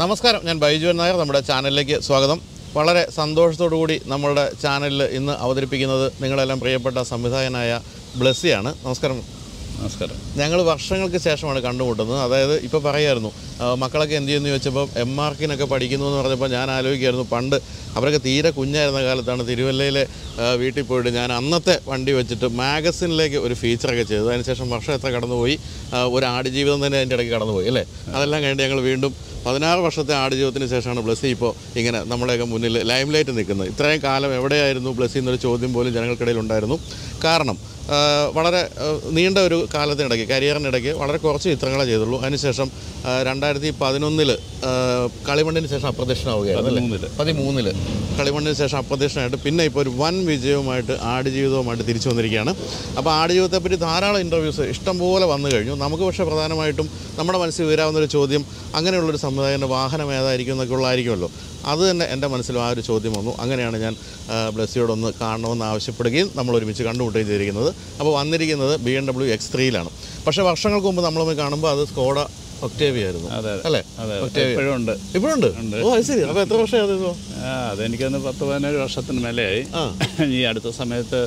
നമസ്കാരം ഞാൻ ബൈജുവൻ നായർ നമ്മുടെ ചാനലിലേക്ക് സ്വാഗതം വളരെ സന്തോഷത്തോടു കൂടി നമ്മളുടെ ചാനലിൽ ഇന്ന് അവതരിപ്പിക്കുന്നത് നിങ്ങളെല്ലാം പ്രിയപ്പെട്ട സംവിധായകനായ ബ്ലസ്സിയാണ് നമസ്കാരം നമസ്കാരം ഞങ്ങൾ വർഷങ്ങൾക്ക് ശേഷമാണ് കണ്ടുമുട്ടുന്നത് അതായത് ഇപ്പോൾ പറയായിരുന്നു ആ, മക്കളൊക്കെ എന്ത് ചെയ്യുന്നു ചോദിച്ചപ്പോൾ എം മാർക്കിനൊക്കെ പഠിക്കുന്നു എന്ന് പറഞ്ഞപ്പോൾ ഞാൻ ആലോചിക്കായിരുന്നു പണ്ട് അവരൊക്കെ തീരെ കുഞ്ഞായിരുന്ന കാലത്താണ് തിരുവല്ലയിലെ ആ, വീട്ടിൽ പോയിട്ട് ഞാൻ അന്നത്തെ വണ്ടി വെച്ചിട്ട് മാഗസിനിലേക്ക് ഒരു ഫീച്ചറൊക്കെ ചെയ്തു അതിനുശേഷം വർഷം എത്ര കടന്നുപോയി ആ, ഒരു ആടുജീവിതം തന്നെ അതിൻ്റെ ഇടയ്ക്ക് കടന്നുപോയി അല്ലേ അതെല്ലാം കഴിഞ്ഞ് ഞങ്ങൾ വീണ്ടും പതിനാറ് വർഷത്തെ ആടുജീവിതത്തിന് ശേഷമാണ് ബ്ലസ്സി ഇപ്പോൾ ഇങ്ങനെ നമ്മളെയൊക്കെ മുന്നിൽ ലൈം ലൈറ്റ് നിൽക്കുന്നത് ഇത്രയും കാലം എവിടെയായിരുന്നു ബ്ലസ്സി എന്നൊരു ചോദ്യം പോലും ജനങ്ങൾക്കിടയിൽ ഉണ്ടായിരുന്നു കാരണം ആ, വളരെ ആ, നീണ്ട ഒരു കാലത്തിനിടയ്ക്ക് കരിയറിനിടയ്ക്ക് വളരെ കുറച്ച് ചിത്രങ്ങളെ ചെയ്തുള്ളൂ അതിനുശേഷം ആ, രണ്ടായിരത്തി പതിനൊന്നിൽ കളിമണ്ണിന് ശേഷം അപ്രത്യക്ഷനാവുകയായിരുന്നു അല്ലേ പതിമൂന്നില്. പതിമൂന്നില് കളിമണ്ണിന് ശേഷം അപ്രത്യക്ഷനായിട്ട് പിന്നെ ഇപ്പോൾ ഒരു വൻ വിജയവുമായിട്ട് ആടുജീവിതവുമായിട്ട് തിരിച്ചു വന്നിരിക്കുകയാണ് അപ്പോൾ ആടുജീവിതത്തെപ്പറ്റി ധാരാളം ഇൻ്റർവ്യൂസ് ഇഷ്ടംപോലെ വന്നു കഴിഞ്ഞു നമുക്ക് പക്ഷേ പ്രധാനമായിട്ടും നമ്മുടെ മനസ്സിൽ ഉയരാവുന്ന ഒരു ചോദ്യം അങ്ങനെയുള്ളൊരു സംവിധായകൻ്റെ വാഹനം ഏതായിരിക്കും എന്നൊക്കെ ഉള്ളതായിരിക്കുമല്ലോ അത് തന്നെ എൻ്റെ മനസ്സിലും ആ ഒരു ചോദ്യം വന്നു അങ്ങനെയാണ് ഞാൻ ആ, ബ്ലസ്സിയോടൊന്ന് കാണണമെന്ന് ആവശ്യപ്പെടുകയും നമ്മൾ ഒരുമിച്ച് കണ്ടുമുട്ടുകയും ചെയ്തിരിക്കുന്നത് അപ്പോൾ വന്നിരിക്കുന്നത് ബി എം ഡബ്ല്യു എക്സ് ത്രീയിലാണ് പക്ഷേ വർഷങ്ങൾക്ക് മുമ്പ് നമ്മളൊന്ന് കാണുമ്പോൾ അത് സ്കോഡ ഒക്ടേവിയ ആയിരുന്നു അതെ അതെ അല്ലേ അതെ ഒക്ടേവിയ ഇപ്പോഴും ഉണ്ട് ഇപ്പോഴുണ്ട് ഓ അത് ശരി അപ്പോൾ എത്ര വർഷമായി അത് ആ അതെനിക്കൊന്ന് പത്ത് പതിനേഴ് വർഷത്തിന് മേലെയായി ആ ഈ അടുത്ത സമയത്ത്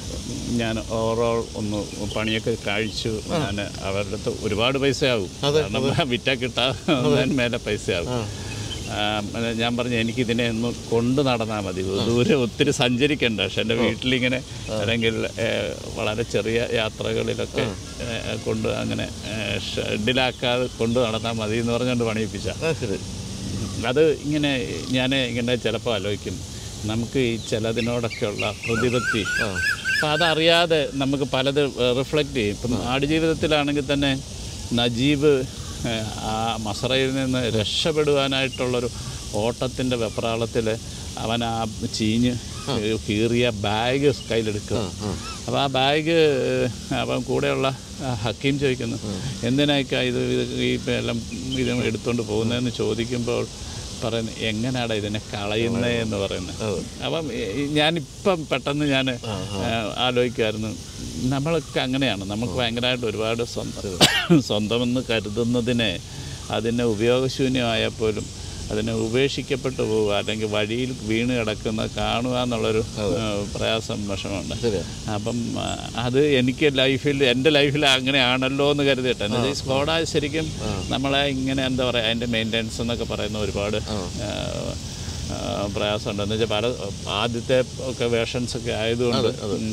ഞാൻ ഓവറോൾ ഒന്ന് പണിയൊക്കെ കഴിച്ചു ഞാൻ അവരുടെ അടുത്ത് ഒരുപാട് പൈസയാകും കാരണം വിറ്റാ കിട്ടാൻ മേലെ പൈസയാകും ആ, പിന്നെ ഞാൻ പറഞ്ഞു എനിക്കിതിനെ ഒന്ന് കൊണ്ട് നടന്നാൽ മതി ദൂരെ ഒത്തിരി സഞ്ചരിക്കണ്ട പക്ഷെ എൻ്റെ വീട്ടിലിങ്ങനെ അല്ലെങ്കിൽ ഏ, വളരെ ചെറിയ യാത്രകളിലൊക്കെ ഏ, കൊണ്ട് അങ്ങനെ ഏ, ഷെഡിലാക്കാതെ കൊണ്ട് നടന്നാൽ മതി എന്ന് പറഞ്ഞുകൊണ്ട് പണിയിപ്പിച്ച ആ ശരി അത് ഇങ്ങനെ ഞാൻ ഇങ്ങനെ ചിലപ്പോൾ ആലോചിക്കും നമുക്ക് ഈ ചിലതിനോടൊക്കെയുള്ള പ്രതിപത്തി അപ്പം അതറിയാതെ നമുക്ക് പലത് റിഫ്ലക്റ്റ് ചെയ്യും ഇപ്പം ആടുജീവിതത്തിലാണെങ്കിൽ തന്നെ നജീബ് ഏഹ്, ആ മസറയിൽ നിന്ന് രക്ഷപ്പെടുവാനായിട്ടുള്ളൊരു ഓട്ടത്തിൻ്റെ വെപ്രാളത്തിൽ അവൻ ആ ചീഞ്ഞ് കീറിയ ബാഗ് കയ്യിലെടുക്കുക അപ്പോൾ ആ ബാഗ് അവൻ കൂടെയുള്ള ആ ഹക്കീം ചോദിക്കുന്നു എന്തിനായിക്കാ ഇത് ഇത് ഈ എല്ലാം ഇത് എടുത്തുകൊണ്ട് പോകുന്നതെന്ന് ചോദിക്കുമ്പോൾ പറയുന്നു എങ്ങനെയാടാ ഇതിനെ കളയുന്നത് എന്ന് പറയുന്നത് അപ്പം ഈ- ഞാനിപ്പം പെട്ടെന്ന് ഞാൻ ആലോചിക്കുമായിരുന്നു നമ്മളൊക്കെ അങ്ങനെയാണ് നമുക്ക് ഭയങ്കരമായിട്ട് ഒരുപാട് സ്വന്തം സ്വന്തമെന്ന് കരുതുന്നതിനെ അതിനെ ഉപയോഗശൂന്യമായാൽ പോലും അതിനെ ഉപേക്ഷിക്കപ്പെട്ടു പോവുക അല്ലെങ്കിൽ വഴിയിൽ വീണ് കിടക്കുന്ന കാണുക എന്നുള്ളൊരു ആ, പ്രയാസം വിഷമമുണ്ട് ശരിയാ അപ്പം ആ, അത് എനിക്ക് ലൈഫിൽ എൻ്റെ ലൈഫിൽ അങ്ങനെയാണല്ലോ എന്ന് കരുതിയിട്ട് എന്നുവെച്ചാൽ ഈ സ്കോഡ ശരിക്കും നമ്മളെ ഇങ്ങനെ എന്താ പറയുക അതിൻ്റെ മെയിൻ്റെനൻസ് എന്നൊക്കെ പറയുന്ന ഒരുപാട് ആ, ആ, പ്രയാസമുണ്ട് എന്ന് വെച്ചാൽ പല ആദ്യത്തെ ഒക്കെ വേഷൻസ് ഒക്കെ ആയതുകൊണ്ട്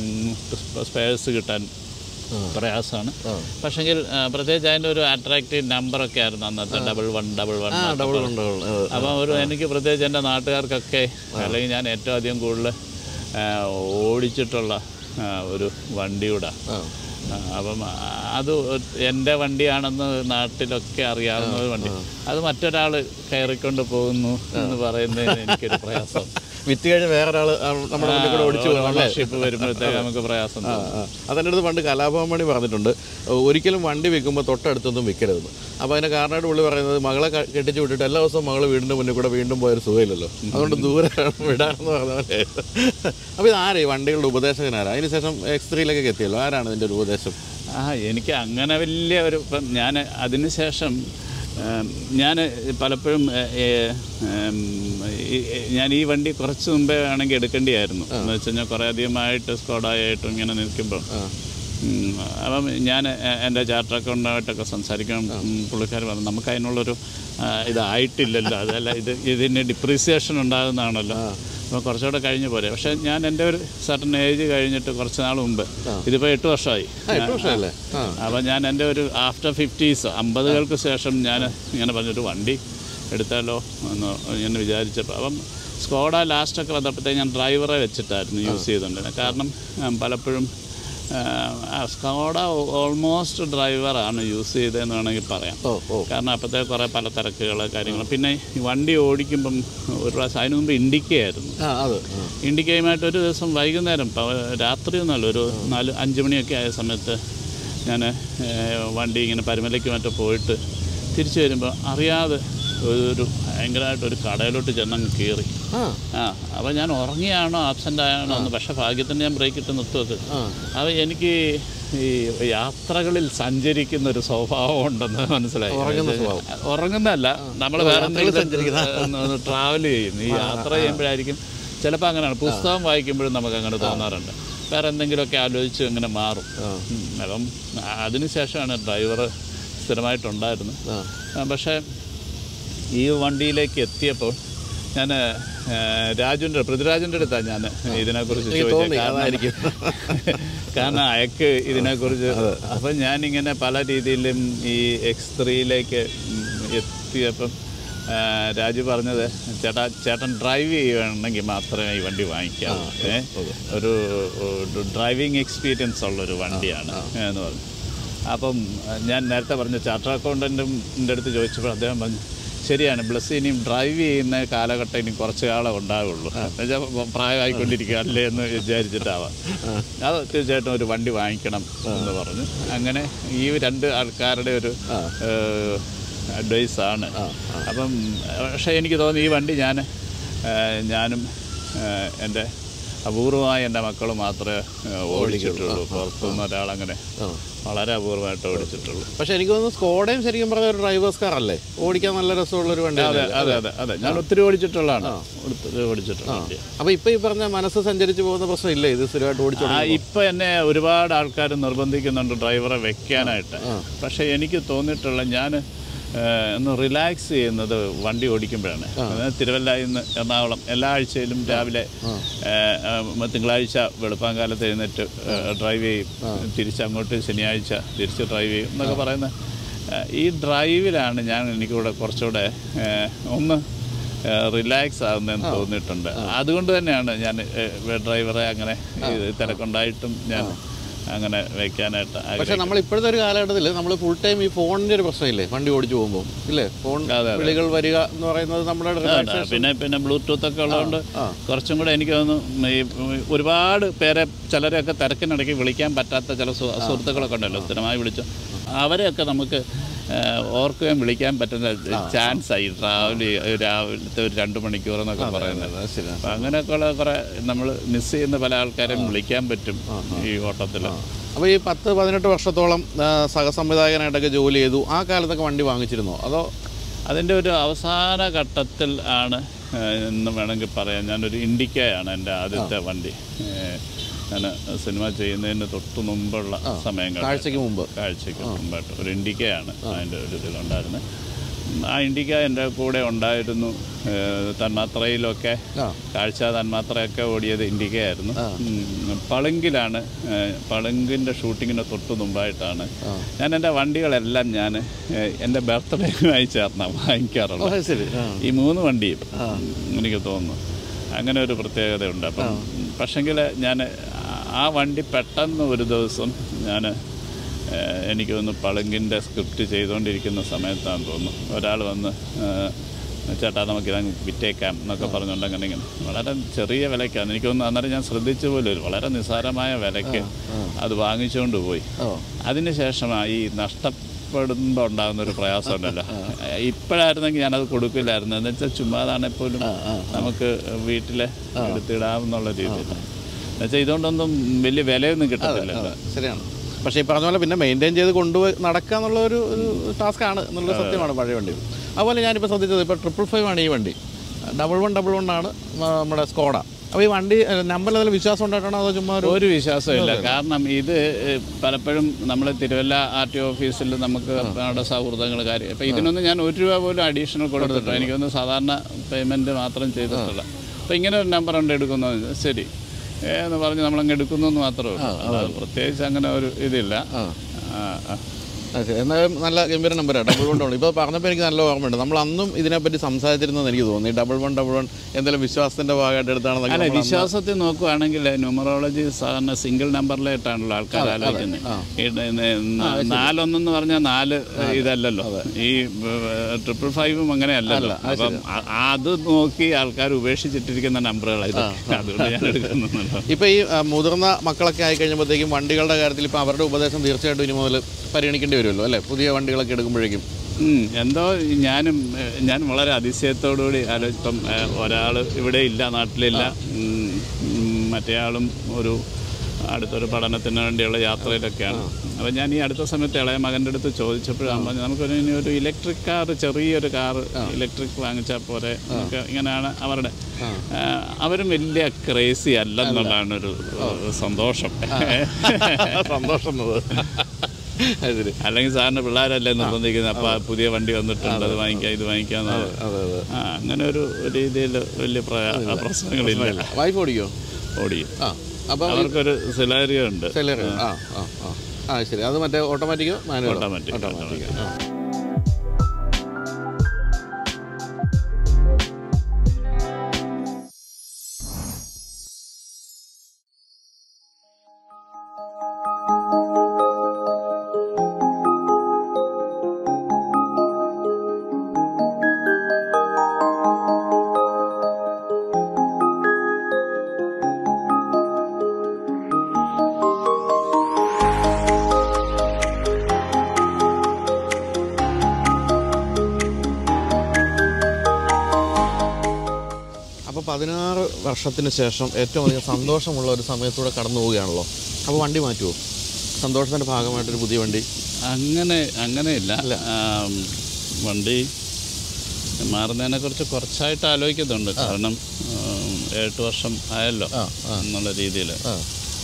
സ്പേഴ്സ് കിട്ടാൻ പ്രയാസമാണ് പക്ഷെങ്കിൽ ആ, പ്രത്യേകിച്ച് അതിൻ്റെ ഒരു അട്രാക്റ്റീവ് നമ്പറൊക്കെ ആയിരുന്നു അന്നത്തെ double one double one double ഉണ്ടാവുള്ളൂ അതെ. അപ്പം ഒരു എനിക്ക് പ്രത്യേകിച്ച് എൻ്റെ നാട്ടുകാർക്കൊക്കെ അല്ലെങ്കിൽ ഞാൻ ഏറ്റവും അധികം കൂടുതൽ ആ, ഓടിച്ചിട്ടുള്ള ആ, ഒരു വണ്ടിയുടെ ആ അപ്പം അത് എൻ്റെ വണ്ടിയാണെന്ന് നാട്ടിലൊക്കെ അറിയാവുന്ന ഒരു വണ്ടി അത് മറ്റൊരാൾ കയറിക്കൊണ്ട് പോകുന്നു എന്ന് പറയുന്നതിന് എനിക്കൊരു പ്രയാസം വിറ്റ് കഴിഞ്ഞ് വേറെ ഒരാൾ നമ്മുടെ മുന്നിൽ കൂടെ ഓടിച്ചു പോകും അല്ലേ ഓണർഷിപ്പ് വരുമ്പോഴത്തേക്ക് നമുക്ക് പ്രയാസം തോന്നും. ആ. അതെൻ്റെ അടുത്ത് പണ്ട് കലാഭവൻ മണി പറഞ്ഞിട്ടുണ്ട് ഒരിക്കലും വണ്ടി വിൽക്കുമ്പോൾ തൊട്ടടുത്തൊന്നും വിൽക്കരുതെന്ന് അപ്പോൾ അതിൻ്റെ കാരണമായിട്ട് പുള്ളി പറയുന്നത് മകളെ ക- കെട്ടിച്ച് വിട്ടിട്ട് എല്ലാ ദിവസവും മകൾ വീടിൻ്റെ മുന്നിൽ കൂടെ വീണ്ടും പോയൊരു സുഖമില്ലല്ലോ അതുകൊണ്ട് ദൂരെ വിടാനെന്ന് പറഞ്ഞ പോലെ അപ്പോൾ ഇത് ആര് ഈ വണ്ടികളുടെ ഉപദേശകൻ ആരാ അതിന് ശേഷം എക്സ് ത്രീയിലൊക്കെ എത്തിയല്ലോ ആരാണ് ഇതിൻ്റെ ഒരു ഉപദേശം ആ എനിക്ക് അങ്ങനെ വലിയ ഒരു ഇപ്പം ഞാൻ അതിനുശേഷം ഞാൻ പലപ്പോഴും ഏ, ഏ, ഉം, ഈ- ഞാൻ ഈ വണ്ടി കുറച്ച് മുമ്പേ ആണെങ്കിൽ എടുക്കേണ്ടിയായിരുന്നു എന്ന് വെച്ച് കഴിഞ്ഞാൽ കുറേ അധികമായിട്ട് സ്കോഡായിട്ടും ഇങ്ങനെ നിൽക്കുമ്പോൾ ഉം, അപ്പം ഞാൻ എ- എൻ്റെ ചാർട്ടർ അക്കൗണ്ടായിട്ടൊക്കെ സംസാരിക്കണം പുള്ളിക്കാർ പറഞ്ഞു നമുക്ക് അതിനുള്ളൊരു ആ, ഇതായിട്ടില്ലല്ലോ അതല്ല ഇത് ഇതിന് ഡിപ്രീസിയേഷൻ ഉണ്ടാകുന്നതാണല്ലോ അപ്പോൾ കുറച്ചുകൂടെ കഴിഞ്ഞ് പോരെ പക്ഷേ ഞാൻ എൻ്റെ ഒരു സർട്ടൻ ഏജ് കഴിഞ്ഞിട്ട് കുറച്ച് നാൾ മുമ്പ് ഇതിപ്പോൾ എട്ട് വർഷമായി എട്ട് വർഷമല്ലേ ആ അപ്പോൾ ഞാൻ എൻ്റെ ഒരു ആഫ്റ്റർ ഫിഫ്റ്റീസ് അമ്പതുകൾക്ക് ശേഷം ഞാൻ ഇങ്ങനെ പറഞ്ഞൊരു വണ്ടി എടുത്താലോ എന്ന് ഞാൻ വിചാരിച്ചപ്പോൾ അപ്പം സ്കോഡ ലാസ്റ്റൊക്കെ വന്നപ്പോഴത്തേക്ക് ഞാൻ ഡ്രൈവറെ വെച്ചിട്ടായിരുന്നു യൂസ് ചെയ്തുകൊണ്ടിരുന്നത് കാരണം ഉം, പലപ്പോഴും ആ, സ്കോഡ ഓൾമോസ്റ്റ് ഡ്രൈവറാണ് യൂസ് ചെയ്തതെന്ന് വേണമെങ്കിൽ പറയാം ഓ ഓ കാരണം അപ്പോഴത്തെ കുറേ പല തിരക്കുകൾ കാര്യങ്ങൾ പിന്നെ ഈ വണ്ടി ഓടിക്കുമ്പം ഒരു പ്രാവശ്യം അതിനു മുമ്പ് ഇൻഡിക്കയായിരുന്നു ആ അത് ആ. ഇൻഡിക്കയുമായിട്ട് ഒരു ദിവസം വൈകുന്നേരം പ- രാത്രി ഒന്നല്ല ഒരു നാല് അഞ്ച് മണിയൊക്കെ ആയ സമയത്ത് ഞാൻ വണ്ടി ഇങ്ങനെ പരുമലയ്ക്ക് മറ്റോ പോയിട്ട് തിരിച്ചു വരുമ്പോൾ അറിയാതെ ഒരു ഭയങ്കരമായിട്ട് ഒരു കടയിലോട്ട് ചെന്നങ്ങ് കയറി ആ ആ അപ്പോൾ ഞാൻ ഉറങ്ങിയാണോ ആബ്സെൻ്റ് ആയാണോ എന്ന് പക്ഷേ ഭാഗ്യത്തിന് ഞാൻ ബ്രേക്ക് ഇട്ട് നിർത്തുമൊക്കെ ആ അപ്പോൾ എനിക്ക് ഈ യാത്രകളിൽ സഞ്ചരിക്കുന്ന ഒരു സ്വഭാവം ഉണ്ടെന്ന് മനസ്സിലായി ഉറങ്ങുന്ന സ്വഭാവം. ഉറങ്ങുന്നതല്ല നമ്മൾ വേറെ എന്തെങ്കിലും ട്രാവൽ ചെയ്യും ഈ യാത്ര ചെയ്യുമ്പോഴായിരിക്കും ചിലപ്പോൾ അങ്ങനെയാണ് പുസ്തകം വായിക്കുമ്പോഴും നമുക്ക് അങ്ങനെ തോന്നാറുണ്ട് വേറെ എന്തെങ്കിലുമൊക്കെ ആലോചിച്ച് അങ്ങനെ മാറും ഉം. അപ്പം അതിനുശേഷമാണ് ഡ്രൈവർ സ്ഥിരമായിട്ടുണ്ടായിരുന്നു ആ. ആ, പക്ഷേ ഈ വണ്ടിയിലേക്ക് എത്തിയപ്പോൾ ഞാൻ രാജുവിൻ്റെ പൃഥ്വിരാജിൻ്റെ അടുത്താണ് ഞാൻ ഇതിനെക്കുറിച്ച് ചോദിച്ചത് തോന്നി, കാരണം അതായിരിക്കും. കാരണം അയക്ക് ഇതിനെക്കുറിച്ച് അപ്പം ഞാനിങ്ങനെ പല രീതിയിലും ഈ എക്സ് ത്രീയിലേക്ക് എത്തിയപ്പം ആ, രാജു പറഞ്ഞത് ചേട്ടാ ചേട്ടൻ ഡ്രൈവ് ചെയ്യുകയാണെങ്കിൽ മാത്രമേ ഈ വണ്ടി വാങ്ങിക്കാവൂ ഏ? ഒരു ഒരു ഡ്രൈവിംഗ് എക്സ്പീരിയൻസ് ഉള്ളൊരു വണ്ടിയാണ് എന്ന് പറഞ്ഞു അപ്പം ആ, ഞാൻ നേരത്തെ പറഞ്ഞ ചാർട്ടർ അക്കൗണ്ടൻറ്റിൻ്റെ അടുത്ത് ചോദിച്ചപ്പോൾ അദ്ദേഹം പറഞ്ഞു ശരിയാണ് ബ്ലസ് ഇനിയും ഡ്രൈവ് ചെയ്യുന്ന കാലഘട്ടം ഇനി കുറച്ച് കാലം ഉണ്ടാവുള്ളൂ എന്നുവെച്ചാൽ പ്രായമായിക്കൊണ്ടിരിക്കുക അല്ലേ എന്ന് വിചാരിച്ചിട്ടാവാം അത് തീർച്ചയായിട്ടും ഒരു വണ്ടി വാങ്ങിക്കണം എന്ന് പറഞ്ഞു അങ്ങനെ ഈ രണ്ട് ആൾക്കാരുടെ ഒരു അഡ്വൈസ് ആണ് അപ്പം പക്ഷേ എനിക്ക് തോന്നി ഈ വണ്ടി ഞാൻ ഞാനും ഏഹ്, എൻ്റെ അപൂർവമായ എൻ്റെ മക്കൾ മാത്രമേ ഏഹ്, ഓടിച്ചിട്ടുള്ളൂ പുറത്തുനിന്ന് ഒരാളങ്ങനെ വളരെ അപൂർവമായിട്ട് ഓടിച്ചിട്ടുള്ളൂ പക്ഷെ എനിക്ക് തോന്നുന്നു സ്കോഡയും ശരിക്കും പറഞ്ഞ ഒരു ഡ്രൈവേഴ്സ് കാർ അല്ലേ ഓടിക്കാൻ നല്ല രസമുള്ള ഒരു വണ്ടി അതെ അതെ അതെ അതെ ഞാൻ ഒത്തിരി ഓടിച്ചിട്ടുള്ളതാണ് ഒത്തിരി ഓടിച്ചിട്ടുള്ള വണ്ടിയാണ് അപ്പൊ ഇപ്പൊ ഈ പറഞ്ഞ മനസ്സ് സഞ്ചരിച്ചു പോകുന്ന പ്രശ്നമില്ലേ ഇത് സ്ഥിരമായിട്ട് ഓടിച്ചു ആ ഇപ്പം എന്നെ ഒരുപാട് ആൾക്കാർ നിർബന്ധിക്കുന്നുണ്ട് ഡ്രൈവറെ വെക്കാനായിട്ട് പക്ഷേ എനിക്ക് തോന്നിയിട്ടുള്ള ഞാൻ ഒന്ന് റിലാക്സ് ചെയ്യുന്നത് വണ്ടി ഓടിക്കുമ്പോഴാണ് അതായത് തിരുവല്ലയിൽ നിന്ന് എറണാകുളം എല്ലാ ആഴ്ചയിലും രാവിലെ ഏഹ്, ഏഹ്, തിങ്കളാഴ്ച വെളുപ്പാങ്കാലത്ത് എഴുന്നേറ്റ് ഏഹ്, ഡ്രൈവ് ചെയ്യും തിരിച്ചങ്ങോട്ട് ശനിയാഴ്ച തിരിച്ച് ഡ്രൈവ് ചെയ്യും എന്നൊക്കെ പറയുന്ന ഏഹ്, ഈ ഡ്രൈവിലാണ് ഞാൻ എനിക്കിവിടെ കുറച്ചുകൂടെ ഏഹ്, ഒന്ന് റിലാക്സ് ആകുന്നതെന്ന് തോന്നിയിട്ടുണ്ട് അതുകൊണ്ട് തന്നെയാണ് ഞാൻ ഏഹ്, ഡ്രൈവറെ അങ്ങനെ ഈ തിരക്കുണ്ടായിട്ടും ഞാൻ അങ്ങനെ വെക്കാനായിട്ട് പക്ഷെ ആഗ്രഹിക്കുന്നത്. നമ്മൾ ഇപ്പോഴത്തെ ഒരു കാലഘട്ടത്തിൽ നമ്മൾ ഫുൾ ടൈം ഈ ഫോണിന്റെ ഒരു പ്രശ്നമില്ലേ വണ്ടി ഓടിച്ചു പോകുമ്പോൾ ഇല്ലേ ഫോൺ വിളികൾ വരിക എന്ന് പറയുന്നത് നമ്മുടെ അതെ, പിന്നെ പിന്നെ ബ്ലൂടൂത്ത് ഒക്കെ ഉള്ളതുകൊണ്ട് കുറച്ചും കൂടെ എനിക്ക് തോന്നുന്നു ഈ ഒരുപാട് പേരെ ചിലരെയൊക്കെ തിരക്കിനിടയ്ക്ക് വിളിക്കാൻ പറ്റാത്ത ചില സു- സുഹൃത്തുക്കളൊക്കെ ഉണ്ടല്ലോ സ്ഥിരമായി വിളിച്ചു അവരെയൊക്കെ നമുക്ക് ഏഹ്, ഓർക്കുകയും വിളിക്കാൻ പറ്റുന്ന ചാൻസ് ആയി ട്രാവൽ രാവിലത്തെ ഒരു രണ്ട് മണിക്കൂർ എന്നൊക്കെ പറയുന്നത് ശരി അപ്പം അങ്ങനെയൊക്കെയുള്ള കുറേ നമ്മൾ മിസ് ചെയ്യുന്ന പല ആൾക്കാരെയും വിളിക്കാൻ പറ്റും ഈ ഓട്ടത്തിൽ അപ്പോൾ ഈ പത്ത് പതിനെട്ട് വർഷത്തോളം ആ, സഹസംവിധായകനായിട്ടൊക്കെ ജോലി ചെയ്തു ആ കാലത്തൊക്കെ വണ്ടി വാങ്ങിച്ചിരുന്നോ അതോ അതിൻ്റെ ഒരു അവസാന ഘട്ടത്തിൽ ആണ് ഏഹ്, എന്ന് വേണമെങ്കിൽ പറയാം ഞാനൊരു ഇൻഡിക്കയാണ് എൻ്റെ ആദ്യത്തെ വണ്ടി ഏഹ്, ഞാൻ സിനിമ ചെയ്യുന്നതിന് തൊട്ട് മുമ്പുള്ള സമയങ്ങൾ കാഴ്ചയ്ക്ക് മുമ്പ് കാഴ്ചയ്ക്ക് മുമ്പായിട്ട് ഒരു ഇൻഡിക്കയാണ് അതിൻ്റെ ഒരു ഇതിലുണ്ടായിരുന്നത് ആ ഇൻഡിക്ക എൻ്റെ കൂടെ ഉണ്ടായിരുന്നു ഏഹ്, തന്മാത്രയിലൊക്കെ ആ കാഴ്ച തന്മാത്രയൊക്കെ ഓടിയത് ഇൻഡിക്കയായിരുന്നു ഉം, പളുങ്കിലാണ് ഏഹ്, പളുങ്കിൻ്റെ ഷൂട്ടിങ്ങിന് തൊട്ട് മുമ്പായിട്ടാണ് ഞാൻ എൻ്റെ വണ്ടികളെല്ലാം ഞാൻ ഏഹ്, എൻ്റെ ബർത്ത്ഡേയുമായി ചേർന്നാണ് വാങ്ങിക്കാറുള്ളത് ഓ, ശരി ആ ഈ മൂന്ന് വണ്ടിയും എനിക്ക് തോന്നുന്നു അങ്ങനെ ഒരു പ്രത്യേകതയുണ്ട് അപ്പം പക്ഷെങ്കിൽ ഞാൻ ആ വണ്ടി പെട്ടെന്ന് ഒരു ദിവസം ഞാൻ എനിക്ക് തോന്നുന്നു പളുങ്കിൻ്റെ സ്ക്രിപ്റ്റ് ചെയ്തുകൊണ്ടിരിക്കുന്ന സമയത്താണെന്ന് തോന്നുന്നു ഒരാൾ വന്ന് ഏഹ്, ചേട്ടാ നമുക്ക് ഇതങ്ങ് വിറ്റേക്കാം എന്നൊക്കെ പറഞ്ഞുകൊണ്ട് അങ്ങനെ ഇങ്ങനെ വളരെ ചെറിയ വിലയ്ക്കാണ് എനിക്ക് തോന്നുന്നു അന്നേരം ഞാൻ ശ്രദ്ധിച്ചു പോലും ഇല്ല. വളരെ നിസ്സാരമായ വിലയ്ക്ക് അത് വാങ്ങിച്ചുകൊണ്ട് പോയി ഓ അതിനുശേഷമാണ് ഈ നഷ്ടപ്പെടുമ്പോൾ ഉണ്ടാകുന്ന ഒരു പ്രയാസം ഉണ്ടല്ലോ ഇപ്പോഴായിരുന്നെങ്കിൽ ഞാനത് കൊടുക്കില്ലായിരുന്നു എന്ന് വെച്ചാൽ ചുമ്മാതാണെങ്കിൽ പോലും നമുക്ക് വീട്ടിൽ എടുത്തിടാമെന്നുള്ള രീതിയിൽ എന്നുവെച്ചാൽ ഇതുകൊണ്ടൊന്നും വലിയ വിലയൊന്നും കിട്ടത്തില്ല ശരിയാണ് പക്ഷേ ഈ പറഞ്ഞ പോലെ പിന്നെ മെയിൻറ്റെയിൻ ചെയ്ത് കൊണ്ടുപോയി നടക്കുക എന്നുള്ള ഒരു ടാസ്ക് ആണ് എന്നുള്ള സത്യമാണ് പഴയ വണ്ടി അതുപോലെ ഞാനിപ്പോൾ ശ്രദ്ധിച്ചത് ഇപ്പോൾ ട്രിപ്പിൾ ഫൈവ് ആണ് ഈ വണ്ടി ഡബിൾ വൺ ഡബിൾ വൺ ആണ് മ- നമ്മുടെ സ്കോഡ അപ്പോൾ ഈ വണ്ടി നമ്പറിൽ അതിൽ വിശ്വാസം ഉണ്ടായിട്ടാണോ അതോ ചുമ്മാ ഒരു ഒരു വിശ്വാസമില്ല കാരണം ഇത് ഏഹ്, പലപ്പോഴും നമ്മൾ തിരുവല്ല ആർ ടി ഓഫീസിൽ നമുക്ക് നമ്മുടെ സൗഹൃദങ്ങൾ കാര്യം അപ്പം ഇതിനൊന്നും ഞാൻ ഒരു രൂപ പോലും അഡീഷണൽ കൊടുത്തിട്ടില്ല എനിക്കൊന്ന് സാധാരണ പേയ്മെൻറ്റ് മാത്രം ചെയ്തിട്ടുള്ള അപ്പം ഇങ്ങനെ ഒരു നമ്പർ ഉണ്ട് എടുക്കുന്നത് ശരി ഏ എന്ന് പറഞ്ഞ് നമ്മളങ്ങ് എടുക്കുന്നു എന്ന് മാത്രമേ ഉള്ളൂ അല്ലാതെ പ്രത്യേകിച്ച് അങ്ങനെ ഒരു ഇതില്ല ആ, ആ. ആ, ശരി. എന്നാലും നല്ല ഗംഭീര നമ്പറാണ് ഡബിൾ വൺ ഡബിൾ ഇപ്പോൾ പറഞ്ഞപ്പോൾ എനിക്ക് നല്ല ഓർമ്മയുണ്ട് നമ്മൾ അന്നും ഇതിനെപ്പറ്റി സംസാരിച്ചിരുന്നെന്ന് എനിക്ക് തോന്നി ഡബിൾ വൺ ഡബിൾ വൺ എന്തെങ്കിലും വിശ്വാസത്തിൻ്റെ ഭാഗമായിട്ട് എടുത്താണെന്നൊക്കെ അല്ല നമ്മൾ അന്ന് വിശ്വാസത്തിൽ നോക്കുവാണെങ്കിൽ ന്യൂമറോളജി സാധാരണ സിംഗിൾ നമ്പറിലായിട്ടാണല്ലോ ആൾക്കാർ ആലോചിക്കുന്നത് ഈ ന- ന- നാലൊന്നെന്ന് പറഞ്ഞാൽ നാല് ഇതല്ലല്ലോ ഈ ട്രിപ്പിൾ ഫൈവും അങ്ങനെയല്ലല്ലോ അപ്പം അ- അത് നോക്കി ആൾക്കാർ ഉപേക്ഷിച്ചിട്ടിരിക്കുന്ന നമ്പറുകളാണ് ഇത് അതുകൊണ്ട് ഞാൻ എടുക്കുന്നുണ്ടല്ലോ ഇപ്പോൾ ഈ ആ, മുതിർന്ന മക്കളൊക്കെ ആയി കഴിയുമ്പോഴത്തേക്കും വണ്ടികളുടെ കാര്യത്തിൽ ഇപ്പോൾ അവരുടെ ഉപദേശം തീർച്ചയായിട്ടും ഇനി മുതൽ പരിഗണിക്കേണ്ടി വരുമല്ലോ അല്ലേ പുതിയ വണ്ടികളൊക്കെ എടുക്കുമ്പോഴേക്കും ഉം, എന്തോ ഞാനും ഏഹ്, ഞാൻ വളരെ അതിശയത്തോടുകൂടി ആലോചിപ്പം ഒരാൾ ഇവിടെ ഇല്ല നാട്ടിലില്ല ഉം, ഉം, മറ്റേയാളും ഒരു അടുത്തൊരു പഠനത്തിന് വേണ്ടിയുള്ള യാത്രയിലൊക്കെയാണ് അപ്പോൾ ഞാൻ ഈ അടുത്ത സമയത്ത് ഇളയ മകൻ്റെ അടുത്ത് ചോദിച്ചപ്പോഴാണ് പറഞ്ഞു നമുക്കൊരു ഇനി ഒരു ഇലക്ട്രിക് കാർ ചെറിയൊരു കാർ ഇലക്ട്രിക് വാങ്ങിച്ചാൽ പോരെ നമുക്ക് ഇങ്ങനെയാണ് അവരുടെ ആ, അവരും വലിയ ക്രേസി അല്ലെന്നുള്ളതാണ് ഒരു ഒരു സന്തോഷം സന്തോഷം ശരി അല്ലെങ്കിൽ സാറിന് പിള്ളേരല്ലേ നിർബന്ധിക്കുന്നത് അപ്പോൾ പുതിയ വണ്ടി വന്നിട്ടുണ്ട് അത് വാങ്ങിക്കാം ഇത് വാങ്ങിക്കാം അതെ അതെ ആ അങ്ങനെ ഒരു രീതിയിൽ വലിയ പ്രയാ- പ്രശ്നങ്ങളില്ല വൈഫ് ഓടിക്കോ ഓടിയും ആ അപ്പം അവർക്കൊരു സിലാരിയോ ഉണ്ട് സെലറി ആ ആ ആ ആ ശരി അത് മറ്റേ ഓട്ടോമാറ്റിക്കോ മാനുവലോ Automatic, ഓട്ടോമാറ്റിക് ആ അപ്പോൾ പതിനാറ് വർഷത്തിന് ശേഷം ഏറ്റവും അധികം സന്തോഷമുള്ള ഒരു സമയത്തൂടെ കടന്നു പോവുകയാണല്ലോ അപ്പോൾ വണ്ടി മാറ്റുമോ സന്തോഷത്തിൻ്റെ ഭാഗമായിട്ടൊരു പുതിയ വണ്ടി അങ്ങനെ അങ്ങനെയില്ല ആം, വണ്ടി മാറുന്നതിനെ കുറിച്ച് കുറച്ചായിട്ട് ആലോചിക്കുന്നുണ്ട് കാരണം ഉം, എട്ട് വർഷം ആയല്ലോ ആ, എന്നുള്ള രീതിയിൽ ആ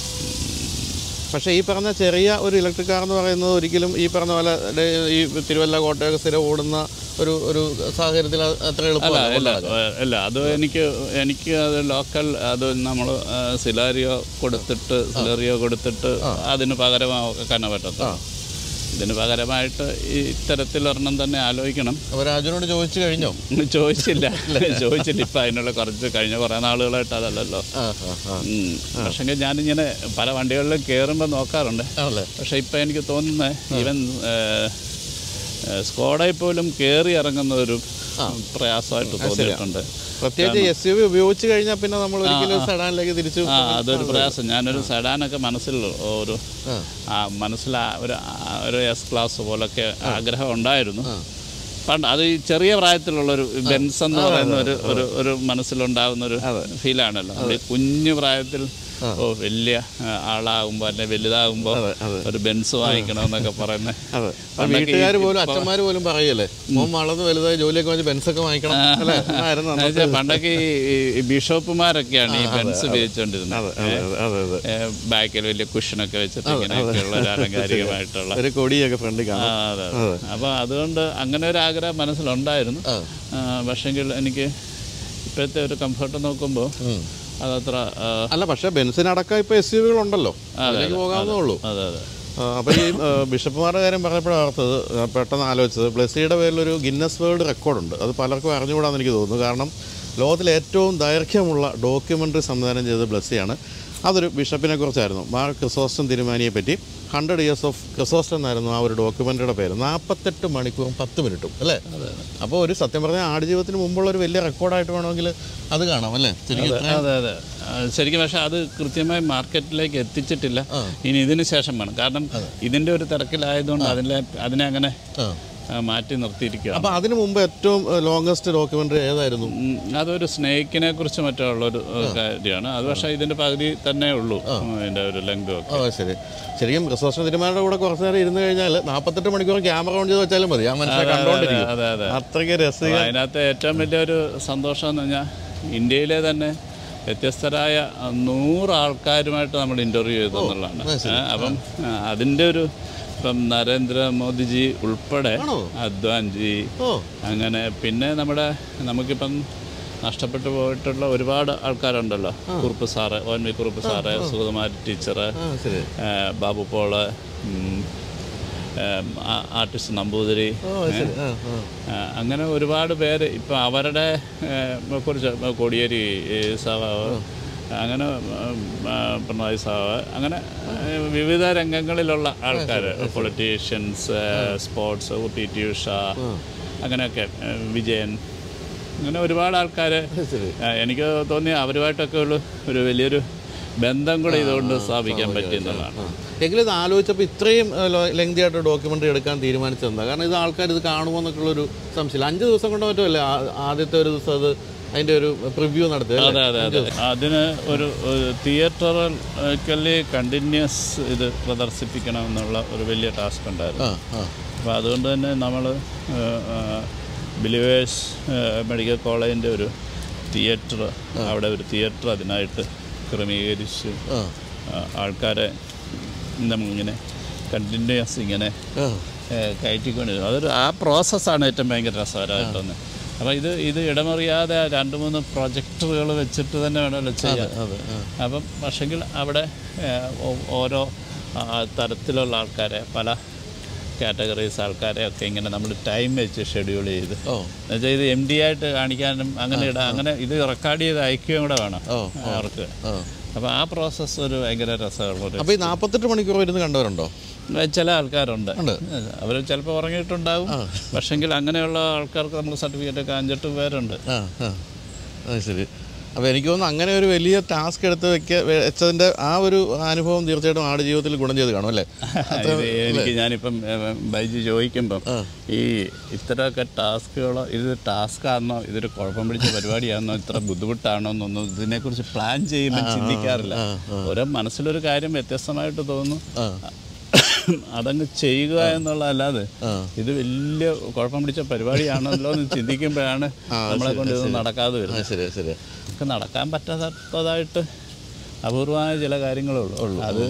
പക്ഷേ ഈ പറഞ്ഞ ചെറിയ ഒരു ഇലക്ട്രിക് കാർ എന്ന് പറയുന്നത് ഒരിക്കലും ഈ പറഞ്ഞ പോലെ ഡേ- ഈ തിരുവല്ല കോട്ടയൊക്കെ സ്ഥിരം ഓടുന്ന ഒരു ഒരു സാഹചര്യത്തിൽ അത് അത്ര എളുപ്പമല്ല അല്ല അല്ല അത് എനിക്ക് എനിക്ക് അത് ലോക്കൽ അത് നമ്മൾ സിലാരിയോ കൊടുത്തിട്ട് സിലറിയോ കൊടുത്തിട്ട് അതിന് പകരമാക്കാൻ പറ്റത്തുള്ളൂ ഇതിന് പകരമായിട്ട് ഈ ഇത്തരത്തിൽ ഒരെണ്ണം തന്നെ ആലോചിക്കണം അപ്പോൾ രാജുവിനോട് ചോദിച്ചു കഴിഞ്ഞോ ചോദിച്ചില്ല ചോദിച്ചില്ല ഇപ്പം അതിനുള്ള കുറച്ച് കഴിഞ്ഞ കുറേ നാളുകളായിട്ട് അതല്ലല്ലോ ആ ആ ആ പക്ഷെങ്കിൽ ഞാനിങ്ങനെ പല വണ്ടികളിലും കയറുമ്പോൾ നോക്കാറുണ്ട് ആണല്ലേ പക്ഷെ ഇപ്പം എനിക്ക് തോന്നുന്നത് ഈവൻ സ്കോഡയിൽ പോലും കയറി ഇറങ്ങുന്ന ഒരു പ്രയാസമായിട്ട് തോന്നിയിട്ടുണ്ട് പ്രത്യേകിച്ച് എസ് യു വി ഉപയോഗിച്ച് കഴിഞ്ഞാൽ പിന്നെ നമ്മൾ ഒരിക്കലും സെഡാനിലേക്ക് തിരിച്ചു ആ അതൊരു പ്രയാസം ഞാനൊരു സെഡാനൊക്കെ മനസ്സിൽ ഒരു ആ. ആ മനസ്സിൽ ആ ഒരു ആ ഒരു എസ് ക്ലാസ് പോലൊക്കെ ആഗ്രഹം ഉണ്ടായിരുന്നു പണ്ട് അത് ഈ ചെറിയ പ്രായത്തിലുള്ളൊരു ബെൻസ് എന്ന് പറയുന്ന ഒരു ഒരു ഒരു മനസ്സിലുണ്ടാകുന്ന ഒരു ഫീലാണല്ലോ നമ്മൾ ഈ കുഞ്ഞു പ്രായത്തിൽ ഓ വലിയ ആ, ആളാകുമ്പോൾ അല്ലെ വലുതാകുമ്പോൾ ഒരു ബെൻസ് വാങ്ങിക്കണമെന്നൊക്കെ പറയുന്നത് അതെ വീട്ടുകാർ പോലും അച്ഛന്മാർ പോലും പറയല്ലേ മോൻ വളർന്ന് വലുതായി ജോലിയൊക്കെ വെച്ച് ബെൻസൊക്കെ വാങ്ങിക്കണം അല്ലേ എന്നായിരുന്നു അന്ന്. എന്നുവെച്ചാൽ പണ്ടൊക്കെ ഈ- ഈ ബിഷോപ്പുമാരൊക്കെയാണ് ഈ ബെൻസ് ഉപയോഗിച്ചുകൊണ്ടിരുന്നത് അതെ അതെ അതെ അതെ ഏ, ബാക്കിൽ വലിയ കുഷനൊക്കെ വെച്ചിട്ട് ഇങ്ങനെയൊക്കെയുള്ള ഒരു അലങ്കാരികമായിട്ടുള്ള ഒരു കൊടിയൊക്കെ ഫ്രണ്ട് ആ, കാണാം അതെ അതെ. അപ്പോൾ അതുകൊണ്ട് അങ്ങനെ ഒരു ആഗ്രഹം മനസ്സിലുണ്ടായിരുന്നു ആ. ആ, പക്ഷെങ്കിൽ എനിക്ക് ഇപ്പോഴത്തെ ഒരു കംഫർട്ട് നോക്കുമ്പോൾ ഉം. അതത്ര ആ, അല്ല പക്ഷേ ബെൻസിനടക്കം ഇപ്പോൾ എസ് യു വികളുണ്ടല്ലോ അതിലേക്ക് പോകാവുന്നേ ഉള്ളൂ അതെ അതെ അപ്പോൾ ഈ ആ, ബിഷപ്പുമാരുടെ കാര്യം പറഞ്ഞപ്പോഴാണ് ഓർത്തത് ആ, പെട്ടെന്ന് ആലോചിച്ചത് ബ്ലസ്സിയുടെ പേരിലൊരു ഗിന്നസ് വേൾഡ് റെക്കോർഡുണ്ട് അത് പലർക്കും അറിഞ്ഞുകൂടാന്ന് എനിക്ക് തോന്നുന്നു കാരണം ലോകത്തിലെ ഏറ്റവും ദൈർഘ്യമുള്ള ഡോക്യുമെൻ്ററി സംവിധാനം ചെയ്തത് ബ്ലസ്സിയാണ് അതൊരു ബിഷപ്പിനെ കുറിച്ചായിരുന്നു മാർ ക്രിസോസ്റ്റൻ തിരുമാനിയെ പറ്റി ഹൺഡ്രഡ് ഇയേഴ്സ് ഓഫ് ക്രിസോസ്റ്റൻ എന്നായിരുന്നു ആ ഒരു ഡോക്യുമെൻ്ററിയുടെ പേര് നാൽപ്പത്തെട്ട് മണിക്കൂറും പത്ത് മിനിറ്റും അല്ലേ അപ്പോൾ ഒരു സത്യം പറഞ്ഞാൽ ആടുജീവിതത്തിന് മുമ്പുള്ള ഒരു വലിയ റെക്കോർഡായിട്ട് വേണമെങ്കിൽ അത് കാണാം അല്ലേ ശരിക്കും ഇത്രയും- അതെ അതെ ആ, ശരിക്കും പക്ഷെ അത് കൃത്യമായി മാർക്കറ്റിലേക്ക് എത്തിച്ചിട്ടില്ല ഇനി ഇതിന് ശേഷം വേണം കാരണം ഇതിൻ്റെ ഒരു തിരക്കിലായതുകൊണ്ട് അതിലെ അതിനെ അങ്ങനെ ആ. ആ, മാറ്റി നിർത്തിയിരിക്കുക അപ്പോൾ അതിന് മുമ്പ് ഏറ്റവും ലോങ്സ്റ്റ് ഡോക്യുമെൻ്ററി ഏതായിരുന്നു ഉം, അതൊരു സ്നേക്കിനെ കുറിച്ച് മറ്റോ ഉള്ളൊരു കാര്യമാണ് അത് പക്ഷേ ഇതിൻ്റെ പകുതി തന്നെ ഉള്ളൂ അതിൻ്റെ ഒരു ലെങ്ത് ഒക്കെ ഓ ശരി ശരിക്കും ക്രിസോസ്റ്റൻ തിരുമാരുടെ കൂടെ കുറച്ച് നേരം ഇരുന്ന് കഴിഞ്ഞാൽ നാൽപ്പത്തെട്ട് മണിക്കൂർ ക്യാമറ ഓൺ ചെയ്ത് വെച്ചാലും മതി ആ മനുഷ്യനെ കണ്ടോണ്ടിരിക്കും അതെ അതെ അത്രയ്ക്ക് രസിക അപ്പോൾ അതിനകത്ത് ഏറ്റവും വലിയൊരു സന്തോഷം എന്ന് പറഞ്ഞാൽ ഇന്ത്യയിലെ തന്നെ വ്യത്യസ്തരായ നൂറ് ആൾക്കാരുമായിട്ട് നമ്മൾ ഇൻ്റർവ്യൂ ചെയ്തു എന്നുള്ളതാണ് ഏ, അപ്പം ആ, അതിൻ്റെ ഒരു ഇപ്പം നരേന്ദ്രമോദിജി ഉൾപ്പെടെ ആണോ? അദ്വാൻജി ഓ അങ്ങനെ പിന്നെ നമ്മുടെ നമുക്കിപ്പം നഷ്ടപ്പെട്ടു പോയിട്ടുള്ള ഒരുപാട് ആൾക്കാരുണ്ടല്ലോ Kurup sir O N V Kurup sir Sugathakumari teacher ആ ശരി ഏഹ് ബാബു പോള് ഉം, ഏഹ് ആ- ആർട്ടിസ്റ്റ് നമ്പൂതിരി ഓ ശരി ആ ആ ഏഹ് അങ്ങനെ ഒരുപാട് പേര് ഇപ്പം അവരുടെ ഏഹ് കുറിച്ച് ഇപ്പം കോടിയേരി ഏഹ് സഖാവ് അങ്ങനെ ഉം, ആ, പിണറായി സാവ് അങ്ങനെ ഏഹ് വിവിധ രംഗങ്ങളിലുള്ള ആൾക്കാർ politicians sports P T Usha അങ്ങനെയൊക്കെ ഏഹ് വിജയൻ അങ്ങനെ ഒരുപാട് ആൾക്കാർ ശരി എനിക്ക് തോന്നി അവരുമായിട്ടൊക്കെ ഉള്ള ഒരു വലിയൊരു ബന്ധം കൂടെ ഇതുകൊണ്ട് സ്ഥാപിക്കാൻ പറ്റിയെന്നുള്ളതാണ് എങ്കിലും ഇത് ആലോചിച്ചപ്പോൾ ഇത്രയും ലെങ്തി ആയിട്ട് ഡോക്യുമെൻ്ററി എടുക്കാൻ തീരുമാനിച്ചതെന്താ കാരണം ഇത് ആൾക്കാർ ഇത് കാണുമോ എന്നൊക്കെയുള്ളൊരു സംശയം അഞ്ച് ദിവസം കൊണ്ട് പറ്റുമല്ലേ ആ- ആദ്യത്തെ ഒരു ദിവസം അത് അതിന്റെ ഒരു പ്രിവ്യൂ നടത്തുക അതെ അതെ അതെ അതിന് ഒരു തിയേറ്ററിക്കലി കണ്ടിന്യൂസ് ഇത് പ്രദർശിപ്പിക്കണം എന്നുള്ള ഒരു വലിയ ടാസ്ക് ഉണ്ടായിരുന്നു ആ ആ അപ്പോൾ അതുകൊണ്ട് തന്നെ നമ്മൾ ബിലിവേഴ്സ് മെഡിക്കൽ കോളേജിൻ്റെ ഒരു തിയേറ്റർ അവിടെ ഒരു തിയേറ്റർ അതിനായിട്ട് ക്രമീകരിച്ച് ആ ആ, ആൾക്കാരെ നമ്മളിങ്ങനെ കണ്ടിന്യൂസ് ഇങ്ങനെ ആ ഏഹ് കയറ്റിക്കൊണ്ട് വരും. അതൊരു ആ പ്രോസസ്സാണ് ഏറ്റവും ഭയങ്കര രസകരമായിട്ടൊന്ന് അപ്പോൾ ഇത് ഇത് ഇടമറിയാതെ ആ രണ്ട് മൂന്ന് പ്രൊജക്ടറുകൾ വെച്ചിട്ട് തന്നെ വേണമല്ലോ ചെയ്യാൻ അതെ ആ അപ്പം പക്ഷെങ്കിൽ അവിടെ ഏഹ്, ഓ- ഓരോ ആ, തരത്തിലുള്ള ആൾക്കാരെ പല കാറ്റഗറീസ് ആൾക്കാരെ ഒക്കെ ഇങ്ങനെ നമ്മൾ ടൈം വെച്ച് ഷെഡ്യൂൾ ചെയ്ത് ഓ എന്നുവെച്ചാൽ ഇത് എം ഡി ആയിട്ട് കാണിക്കാനും അങ്ങനെ ഇടാം അങ്ങനെ ഇത് റെക്കോർഡ് ചെയ്ത് അയക്കുകയും കൂടെ വേണം ഓ, അവർക്ക് ആ അപ്പോൾ ആ പ്രോസസ്സ് ഒരു ഭയങ്കര രസമുള്ളൊരു അപ്പോൾ ഈ നാൽപ്പത്തെട്ട് മണിക്കൂർ ഇരുന്ന് കണ്ടവരുണ്ടോ ചില ആൾക്കാരുണ്ട് ഉണ്ട്. അവർ ചിലപ്പോൾ ഉറങ്ങിയിട്ടുണ്ടാവും പക്ഷെങ്കിൽ അങ്ങനെയുള്ള ആൾക്കാർക്ക് നമ്മൾ സർട്ടിഫിക്കറ്റ് ഒക്കെ അഞ്ചെട്ട് പേരുണ്ട് ആ ആ അത് ശരി അപ്പോൾ എനിക്ക് തോന്നുന്നു അങ്ങനെ ഒരു വലിയ ടാസ്ക് എടുത്ത് വെക്ക വെച്ചതിൻ്റെ ആ ഒരു അനുഭവം തീർച്ചയായിട്ടും ആട് ജീവിതത്തിൽ ഗുണം ചെയ്ത് കാണും അല്ലേ ഇത് എനിക്ക് ഞാനിപ്പം ഏഹ്, ബൈജു ചോദിക്കുമ്പം ഈ ഇത്തരമൊക്കെ ടാസ്കുകളോ ഇത് ടാസ്ക് ആണെന്നോ ഇതൊരു കുഴപ്പം പിടിച്ച പരിപാടിയാണെന്നോ ഇത്ര ബുദ്ധിമുട്ടാണോ എന്നൊന്നും ഇതിനെക്കുറിച്ച് പ്ലാൻ ചെയ്യുമ്പോൾ ചിന്തിക്കാറില്ല ഓരോ മനസ്സിലൊരു കാര്യം വ്യത്യസ്തമായിട്ട് തോന്നുന്നു ആ അതങ്ങ് ചെയ്യുക എന്നുള്ളതല്ലാതെ ആ. ഇത് വലിയ കുഴപ്പം പിടിച്ച പരിപാടിയാണല്ലോ എന്ന് ചിന്തിക്കുമ്പോഴാണ് നമ്മളെ കൊണ്ട് ഇത് നടക്കാതെ ആ വരുന്നത് ശരി ശരി നമുക്ക് നടക്കാൻ പറ്റാത്തതായിട്ട് അപൂർവമായ ചില കാര്യങ്ങളേ ഉള്ളൂ അത്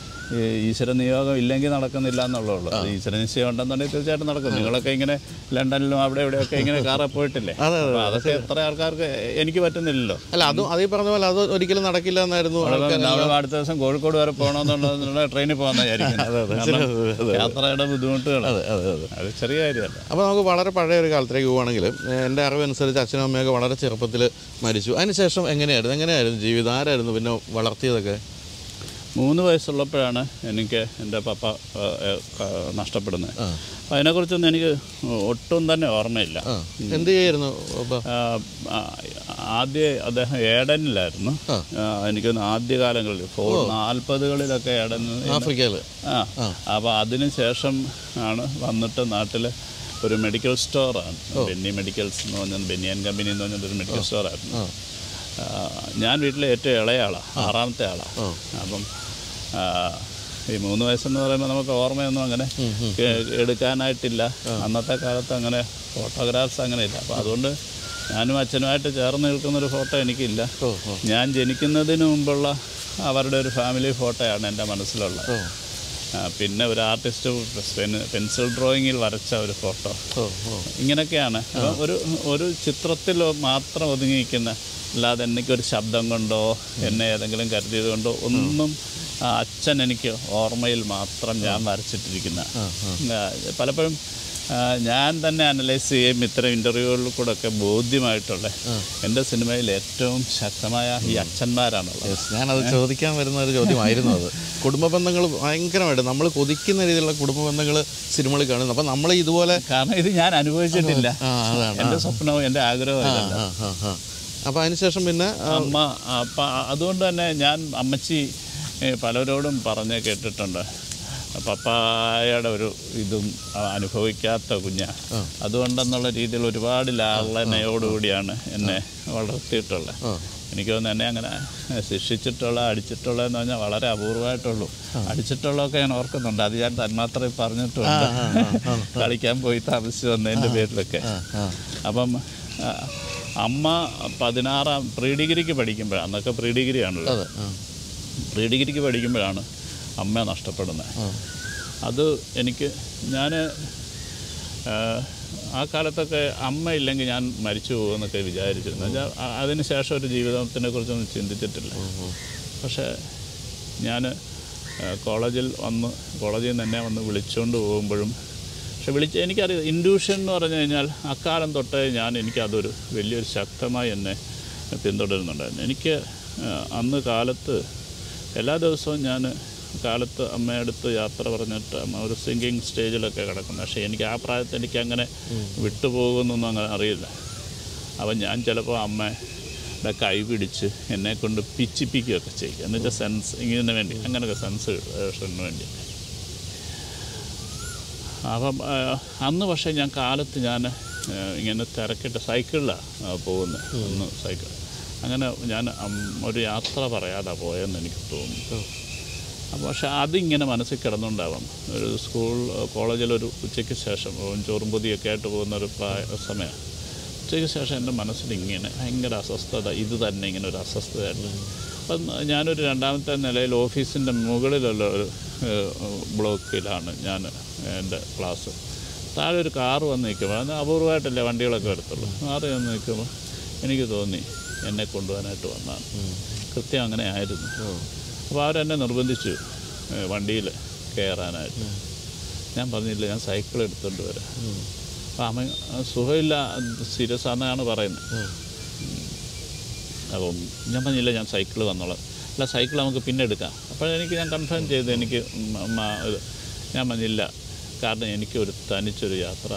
ഈ ഈശ്വര നിയോഗം ഇല്ലെങ്കിൽ നടക്കുന്നില്ല എന്നുള്ളേ ഉള്ളൂ അത് ഈശ്വര നിശ്ചയം ഉണ്ടെന്നുണ്ടെങ്കിൽ തീർച്ചയായിട്ടും നടക്കും നിങ്ങളൊക്കെ ഇങ്ങനെ ലണ്ടനിലും അവിടെ ഇവിടെയൊക്കെ ഇങ്ങനെ കാറെ പോയിട്ടില്ലേ അപ്പോൾ അതൊക്കെ എത്ര ആൾക്കാർക്ക് എനിക്ക് പറ്റുന്നില്ലല്ലോ അല്ല അതും അതീ പറഞ്ഞ പോലെ അത് ഒരിക്കലും നടക്കില്ല എന്നായിരുന്നു ആൾക്കാർ നമ്മൾ അടുത്ത ദിവസം കോഴിക്കോട് വരെ പോകണമെന്നുള്ള ട്രെയിനിൽ പോകുന്നതായിരിക്കും യാത്രയുടെ ബുദ്ധിമുട്ടുകൾ അതെ അതെ അതെ അത് ചെറിയ കാര്യമല്ല അപ്പോൾ നമുക്ക് വളരെ പഴയ ഒരു കാലത്തേക്ക് പോവുകയാണെങ്കിൽ ഏഹ് എൻ്റെ അറിവനുസരിച്ച് അച്ഛനും അമ്മയൊക്കെ വളരെ ചെറുപ്പത്തിൽ മരിച്ചു അതിനുശേഷം എങ്ങനെയായിരുന്നു എങ്ങനെയായിരുന്നു ജീവിതം ആരായിരുന്നു പിന്നെ വളർത്തിയതൊക്കെ മൂന്ന് വയസ്സുള്ളപ്പോഴാണ് എനിക്ക് എൻ്റെ പപ്പ ആ, ആ, ക- നഷ്ടപ്പെടുന്നത് അപ്പോൾ അതിനെക്കുറിച്ചൊന്നും എനിക്ക് ഒട്ടും തന്നെ ഓർമ്മയില്ല ആ എന്ത് ചെയ്യായിരുന്നു അപ്പോൾ ആ, ആ, ആദ്യ അദ്ദേഹം ഏഡനിലായിരുന്നു ആ. ആ, എനിക്ക് തോന്നുന്നു ആദ്യകാലങ്ങളിൽ ഫോർ നാൽപ്പതുകളിലൊക്കെ ഏഡനിൽ ആഫ്രിക്കയിൽ ആ അപ്പോൾ അതിന് ശേഷം ആണ് വന്നിട്ട് നാട്ടിൽ ഒരു മെഡിക്കൽ സ്റ്റോറാണ് ബെന്നി മെഡിക്കൽസ് എന്ന് പറഞ്ഞാൽ ബെന്നിയൻ കമ്പനി എന്ന് പറഞ്ഞൊരു മെഡിക്കൽ സ്റ്റോറായിരുന്നു ആ, ഞാൻ വീട്ടിലെ ഏറ്റവും ഇളയ ആളാണ് ആറാമത്തെ ആളാണ് അപ്പം ആ, ഈ മൂന്ന് വയസ്സെന്ന് പറയുമ്പോൾ നമുക്ക് ഓർമ്മയൊന്നും അങ്ങനെ കെ- എടുക്കാനായിട്ടില്ല അന്നത്തെ കാലത്ത് അങ്ങനെ ഫോട്ടോഗ്രാഫ്സ് അങ്ങനെ ഇല്ല അപ്പോൾ അതുകൊണ്ട് ഞാനും അച്ഛനുമായിട്ട് ചേർന്ന് നിൽക്കുന്നൊരു ഫോട്ടോ എനിക്കില്ല ഓ ഓ ഞാൻ ജനിക്കുന്നതിന് മുമ്പുള്ള അവരുടെ ഒരു ഫാമിലി ഫോട്ടോയാണ് എൻ്റെ മനസ്സിലുള്ളത് ഓ ആ, പിന്നെ ഒരു ആർട്ടിസ്റ്റ് പെൻ- പെൻസിൽ ഡ്രോയിങ്ങിൽ വരച്ച ഒരു ഫോട്ടോ ഓ ഓ ഇങ്ങനെയൊക്കെയാണ് അപ്പം ഒരു ഒരു ചിത്രത്തിൽ മാത്രം ഒതുങ്ങി നിൽക്കുന്ന അല്ലാതെ എനിക്കൊരു ശബ്ദം കൊണ്ടോ എന്നെ ഏതെങ്കിലും കരുതിയത് കൊണ്ടോ ഒന്നും ആ, അച്ഛൻ എനിക്ക് ഓർമ്മയിൽ മാത്രം ഞാൻ വരച്ചിട്ടിരിക്കുന്ന ആ, പലപ്പോഴും ആ, ഞാൻ തന്നെ അനലൈസ് ചെയ്യും ഇത്തരം ഇൻ്റർവ്യൂകളിൽ കൂടെ ഒക്കെ ബോധ്യമായിട്ടുള്ള എൻ്റെ സിനിമയിൽ ഏറ്റവും ശക്തമായ ഈ അച്ഛന്മാരാണുള്ളത് യെസ് ഞാനത് ചോദിക്കാൻ വരുന്ന ഒരു ചോദ്യമായിരുന്നു അത് കുടുംബ ബന്ധങ്ങൾ ഭയങ്കരമായിട്ട് നമ്മൾ കൊതിക്കുന്ന രീതിയിലുള്ള കുടുംബ ബന്ധങ്ങൾ സിനിമകളിൽ കാണുന്നു അപ്പം നമ്മൾ ഇതുപോലെ കാരണം ഇത് ഞാൻ അനുഭവിച്ചിട്ടില്ല ആ അതാണ് എൻ്റെ സ്വപ്നവും എൻ്റെ ആഗ്രഹവും ആ ഇതല്ല ആ ആ ആ അപ്പോൾ അതിനുശേഷം പിന്നെ ആ, അമ്മ അപ്പം അതുകൊണ്ട് തന്നെ ഞാൻ അമ്മച്ചി ഏ, പലരോടും പറഞ്ഞ് കേട്ടിട്ടുണ്ട് പപ്പായയുടെ ഒരു ഇതും ആ, അനുഭവിക്കാത്ത കുഞ്ഞ അതുകൊണ്ടെന്നുള്ള രീതിയിൽ ഒരുപാട് ലാളനയോടുകൂടിയാണ് എന്നെ വളർത്തിയിട്ടുള്ളത് ആ. എനിക്ക് തോന്നുന്നു എന്നെ അങ്ങനെ ശിക്ഷിച്ചിട്ടുള്ള അടിച്ചിട്ടുള്ളതെന്ന് പറഞ്ഞാൽ വളരെ അപൂർവമായിട്ടുള്ളൂ അടിച്ചിട്ടുള്ളതൊക്കെ ഞാൻ ഓർക്കുന്നുണ്ട് അത് ഞാൻ തന്മാത്രയിൽ പറഞ്ഞിട്ടുണ്ട് കളിക്കാൻ പോയി താമസിച്ച് വന്നതിൻ്റെ പേരിലൊക്കെ ആ ആ അപ്പം ആ, അമ്മ പതിനാറാം പ്രീ ഡിഗ്രിക്ക് പഠിക്കുമ്പോഴാണ് അന്നൊക്കെ പ്രീ ഡിഗ്രി ആണല്ലോ അതെ ആ പ്രീ ഡിഗ്രിക്ക് പഠിക്കുമ്പോഴാണ് അമ്മ നഷ്ടപ്പെടുന്നത് ആ അത് എനിക്ക് ഞാൻ ആ കാലത്തൊക്കെ അമ്മ ഇല്ലെങ്കിൽ ഞാൻ മരിച്ചു പോകുമെന്നൊക്കെ വിചാരിച്ചിരുന്നു എന്നുവെച്ചാൽ ആ- അതിന് ശേഷം ഒരു ജീവിതത്തിനെ കുറിച്ചൊന്നും ചിന്തിച്ചിട്ടില്ല പക്ഷേ ഞാൻ കോളേജിൽ വന്ന് കോളേജിൽ നിന്ന് എന്നെ വന്ന് വിളിച്ചുകൊണ്ട് പോകുമ്പോഴും പക്ഷെ വിളിച്ച് എനിക്കറിയാം ഇൻഡ്യൂഷൻ എന്ന് പറഞ്ഞു കഴിഞ്ഞാൽ അക്കാലം തൊട്ടേ ഞാൻ എനിക്കതൊരു വലിയൊരു ശക്തമായി എന്നെ പിന്തുടരുന്നുണ്ടായിരുന്നു എനിക്ക് ആ, അന്ന് കാലത്ത് എല്ലാ ദിവസവും ഞാൻ കാലത്ത് അമ്മയടുത്ത് യാത്ര പറഞ്ഞിട്ട് അമ്മ ഒരു സിംഗിങ് സ്റ്റേജിലൊക്കെ കിടക്കുന്നു പക്ഷേ എനിക്ക് ആ പ്രായത്തിൽ എനിക്ക് അങ്ങനെ വിട്ടുപോകുന്നൊന്നും അങ്ങനെ അറിയില്ല അപ്പം ഞാൻ ചിലപ്പോൾ അമ്മയുടെ കൈ പിടിച്ച് എന്നെ കൊണ്ട് പിച്ചിപ്പിക്കുകയൊക്കെ ചെയ്യും എന്ന് വെച്ചാൽ സെൻസ് ഇങ്ങനെ വേണ്ടി അങ്ങനെയൊക്കെ സെൻസ് വേണ്ടി അപ്പം ആ, അന്ന് പക്ഷേ ഞാൻ കാലത്ത് ഞാൻ ഏഹ്, ഇങ്ങനെ തിരക്കിട്ട് സൈക്കിളിലാണ് പോകുന്നത് ഒന്ന് സൈക്കിൾ അങ്ങനെ ഞാൻ അം- ഒരു യാത്ര പറയാതെ പോയെന്ന് എനിക്ക് തോന്നുന്നു അപ്പോൾ പക്ഷെ അതിങ്ങനെ മനസ്സിൽ കിടന്നുണ്ടാവാം ഒരു സ്കൂൾ കോളേജിലൊരു ഉച്ചയ്ക്ക് ശേഷം ഉം, ചോറും പൊതിയൊക്കെ ആയിട്ട് പോകുന്ന ഒരു പ്രായ സമയം ഉച്ചയ്ക്ക് ശേഷം എൻ്റെ മനസ്സിൽ ഇങ്ങനെ ഭയങ്കര അസ്വസ്ഥത ഇത് തന്നെ ഇങ്ങനെ ഒരു അസ്വസ്ഥതയായിരുന്നു അപ്പം ഞാനൊരു രണ്ടാമത്തെ നിലയിൽ ഓഫീസിൻ്റെ മുകളിലുള്ള ഒരു ഏഹ്, ബ്ലോക്കിലാണ് ഞാൻ എൻ്റെ ക്ലാസ് താഴെ ഒരു കാറ് വന്ന് നിൽക്കുമ്പോൾ അത് അപൂർവമായിട്ടല്ലേ വണ്ടികളൊക്കെ എടുത്തുള്ളൂ കാറ് വന്ന് നിൽക്കുമ്പോൾ എനിക്ക് തോന്നി എന്നെ കൊണ്ടുപോകാനായിട്ട് വന്നതാണ് കൃത്യം അങ്ങനെ ആയിരുന്നു അപ്പോൾ അവരെന്നെ നിർബന്ധിച്ചു വണ്ടിയിൽ കയറാനായിട്ട് ഞാൻ പറഞ്ഞില്ല ഞാൻ സൈക്കിൾ എടുത്തുകൊണ്ട് വരാം അപ്പം അമ്മ സുഖമില്ല സീരിയസ് ആണെന്നാണ് പറയുന്നത് അപ്പം ഞാൻ പറഞ്ഞില്ല ഞാൻ സൈക്കിൾ വന്നോളാം അല്ല സൈക്കിൾ നമുക്ക് പിന്നെ എടുക്കാം അപ്പോൾ എനിക്ക് ഞാൻ കൺഫേം ചെയ്തു എനിക്ക് മ- മ- ഇത് ഞാൻ പറഞ്ഞില്ല കാരണം എനിക്ക് ഒരു തനിച്ചൊരു യാത്ര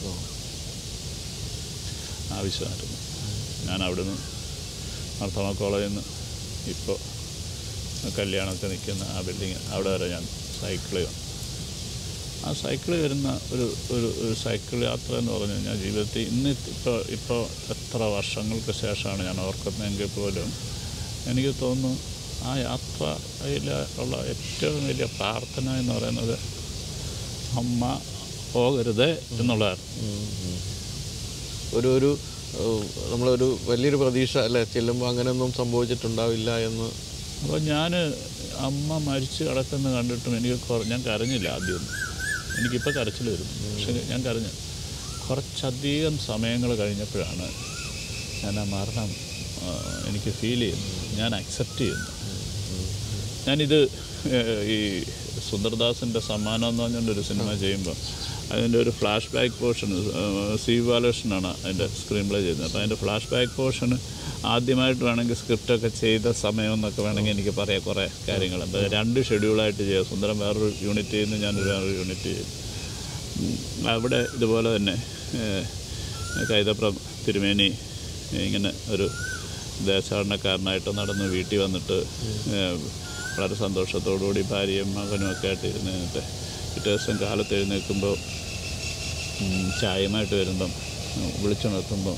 ആവശ്യമായിരുന്നു ഞാൻ അവിടുന്ന് മർത്തമ കോളേജിൽ നിന്ന് ഇപ്പോൾ കല്യാണമൊക്കെ നിൽക്കുന്ന ആ ബിൽഡിങ് അവിടെ വരെ ഞാൻ സൈക്കിളിൽ വന്നു ആ സൈക്കിളിൽ വരുന്ന ഒരു ഒരു ഒരു സൈക്കിൾ യാത്ര എന്ന് പറഞ്ഞു കഴിഞ്ഞാൽ ജീവിതത്തിൽ ഇന്ന് ഇപ്പോൾ ഇപ്പോൾ എത്ര വർഷങ്ങൾക്ക് ശേഷമാണ് ഞാൻ ഓർക്കുന്നതെങ്കിൽ പോലും എനിക്ക് തോന്നുന്നു ആ യാത്രയിൽ ഉള്ള ഏറ്റവും വലിയ പ്രാർത്ഥന എന്ന് പറയുന്നത് അമ്മ പോകരുത് എന്നുള്ളതായിരുന്നു ഒരു ഒരു ഏഹ്, നമ്മളൊരു വലിയൊരു പ്രതീക്ഷ അല്ലേ ചെല്ലുമ്പോൾ അങ്ങനെയൊന്നും സംഭവിച്ചിട്ടുണ്ടാവില്ല എന്ന് അപ്പോൾ ഞാൻ അമ്മ മരിച്ച് കിടക്കുന്ന കണ്ടിട്ടും എനിക്ക് കുറ- ഞാൻ കരഞ്ഞില്ല ആദ്യമൊന്നും എനിക്കിപ്പോൾ കരച്ചിൽ വരും പക്ഷെ ഞാൻ കരഞ്ഞു കുറച്ചധികം സമയങ്ങൾ കഴിഞ്ഞപ്പോഴാണ് ഞാൻ ആ മരണം ആ, എനിക്ക് ഫീൽ ചെയ്യുന്നത് ഞാൻ അക്സെപ്റ്റ് ചെയ്യുന്നു ഞാനിത് ഏഹ്, ഈ സുന്ദർദാസിൻ്റെ സമ്മാനം എന്ന് പറഞ്ഞുകൊണ്ടൊരു സിനിമ ചെയ്യുമ്പോൾ അതിൻ്റെ ഒരു ഫ്ലാഷ് ബാക്ക് പോർഷൻ സി ബാലകൃഷ്ണനാണ് അതിൻ്റെ സ്ക്രീൻ പ്ലേ ചെയ്യുന്നത് അപ്പോൾ അതിൻ്റെ ഫ്ലാഷ് ബാക്ക് പോർഷൻ ആദ്യമായിട്ട് വേണമെങ്കിൽ സ്ക്രിപ്റ്റൊക്കെ ചെയ്ത സമയം എന്നൊക്കെ വേണമെങ്കിൽ എനിക്ക് പറയാം കുറേ കാര്യങ്ങൾ എന്താ രണ്ട് ഷെഡ്യൂളായിട്ട് ചെയ്യാം സുന്ദരം വേറൊരു യൂണിറ്റ് ചെയ്യുന്നു ഞാൻ വേറൊരു യൂണിറ്റ് ചെയ്യും ഉം, അവിടെ ഇതുപോലെ തന്നെ ഏഹ്, കൈതപ്രം തിരുമേനി ഇങ്ങനെ ഒരു ദേശാടനക്കാരനായിട്ട് നടന്ന് വീട്ടിൽ വന്നിട്ട് ഏഹ്, വളരെ സന്തോഷത്തോടുകൂടി ഭാര്യയും മകനും ഒക്കെ ആയിട്ട് ഇരുന്നിട്ട് പിറ്റേ ദിവസം കാലത്ത് എഴുന്നേൽക്കുമ്പോൾ ഉം, ചായയുമായിട്ട് വരുമ്പം ഉം, വിളിച്ചു നിർത്തുമ്പോൾ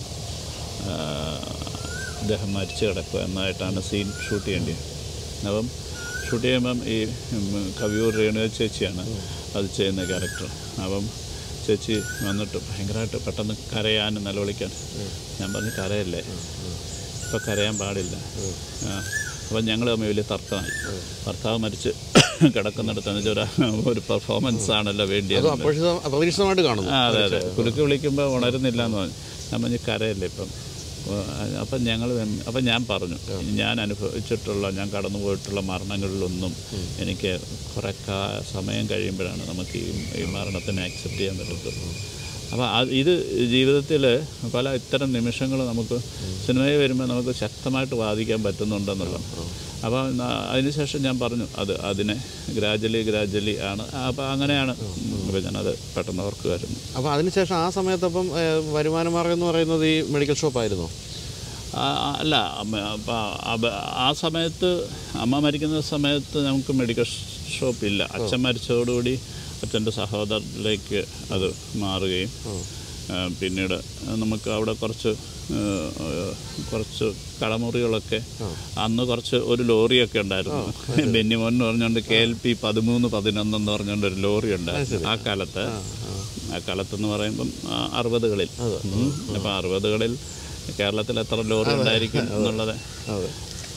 അദ്ദേഹം മരിച്ചു കിടക്കുക എന്നായിട്ടാണ് സീൻ ഷൂട്ട് ചെയ്യേണ്ടത് അപ്പം ഷൂട്ട് ചെയ്യുമ്പം ഈ ഉം, കവിയൂർ രേണുക ചേച്ചിയാണ് അത് ചെയ്യുന്ന ക്യാരക്ടർ അപ്പം ചേച്ചി വന്നിട്ട് ഭയങ്കരമായിട്ട് പെട്ടെന്ന് കരയാനും നിലവിളിക്കാൻ ഞാൻ പറഞ്ഞു കരയല്ലേ ഇപ്പം കരയാൻ പാടില്ല ആ, അപ്പം ഞങ്ങൾ തമ്മിൽ വലിയ തർക്കമായി ഭർത്താവ് മരിച്ച് കിടക്കുന്നിടത്ത് എന്ന് വെച്ചാൽ ഒരു- ഒരു പെർഫോമൻസ് ആണല്ലോ വേണ്ടിയത് അത് അപ്രതീക്ഷിത അപ്രതീക്ഷിതമായിട്ട് കാണുന്നു ആ അതെ അതെ കുലുക്ക് വിളിക്കുമ്പോൾ ഉണരുന്നില്ല എന്ന് പറഞ്ഞു ഞാൻ പറഞ്ഞു കരയല്ലേ ഇപ്പം ഓ, അ- അപ്പം ഞങ്ങൾ അപ്പം ഞാൻ പറഞ്ഞു ഞാൻ അനുഭവിച്ചിട്ടുള്ള ഞാൻ കടന്നു പോയിട്ടുള്ള മരണങ്ങളിലൊന്നും എനിക്ക് കുറേ കാ സമയം കഴിയുമ്പോഴാണ് നമുക്ക് ഈ ഈ മരണത്തിനെ അക്സെപ്റ്റ് ചെയ്യാൻ പറ്റത്തുള്ളൂ അപ്പോൾ അത് ഇത് ജീവിതത്തിൽ പല ഇത്തരം നിമിഷങ്ങൾ നമുക്ക് സിനിമയിൽ വരുമ്പോൾ നമുക്ക് ശക്തമായിട്ട് വാദിക്കാൻ പറ്റുന്നുണ്ടെന്നുള്ളത് അപ്പോൾ അതിനുശേഷം ഞാൻ പറഞ്ഞു അത് അതിനെ ഗ്രാജുവലി ഗ്രാജുവലി ആണ് അപ്പോൾ അങ്ങനെയാണ് അപ്പോൾ ഞാനത് പെട്ടെന്ന് ഓർക്കുമായിരുന്നു അപ്പോൾ അതിനുശേഷം ആ സമയത്തപ്പം ഏഹ്, വരുമാന മാർഗം എന്ന് പറയുന്നത് ഈ മെഡിക്കൽ ഷോപ്പായിരുന്നോ ആ, ആ, അല്ല അമ്മ- അപ്പ- അബ- ആ സമയത്ത് അമ്മ മരിക്കുന്ന സമയത്ത് നമുക്ക് മെഡിക്കൽ ഷോപ്പില്ല അച്ഛൻ മരിച്ചതോടുകൂടി അച്ഛൻ്റെ സഹോദരനിലേക്ക് അത് മാറുകയും ആ, പിന്നീട് നമുക്ക് അവിടെ കുറച്ച് ആ, ആ, കുറച്ച് കടമുറികളൊക്കെ അന്ന് കുറച്ച് ഒരു ലോറിയൊക്കെ ഉണ്ടായിരുന്നു ബെന്നിമോൻ എന്ന് പറഞ്ഞുകൊണ്ട് കെ എൽ പി പതിമൂന്ന് പതിനൊന്ന് എന്ന് പറഞ്ഞുകൊണ്ട് ഒരു ലോറി ഉണ്ടായിരുന്നു ആ കാലത്ത് ആ കാലത്തെന്ന് പറയുമ്പം ആ, അറുപതുകളിൽ ഉം. അപ്പം അറുപതുകളിൽ കേരളത്തിൽ എത്ര ലോറി ഉണ്ടായിരിക്കും എന്നുള്ളത് അതെ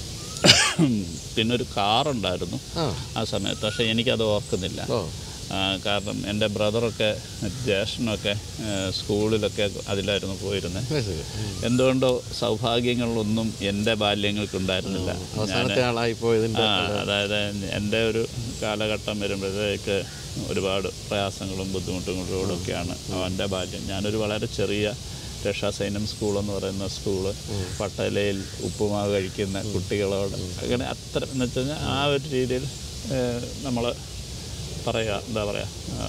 പിന്നെ ഒരു കാറുണ്ടായിരുന്നു ആ ആ സമയത്ത് പക്ഷേ എനിക്കത് ഓർക്കുന്നില്ല ഓ ആ, കാരണം എൻ്റെ ബ്രദറൊക്കെ ജ്യേഷ്ഠനൊക്കെ ആ, സ്കൂളിലൊക്കെ അതിലായിരുന്നു പോയിരുന്നത് അത് ശരി ഉം. എന്തുകൊണ്ടോ സൗഭാഗ്യങ്ങളൊന്നും എൻ്റെ ബാല്യങ്ങൾക്കുണ്ടായിരുന്നില്ല അവസാനത്തെ ആളായി പോയതിൻ്റെ ആ അതായത് എൻ്റെ ഒരു കാലഘട്ടം വരുമ്പോഴത്തേക്ക് ഒരുപാട് പ്രയാസങ്ങളും ബുദ്ധിമുട്ടുകളും ഒക്കെയാണ് അവൻ്റെ ബാല്യം ഞാനൊരു വളരെ ചെറിയ രക്ഷാസൈന്യം സ്കൂൾ എന്ന് പറയുന്ന സ്കൂള് പട്ടലയിൽ ഉപ്പുമാവ് കഴിക്കുന്ന കുട്ടികളോട് അങ്ങനെ അത്ര എന്ന് വെച്ച് കഴിഞ്ഞാൽ ആ ഒരു രീതിയിൽ നമ്മൾ പറയുക എന്താ പറയുക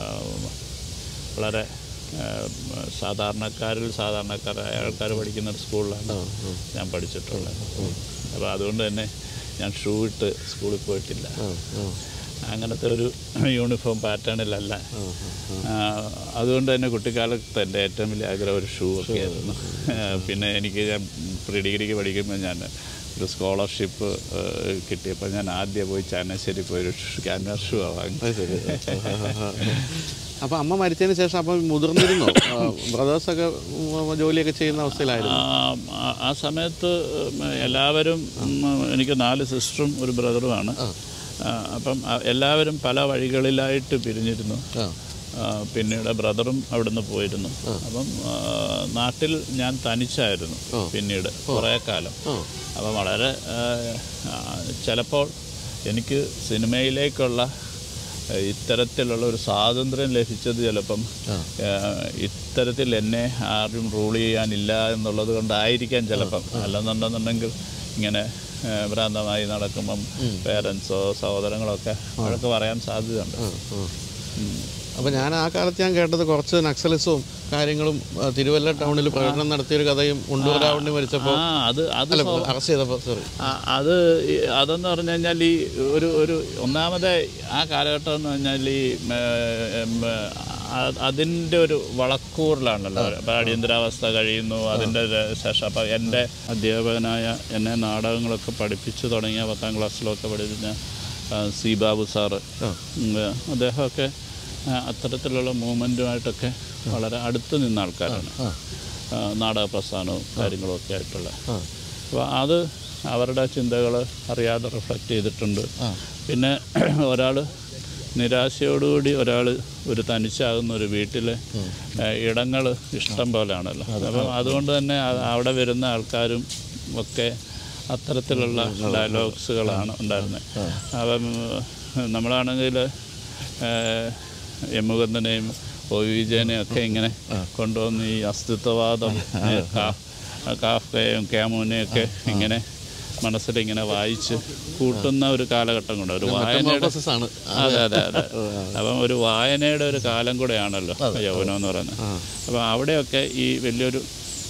വളരെ ആ, സാധാരണക്കാരിൽ സാധാരണക്കാരായ ആൾക്കാർ പഠിക്കുന്ന ഒരു സ്കൂളിലാണ് ഞാൻ പഠിച്ചിട്ടുള്ളത് അപ്പോൾ അതുകൊണ്ട് തന്നെ ഞാൻ ഷൂ ഇട്ട് സ്കൂളിൽ പോയിട്ടില്ല ആ ആ അങ്ങനത്തെ ഒരു യൂണിഫോം പാറ്റേണിലല്ല ആ, അതുകൊണ്ട് തന്നെ കുട്ടിക്കാലത്ത് എൻ്റെ ഏറ്റവും വലിയ ആഗ്രഹം ഒരു ഷൂ ഒക്കെ ആയിരുന്നു ആ, പിന്നെ എനിക്ക് ഞാൻ പ്രീ ഡിഗ്രിക്ക് പഠിക്കുമ്പോൾ ഞാൻ ഒരു സ്കോളർഷിപ്പ് കിട്ടിയപ്പോൾ ഞാൻ ആദ്യം പോയി ചാനശ്ശേരി പോയി ഒരു ക്യാൻവാസ് ഷൂ വാങ്ങി അത് ശരി അപ്പൊ അമ്മ മരിച്ചതിന് ശേഷം അപ്പം മുതിർന്നിരുന്നോ ബ്രദേഴ്സൊക്കെ ജോലിയൊക്കെ ചെയ്യുന്ന അവസ്ഥയിലായിരുന്നു ആ, ആ- ആ സമയത്ത് ഉം, എല്ലാവരും ഉം, എനിക്ക് നാല് സിസ്റ്ററും ഒരു ബ്രദറുമാണ് ആ, അപ്പം ആ- എല്ലാവരും പല വഴികളിലായിട്ട് പിരിഞ്ഞിരുന്നു ആ ആ, പിന്നീട് ബ്രദറും അവിടുന്ന് പോയിരുന്നു അപ്പം ആ, നാട്ടിൽ ഞാൻ തനിച്ചായിരുന്നു പിന്നീട് കുറേ കാലം ആ അപ്പം വളരെ ആ, ആ, ചിലപ്പോൾ എനിക്ക് സിനിമയിലേക്കുള്ള ആ, ഇത്തരത്തിലുള്ള ഒരു സ്വാതന്ത്ര്യം ലഭിച്ചത് ചിലപ്പം ആ, ഇത്തരത്തിൽ എന്നെ ആരും റൂൾ ചെയ്യാനില്ല എന്നുള്ളത് കൊണ്ടായിരിക്കാം ചിലപ്പം അല്ലെന്നുണ്ടെന്നുണ്ടെങ്കിൽ ഇങ്ങനെ ആ, ഭ്രാന്തമായി നടക്കുമ്പം പേരൻസോ സഹോദരങ്ങളൊക്കെ അവരൊക്കെ പറയാൻ സാധ്യതയുണ്ട് ഉം. അപ്പോൾ ഞാൻ ആ കാലത്ത് ഞാൻ കേട്ടത് കുറച്ച് നക്സലിസവും കാര്യങ്ങളും ആ, തിരുവല്ല ടൗണിൽ പ്രകടനം നടത്തിയൊരു കഥയും ഉണ്ടൂർ രാവണി മരിച്ചപ്പോൾ ആ അത് അത് അല്ല അറസ്റ്റ് ചെയ്തപ്പോൾ സോറി ആ, അത് ഈ- അതെന്ന് പറഞ്ഞു കഴിഞ്ഞാൽ ഈ ഒരു ഒരു ഒന്നാമത് ആ കാലഘട്ടം എന്ന് പറഞ്ഞാൽ ഈ അതിൻ്റെ ഒരു വളക്കൂറിലാണല്ലോ അപ്പോൾ അടിയന്തരാവസ്ഥ കഴിയുന്നു അതിൻ്റെ ശേഷം അപ്പോൾ എൻ്റെ അധ്യാപകനായ എന്നെ നാടകങ്ങളൊക്കെ പഠിപ്പിച്ചു തുടങ്ങിയ പത്താം ക്ലാസ്സിലൊക്കെ പഠിപ്പിച്ച ആ, സി ബാബു സാറ് ഉം, അദ്ദേഹമൊക്കെ ആ, അത്തരത്തിലുള്ള മൂവ്മെൻറ്റുമായിട്ടൊക്കെ വളരെ അടുത്ത് നിന്ന ആൾക്കാരാണ് ആ, നാടക പ്രസ്ഥാനവും കാര്യങ്ങളും ഒക്കെ ആയിട്ടുള്ള അപ്പോൾ അത് അവരുടെ ചിന്തകൾ അറിയാതെ റിഫ്ലക്റ്റ് ചെയ്തിട്ടുണ്ട് പിന്നെ ഒരാൾ നിരാശയോടുകൂടി ഒരാൾ ഒരു തനിച്ചാകുന്ന ഒരു വീട്ടിലെ ഇടങ്ങൾ ഇഷ്ടം പോലെയാണല്ലോ അപ്പം അതുകൊണ്ട് തന്നെ അ- അവിടെ വരുന്ന ആൾക്കാരും ഒക്കെ അത്തരത്തിലുള്ള ഡയലോഗ്സുകളാണ് ഉണ്ടായിരുന്നത് അപ്പം നമ്മളാണെങ്കിൽ എമ്മുകന്ദനെയും ഒ വി വിജയനെയും ഒക്കെ ഇങ്ങനെ കൊണ്ടുവന്ന് ഈ അസ്തിത്വവാദം ഏ, കാ- കാഫ്കയും ക്യാമൂനെയൊക്കെ ഇങ്ങനെ മനസ്സിലിങ്ങനെ വായിച്ച് കൂട്ടുന്ന ഒരു കാലഘട്ടം കൂടെ ഒരു വായനയുടെ പ്രോസസ്സാണ് അതെ അതെ അതെ അപ്പം ഒരു വായനയുടെ ഒരു കാലം കൂടെയാണല്ലോ യൗവനം എന്ന് പറയുന്നത് അപ്പം അവിടെയൊക്കെ ഈ വലിയൊരു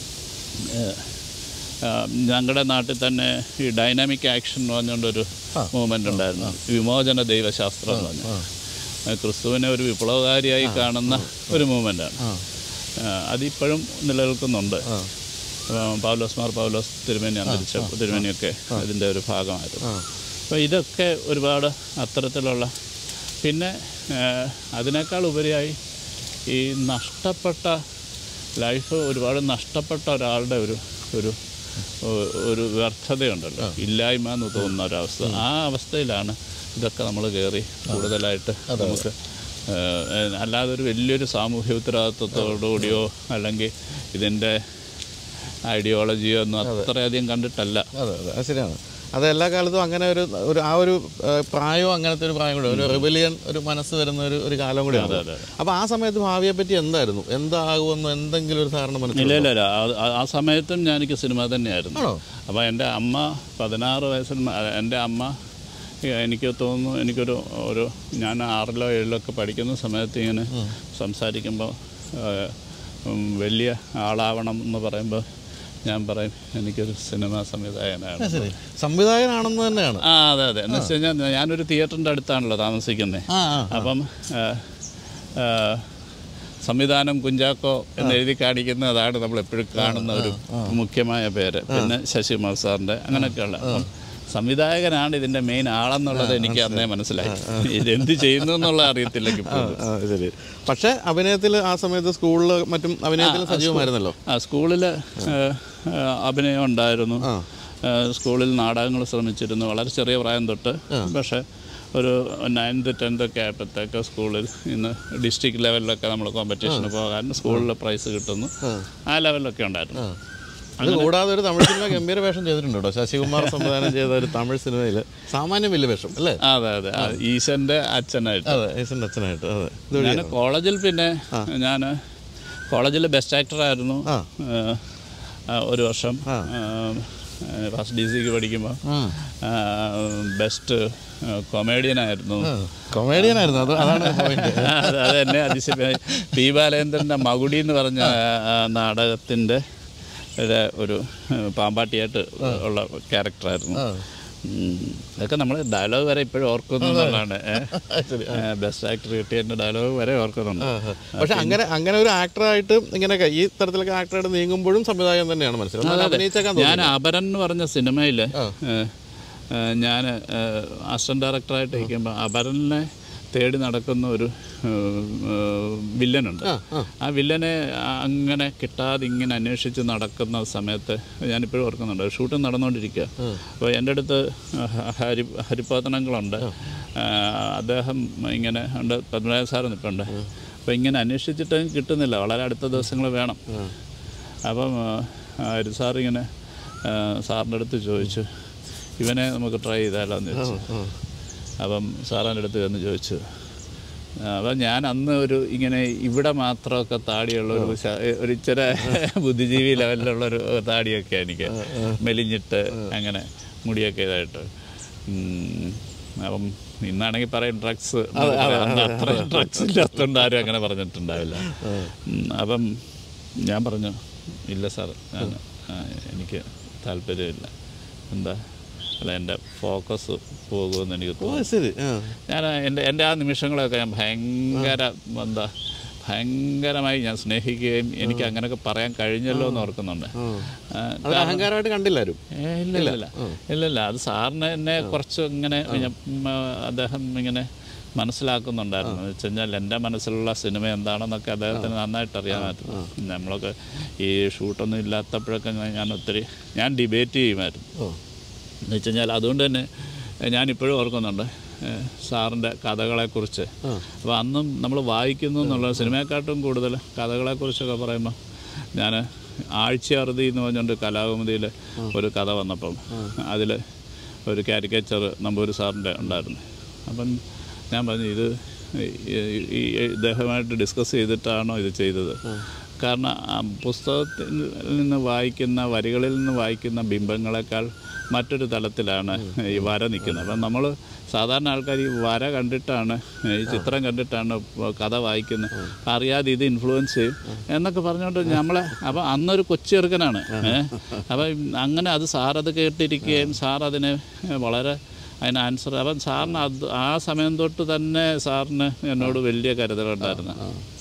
ഞങ്ങളുടെ നാട്ടിൽ തന്നെ ഈ ഡൈനാമിക് ആക്ഷൻ എന്ന് പറഞ്ഞുകൊണ്ടൊരു മൂവ്മെൻ്റ് ഉണ്ടായിരുന്നു വിമോചന ദൈവശാസ്ത്രം എന്ന് പറഞ്ഞു ആ, ക്രിസ്തുവിനെ ഒരു വിപ്ലവകാരിയായി കാണുന്ന ഒരു മൂവ്മെൻ്റാണ് അതിപ്പോഴും നിലനിൽക്കുന്നുണ്ട് ആ, പൗലോസ് മാർ പൗലോസ് തിരുമേനി അന്തരിച്ച തിരുമേനിയൊക്കെ അതിൻ്റെ ഒരു ഭാഗമായിരുന്നു അപ്പോൾ ഇതൊക്കെ ഒരുപാട് അത്തരത്തിലുള്ള പിന്നെ ആ, അതിനേക്കാൾ ഉപരിയായി ഈ നഷ്ടപ്പെട്ട ലൈഫ് ഒരുപാട് നഷ്ടപ്പെട്ട ഒരാളുടെ ഒരു ഒരു ഒ- ഒരു വ്യർത്ഥതയുണ്ടല്ലോ ഇല്ലായ്മ എന്ന് തോന്നുന്ന ഒരവസ്ഥ ആ അവസ്ഥയിലാണ് ഇതൊക്കെ നമ്മൾ കയറി കൂടുതലായിട്ട് നമുക്ക് ഏഹ്, ഏഹ്, അല്ലാതെ ഒരു വലിയൊരു സാമൂഹ്യ ഉത്തരവാദിത്വത്തോടുകൂടിയോ അല്ലെങ്കിൽ ഇതിൻ്റെ ഐഡിയോളജിയോ ഒന്നും അത്രയധികം കണ്ടിട്ടല്ല അതെ അതെ അത് ശരിയാണ് അത് എല്ലാ കാലത്തും അങ്ങനെ ഒരു ഒരു ആ ഒരു ആ, പ്രായവും അങ്ങനത്തെ ഒരു പ്രായം കൂടെ ഒരു റിബലിയൻ ഒരു മനസ്സ് വരുന്ന ഒരു ഒരു കാലം കൂടിയാണ് അതെ, അപ്പോൾ ആ സമയത്ത് ഭാവിയെ പറ്റി എന്തായിരുന്നു എന്താകുമെന്ന് എന്തെങ്കിലും ഒരു ധാരണ ഇല്ല മനസ്സിൽ ഇല്ല ഇല്ല ആ- ആ- ആ സമയത്തും ഞാൻ എനിക്ക് സിനിമ തന്നെയായിരുന്നു ആണോ അപ്പോൾ എൻ്റെ അമ്മ പതിനാറ് വയസ്സിൽ മ- എൻ്റെ അമ്മ ഏ, എനിക്ക് തോന്നുന്നു എനിക്കൊരു ഒരു ഞാൻ ആറിലോ ഏഴിലോ ഒക്കെ പഠിക്കുന്ന സമയത്ത് ഇങ്ങനെ സംസാരിക്കുമ്പോൾ ഏ, ഉം, വലിയ ആളാവണം എന്ന് പറയുമ്പോൾ ഞാൻ പറയും എനിക്കൊരു സിനിമാ സംവിധായകനാണ് ശരി സംവിധായകനാണെന്ന് തന്നെയാണ് ആ അതെ അതെ എന്ന് വെച്ച് കഴിഞ്ഞാൽ ഞാനൊരു തിയേറ്ററിൻ്റെ അടുത്താണല്ലോ താമസിക്കുന്നത് ആ ആ അപ്പം ആ, ആ, സംവിധാനം കുഞ്ചാക്കോ എന്ന് എഴുതി കാണിക്കുന്ന അതാണ് നമ്മൾ എപ്പോഴും കാണുന്ന ഒരു മുഖ്യമായ പേര് പിന്നെ ശശികുമാർ സാറിൻ്റെ അങ്ങനെയൊക്കെയുള്ള അപ്പം സംവിധായകനാണ് ഇതിൻ്റെ മെയിൻ ആളെന്നുള്ളത് എനിക്ക് അന്നേ മനസ്സിലായി ഇതെന്ത് ചെയ്യുന്നു എന്നുള്ള അറിയത്തില്ലെങ്കിൽ പോലും. ആ ശരി പക്ഷേ അഭിനയത്തിൽ ആ സമയത്ത് സ്കൂളിൽ മറ്റും അഭിനയത്തിൽ സജീവമായിരുന്നല്ലോ ആ സ്കൂളിൽ അഭിനയം ഉണ്ടായിരുന്നു ആ. ആ, സ്കൂളിൽ നാടകങ്ങൾ ശ്രമിച്ചിരുന്നു വളരെ ചെറിയ പ്രായം തൊട്ട് പക്ഷേ ഒരു നയൻത്ത് ടെൻത്ത് ഒക്കെ ആയപ്പോഴത്തേക്ക് സ്കൂളിൽ ഇന്ന് ഡിസ്ട്രിക്ട് ലെവലിലൊക്കെ നമ്മൾ കോമ്പറ്റീഷന് പോകാൻ സ്കൂളിൽ പ്രൈസ് കിട്ടുന്നു ആ ലെവലിലൊക്കെ ഉണ്ടായിരുന്നു അത് കൂടാതെ ഒരു തമിഴ് സിനിമ ഗംഭീര വേഷം ചെയ്തിട്ടുണ്ട് കേട്ടോ ശശികുമാർ സംവിധാനം ചെയ്ത ഒരു തമിഴ് സിനിമയിൽ സാമാന്യം വലിയ വേഷം അല്ലേ അതെ അതെ ആ, ഈശൻ്റെ അച്ഛനായിട്ട് അതെ യേശുൻ്റെ അച്ഛനായിട്ട് അതെ ഇത് ഞാൻ കോളേജിൽ പിന്നെ ഞാൻ കോളേജിൽ ബെസ്റ്റ് ആക്ടറായിരുന്നു ആ. ഏഹ്, ആ, ഒരു വർഷം ഫസ്റ്റ് ഡി സിക്ക് പഠിക്കുമ്പോൾ ആ ബെസ്റ്റ് കൊമേഡിയനായിരുന്നു കൊമേഡിയനായിരുന്നു അത് അതാണ് പോയിന്റ് അത് അത് എന്നെ അതിശയ പി ബാലേന്ദ്രൻ്റെ മകുടി എന്ന് പറഞ്ഞ ആ, നാടകത്തിൻ്റെ ഒരു ഒരു പാമ്പാട്ടിയായിട്ട് ഉള്ള ക്യാരക്ടറായിരുന്നു ഉം. ഇതൊക്കെ നമ്മൾ ഡയലോഗ് വരെ ഇപ്പോഴും ഓർക്കുന്നുള്ളതാണ് ശരി ബെസ്റ്റ് ആക്ടർ കിട്ടിയതിൻ്റെ ഡയലോഗ് വരെ ഓർക്കുന്നുണ്ട് പക്ഷെ അങ്ങനെ അങ്ങനെ ഒരു ആക്ടറായിട്ട് ഇങ്ങനെയൊക്കെ ഈ തരത്തിലൊക്കെ ആക്ടറായിട്ട് നീങ്ങുമ്പോഴും സംവിധായകൻ തന്നെയാണ് മനസ്സിലായത് നല്ല അഭിനയിച്ചേക്കാൻ തോന്നുന്നു ഞാൻ അപരൻ എന്ന് പറഞ്ഞ സിനിമയിൽ ഞാൻ അസിസ്റ്റന്റ് ഡയറക്ടറായിട്ട് ഇരിക്കുമ്പോൾ അപരനെ തേടി നടക്കുന്ന ഒരു വില്ലനുണ്ട് ആ വില്ലനെ അങ്ങനെ കിട്ടാതെ ഇങ്ങനെ അന്വേഷിച്ച് നടക്കുന്ന സമയത്ത് ഞാനിപ്പോഴും ഓർക്കുന്നുണ്ട് ഷൂട്ടിംഗ് നടന്നുകൊണ്ടിരിക്കുക അപ്പോൾ എൻ്റെ അടുത്ത് ഹ- ഹരി ഹരിപ്പാത്തനങ്ങളുണ്ട് ആ, അദ്ദേഹം ഇങ്ങനെ ഉണ്ട് പത്മനാഭ സാറ് നിൽപ്പുണ്ട് അപ്പോൾ ഇങ്ങനെ അന്വേഷിച്ചിട്ട് കിട്ടുന്നില്ല വളരെ അടുത്ത ദിവസങ്ങൾ വേണം അപ്പം ആ, ഹരി സാറിങ്ങനെ ആ, സാറിൻ്റെ അടുത്ത് ചോദിച്ചു ഇവനെ നമുക്ക് ട്രൈ ചെയ്താലോ എന്ന് ചോദിച്ചു അപ്പം സാറിൻ്റെ അടുത്ത് വന്ന് ചോദിച്ചു ആ, അപ്പം ഞാൻ അന്ന് ഒരു ഇങ്ങനെ ഇവിടെ മാത്രമൊക്കെ താടിയുള്ള ഒരു ശ- ഒരു ഇച്ചിരി ബുദ്ധിജീവി ലെവലിലുള്ളൊരു താടിയൊക്കെ എനിക്ക് മെലിഞ്ഞിട്ട് അങ്ങനെ മുടിയൊക്കെ ഇതായിട്ട് ഉം, അപ്പം ഇന്നാണെങ്കിൽ പറയും ഡ്രഗ്സ് അത്ര ഡ്രഗ്സ് ഇല്ലാത്തതുകൊണ്ട് ആരും അങ്ങനെ പറഞ്ഞിട്ടുണ്ടാവില്ല ഉം, അപ്പം ഞാൻ പറഞ്ഞു ഇല്ല സാർ ഞാൻ ആ, എനിക്ക് താല്പര്യമില്ല എന്താ അല്ല എൻ്റെ ഫോക്കസ് പോകുമെന്ന് എനിക്ക് ഓ തോന്നുന്നു ശരി ആ ഞാൻ എൻ്റെ എൻ്റെ ആ നിമിഷങ്ങളൊക്കെ ഞാൻ ഭയങ്കര എന്താ ഭയങ്കരമായി ഞാൻ സ്നേഹിക്കുകയും എനിക്ക് അങ്ങനെയൊക്കെ പറയാൻ കഴിഞ്ഞല്ലോ എന്ന് ഓർക്കുന്നുണ്ട് ആ, അത് അഹങ്കാരമായിട്ട് കണ്ടില്ലാരും ഏ, ഇല്ല ഇല്ല ഇല്ല ഇല്ല ഇല്ല അത് സാറിന് എന്നെ കുറച്ച് ഇങ്ങനെ ഞാൻ, ഉം, ആ, അദ്ദേഹം ഇങ്ങനെ മനസ്സിലാക്കുന്നുണ്ടായിരുന്നു എന്ന് വെച്ച് കഴിഞ്ഞാൽ എൻ്റെ മനസ്സിലുള്ള സിനിമ എന്താണെന്നൊക്കെ അദ്ദേഹത്തിന് നന്നായിട്ട് അറിയാമായിരുന്നു നമ്മളൊക്കെ ഈ ഷൂട്ടൊന്നും ഇല്ലാത്തപ്പോഴൊക്കെ ഞാൻ- ഞാൻ ഒത്തിരി ഞാൻ ഡിബേറ്റ് ചെയ്യുമായിരുന്നു എന്ന് വെച്ച് കഴിഞ്ഞാൽ അതുകൊണ്ട് തന്നെ ഞാനിപ്പോഴും ഓർക്കുന്നുണ്ട് ഏഹ് സാറിൻ്റെ കഥകളെക്കുറിച്ച് അപ്പോൾ അന്നും നമ്മൾ വായിക്കുന്നു എന്നുള്ള സിനിമയെക്കാട്ടും കൂടുതൽ കഥകളെക്കുറിച്ചൊക്കെ പറയുമ്പോൾ ഞാൻ ആഴ്ചയറുതി എന്ന് പറഞ്ഞുകൊണ്ട് കലാകൗമുദിയിൽ ഒരു കഥ വന്നപ്പം അതിൽ ഒരു കാരിക്കേച്ചർ നമ്പൂരി സാറിൻ്റെ ഉണ്ടായിരുന്നു അപ്പം ഞാൻ പറഞ്ഞു ഇത് ഈ- ഈ ഇദ്ദേഹമായിട്ട് ഡിസ്കസ് ചെയ്തിട്ടാണോ ഇത് ചെയ്തത് കാരണം ആ പുസ്തകത്തിൽ നിന്ന് വായിക്കുന്ന വരികളിൽ നിന്ന് വായിക്കുന്ന ബിംബങ്ങളെക്കാൾ മറ്റൊരു തലത്തിലാണ് ഈ വര നിൽക്കുന്നത് അപ്പം നമ്മൾ സാധാരണ ആൾക്കാർ ഈ വര കണ്ടിട്ടാണ് ഈ ചിത്രം കണ്ടിട്ടാണ് കഥ വായിക്കുന്നത് അപ്പം അറിയാതെ ഇത് ഇൻഫ്ലുവൻസ് ചെയ്യും എന്നൊക്കെ പറഞ്ഞുകൊണ്ട് നമ്മളെ അപ്പം അന്നൊരു കൊച്ചു ചെറുക്കനാണ് ഏഹ് അപ്പം അങ്ങനെ അത് സാറത് കേട്ടിരിക്കുകയും സാർ അതിനെ വളരെ അതിന് ആൻസർ അപ്പം സാറിന് അത് ആ സമയം തൊട്ട് തന്നെ സാറിന് എന്നോട് വലിയ കരുതലുണ്ടായിരുന്നു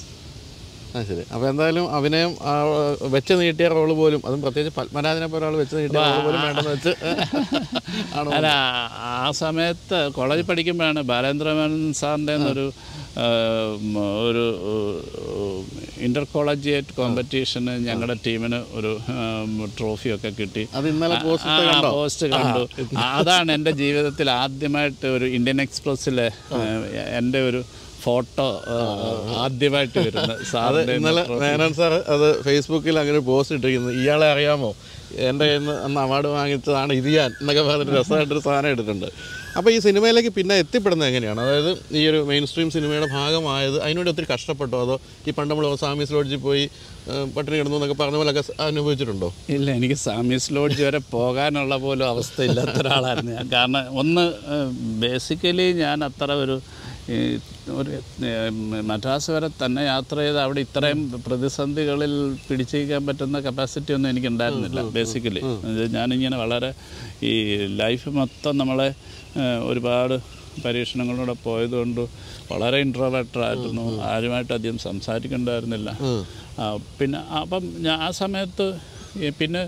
ആ ശരി അപ്പോൾ എന്തായാലും അഭിനയം ആ, വെച്ച് നീട്ടിയ റോള് പോലും അതും പ്രത്യേകിച്ച് പത്മരാജനെ പോലെ ഒരാൾ വെച്ച് നീട്ടിയ റോള് പോലും വേണ്ടെന്ന് വെച്ച് ആണോ അല്ല ആ സമയത്ത് കോളേജിൽ പഠിക്കുമ്പോഴാണ് ബാലേന്ദ്രമേനൻ സാറിൻ്റെ ഒരു ഒരു ഇൻ്റർ കോളേജിയേറ്റ് കോമ്പറ്റീഷന് ഞങ്ങളുടെ ടീമിന് ഒരു ട്രോഫിയൊക്കെ കിട്ടി അത് ഇന്നലെ പോസ്റ്റ് ആ, പോസ്റ്റ് കണ്ടു ആ, അതാണ് എൻ്റെ ജീവിതത്തിൽ ആദ്യമായിട്ട് ഒരു ഇന്ത്യൻ എക്സ്പ്രസ്സിൽ എൻ്റെ ഒരു ഫോട്ടോ ആദ്യമായിട്ട് വരുന്നത് സാറിൻ്റെ ഇന്നലെ മേനൻ സാർ അത് ഫേസ്ബുക്കിൽ അങ്ങനെ പോസ്റ്റ് ഇട്ടിരിക്കുന്നത് ഇയാളെ അറിയാമോ എൻ്റെ കയ്യിൽ നിന്ന് അന്ന് അവാർഡ് വാങ്ങിച്ചതാണ് ഇതിയാൻ എന്നൊക്കെ പറഞ്ഞിട്ട് രസമായിട്ടൊരു സാധനം എടുത്തിട്ടുണ്ട് അപ്പോൾ ഈ സിനിമയിലേക്ക് പിന്നെ എത്തിപ്പെടുന്നത് എങ്ങനെയാണ് അതായത് ഈ ഒരു മെയിൻ സ്ട്രീം സിനിമയുടെ ഭാഗമായത് അതിനുവേണ്ടി ഒത്തിരി കഷ്ടപ്പെട്ടോ അതോ ഈ പണ്ട് നമ്മൾ സാമീസ് ലോഡ്ജിൽ പോയി ആ, പട്ടിണി കിടന്നു എന്നൊക്കെ പറഞ്ഞ പോലൊക്കെ അനുഭവിച്ചിട്ടുണ്ടോ ഇല്ല എനിക്ക് സാമീസ് ലോഡ്ജ് വരെ പോകാനുള്ള പോലും അവസ്ഥയില്ലാത്ത ഒരാളായിരുന്നു ഞാൻ കാരണം ഒന്ന് ബേസിക്കലി ഞാൻ അത്ര ഒരു ഈ, ഒരു ഏഹ്, മദ്രാസ് വരെ തന്നെ യാത്ര ചെയ്ത് അവിടെ ഇത്രയും പ്രതിസന്ധികളിൽ പിടിച്ചിരിക്കാൻ പറ്റുന്ന കപ്പാസിറ്റി ഒന്നും എനിക്ക് ഉണ്ടായിരുന്നില്ല ബേസിക്കലി ഞാനിങ്ങനെ വളരെ ഈ ലൈഫ് മൊത്തം നമ്മളെ ഏഹ്, ഒരുപാട് പരീക്ഷണങ്ങളിലൂടെ പോയതുകൊണ്ട് വളരെ ഇൻട്രോവേർട്ടറായിരുന്നു ആരുമായിട്ട് അധികം സംസാരിക്കണ്ടായിരുന്നില്ല ആ, പിന്നെ അപ്പം ഞാൻ ആ സമയത്ത് ഈ പിന്നെ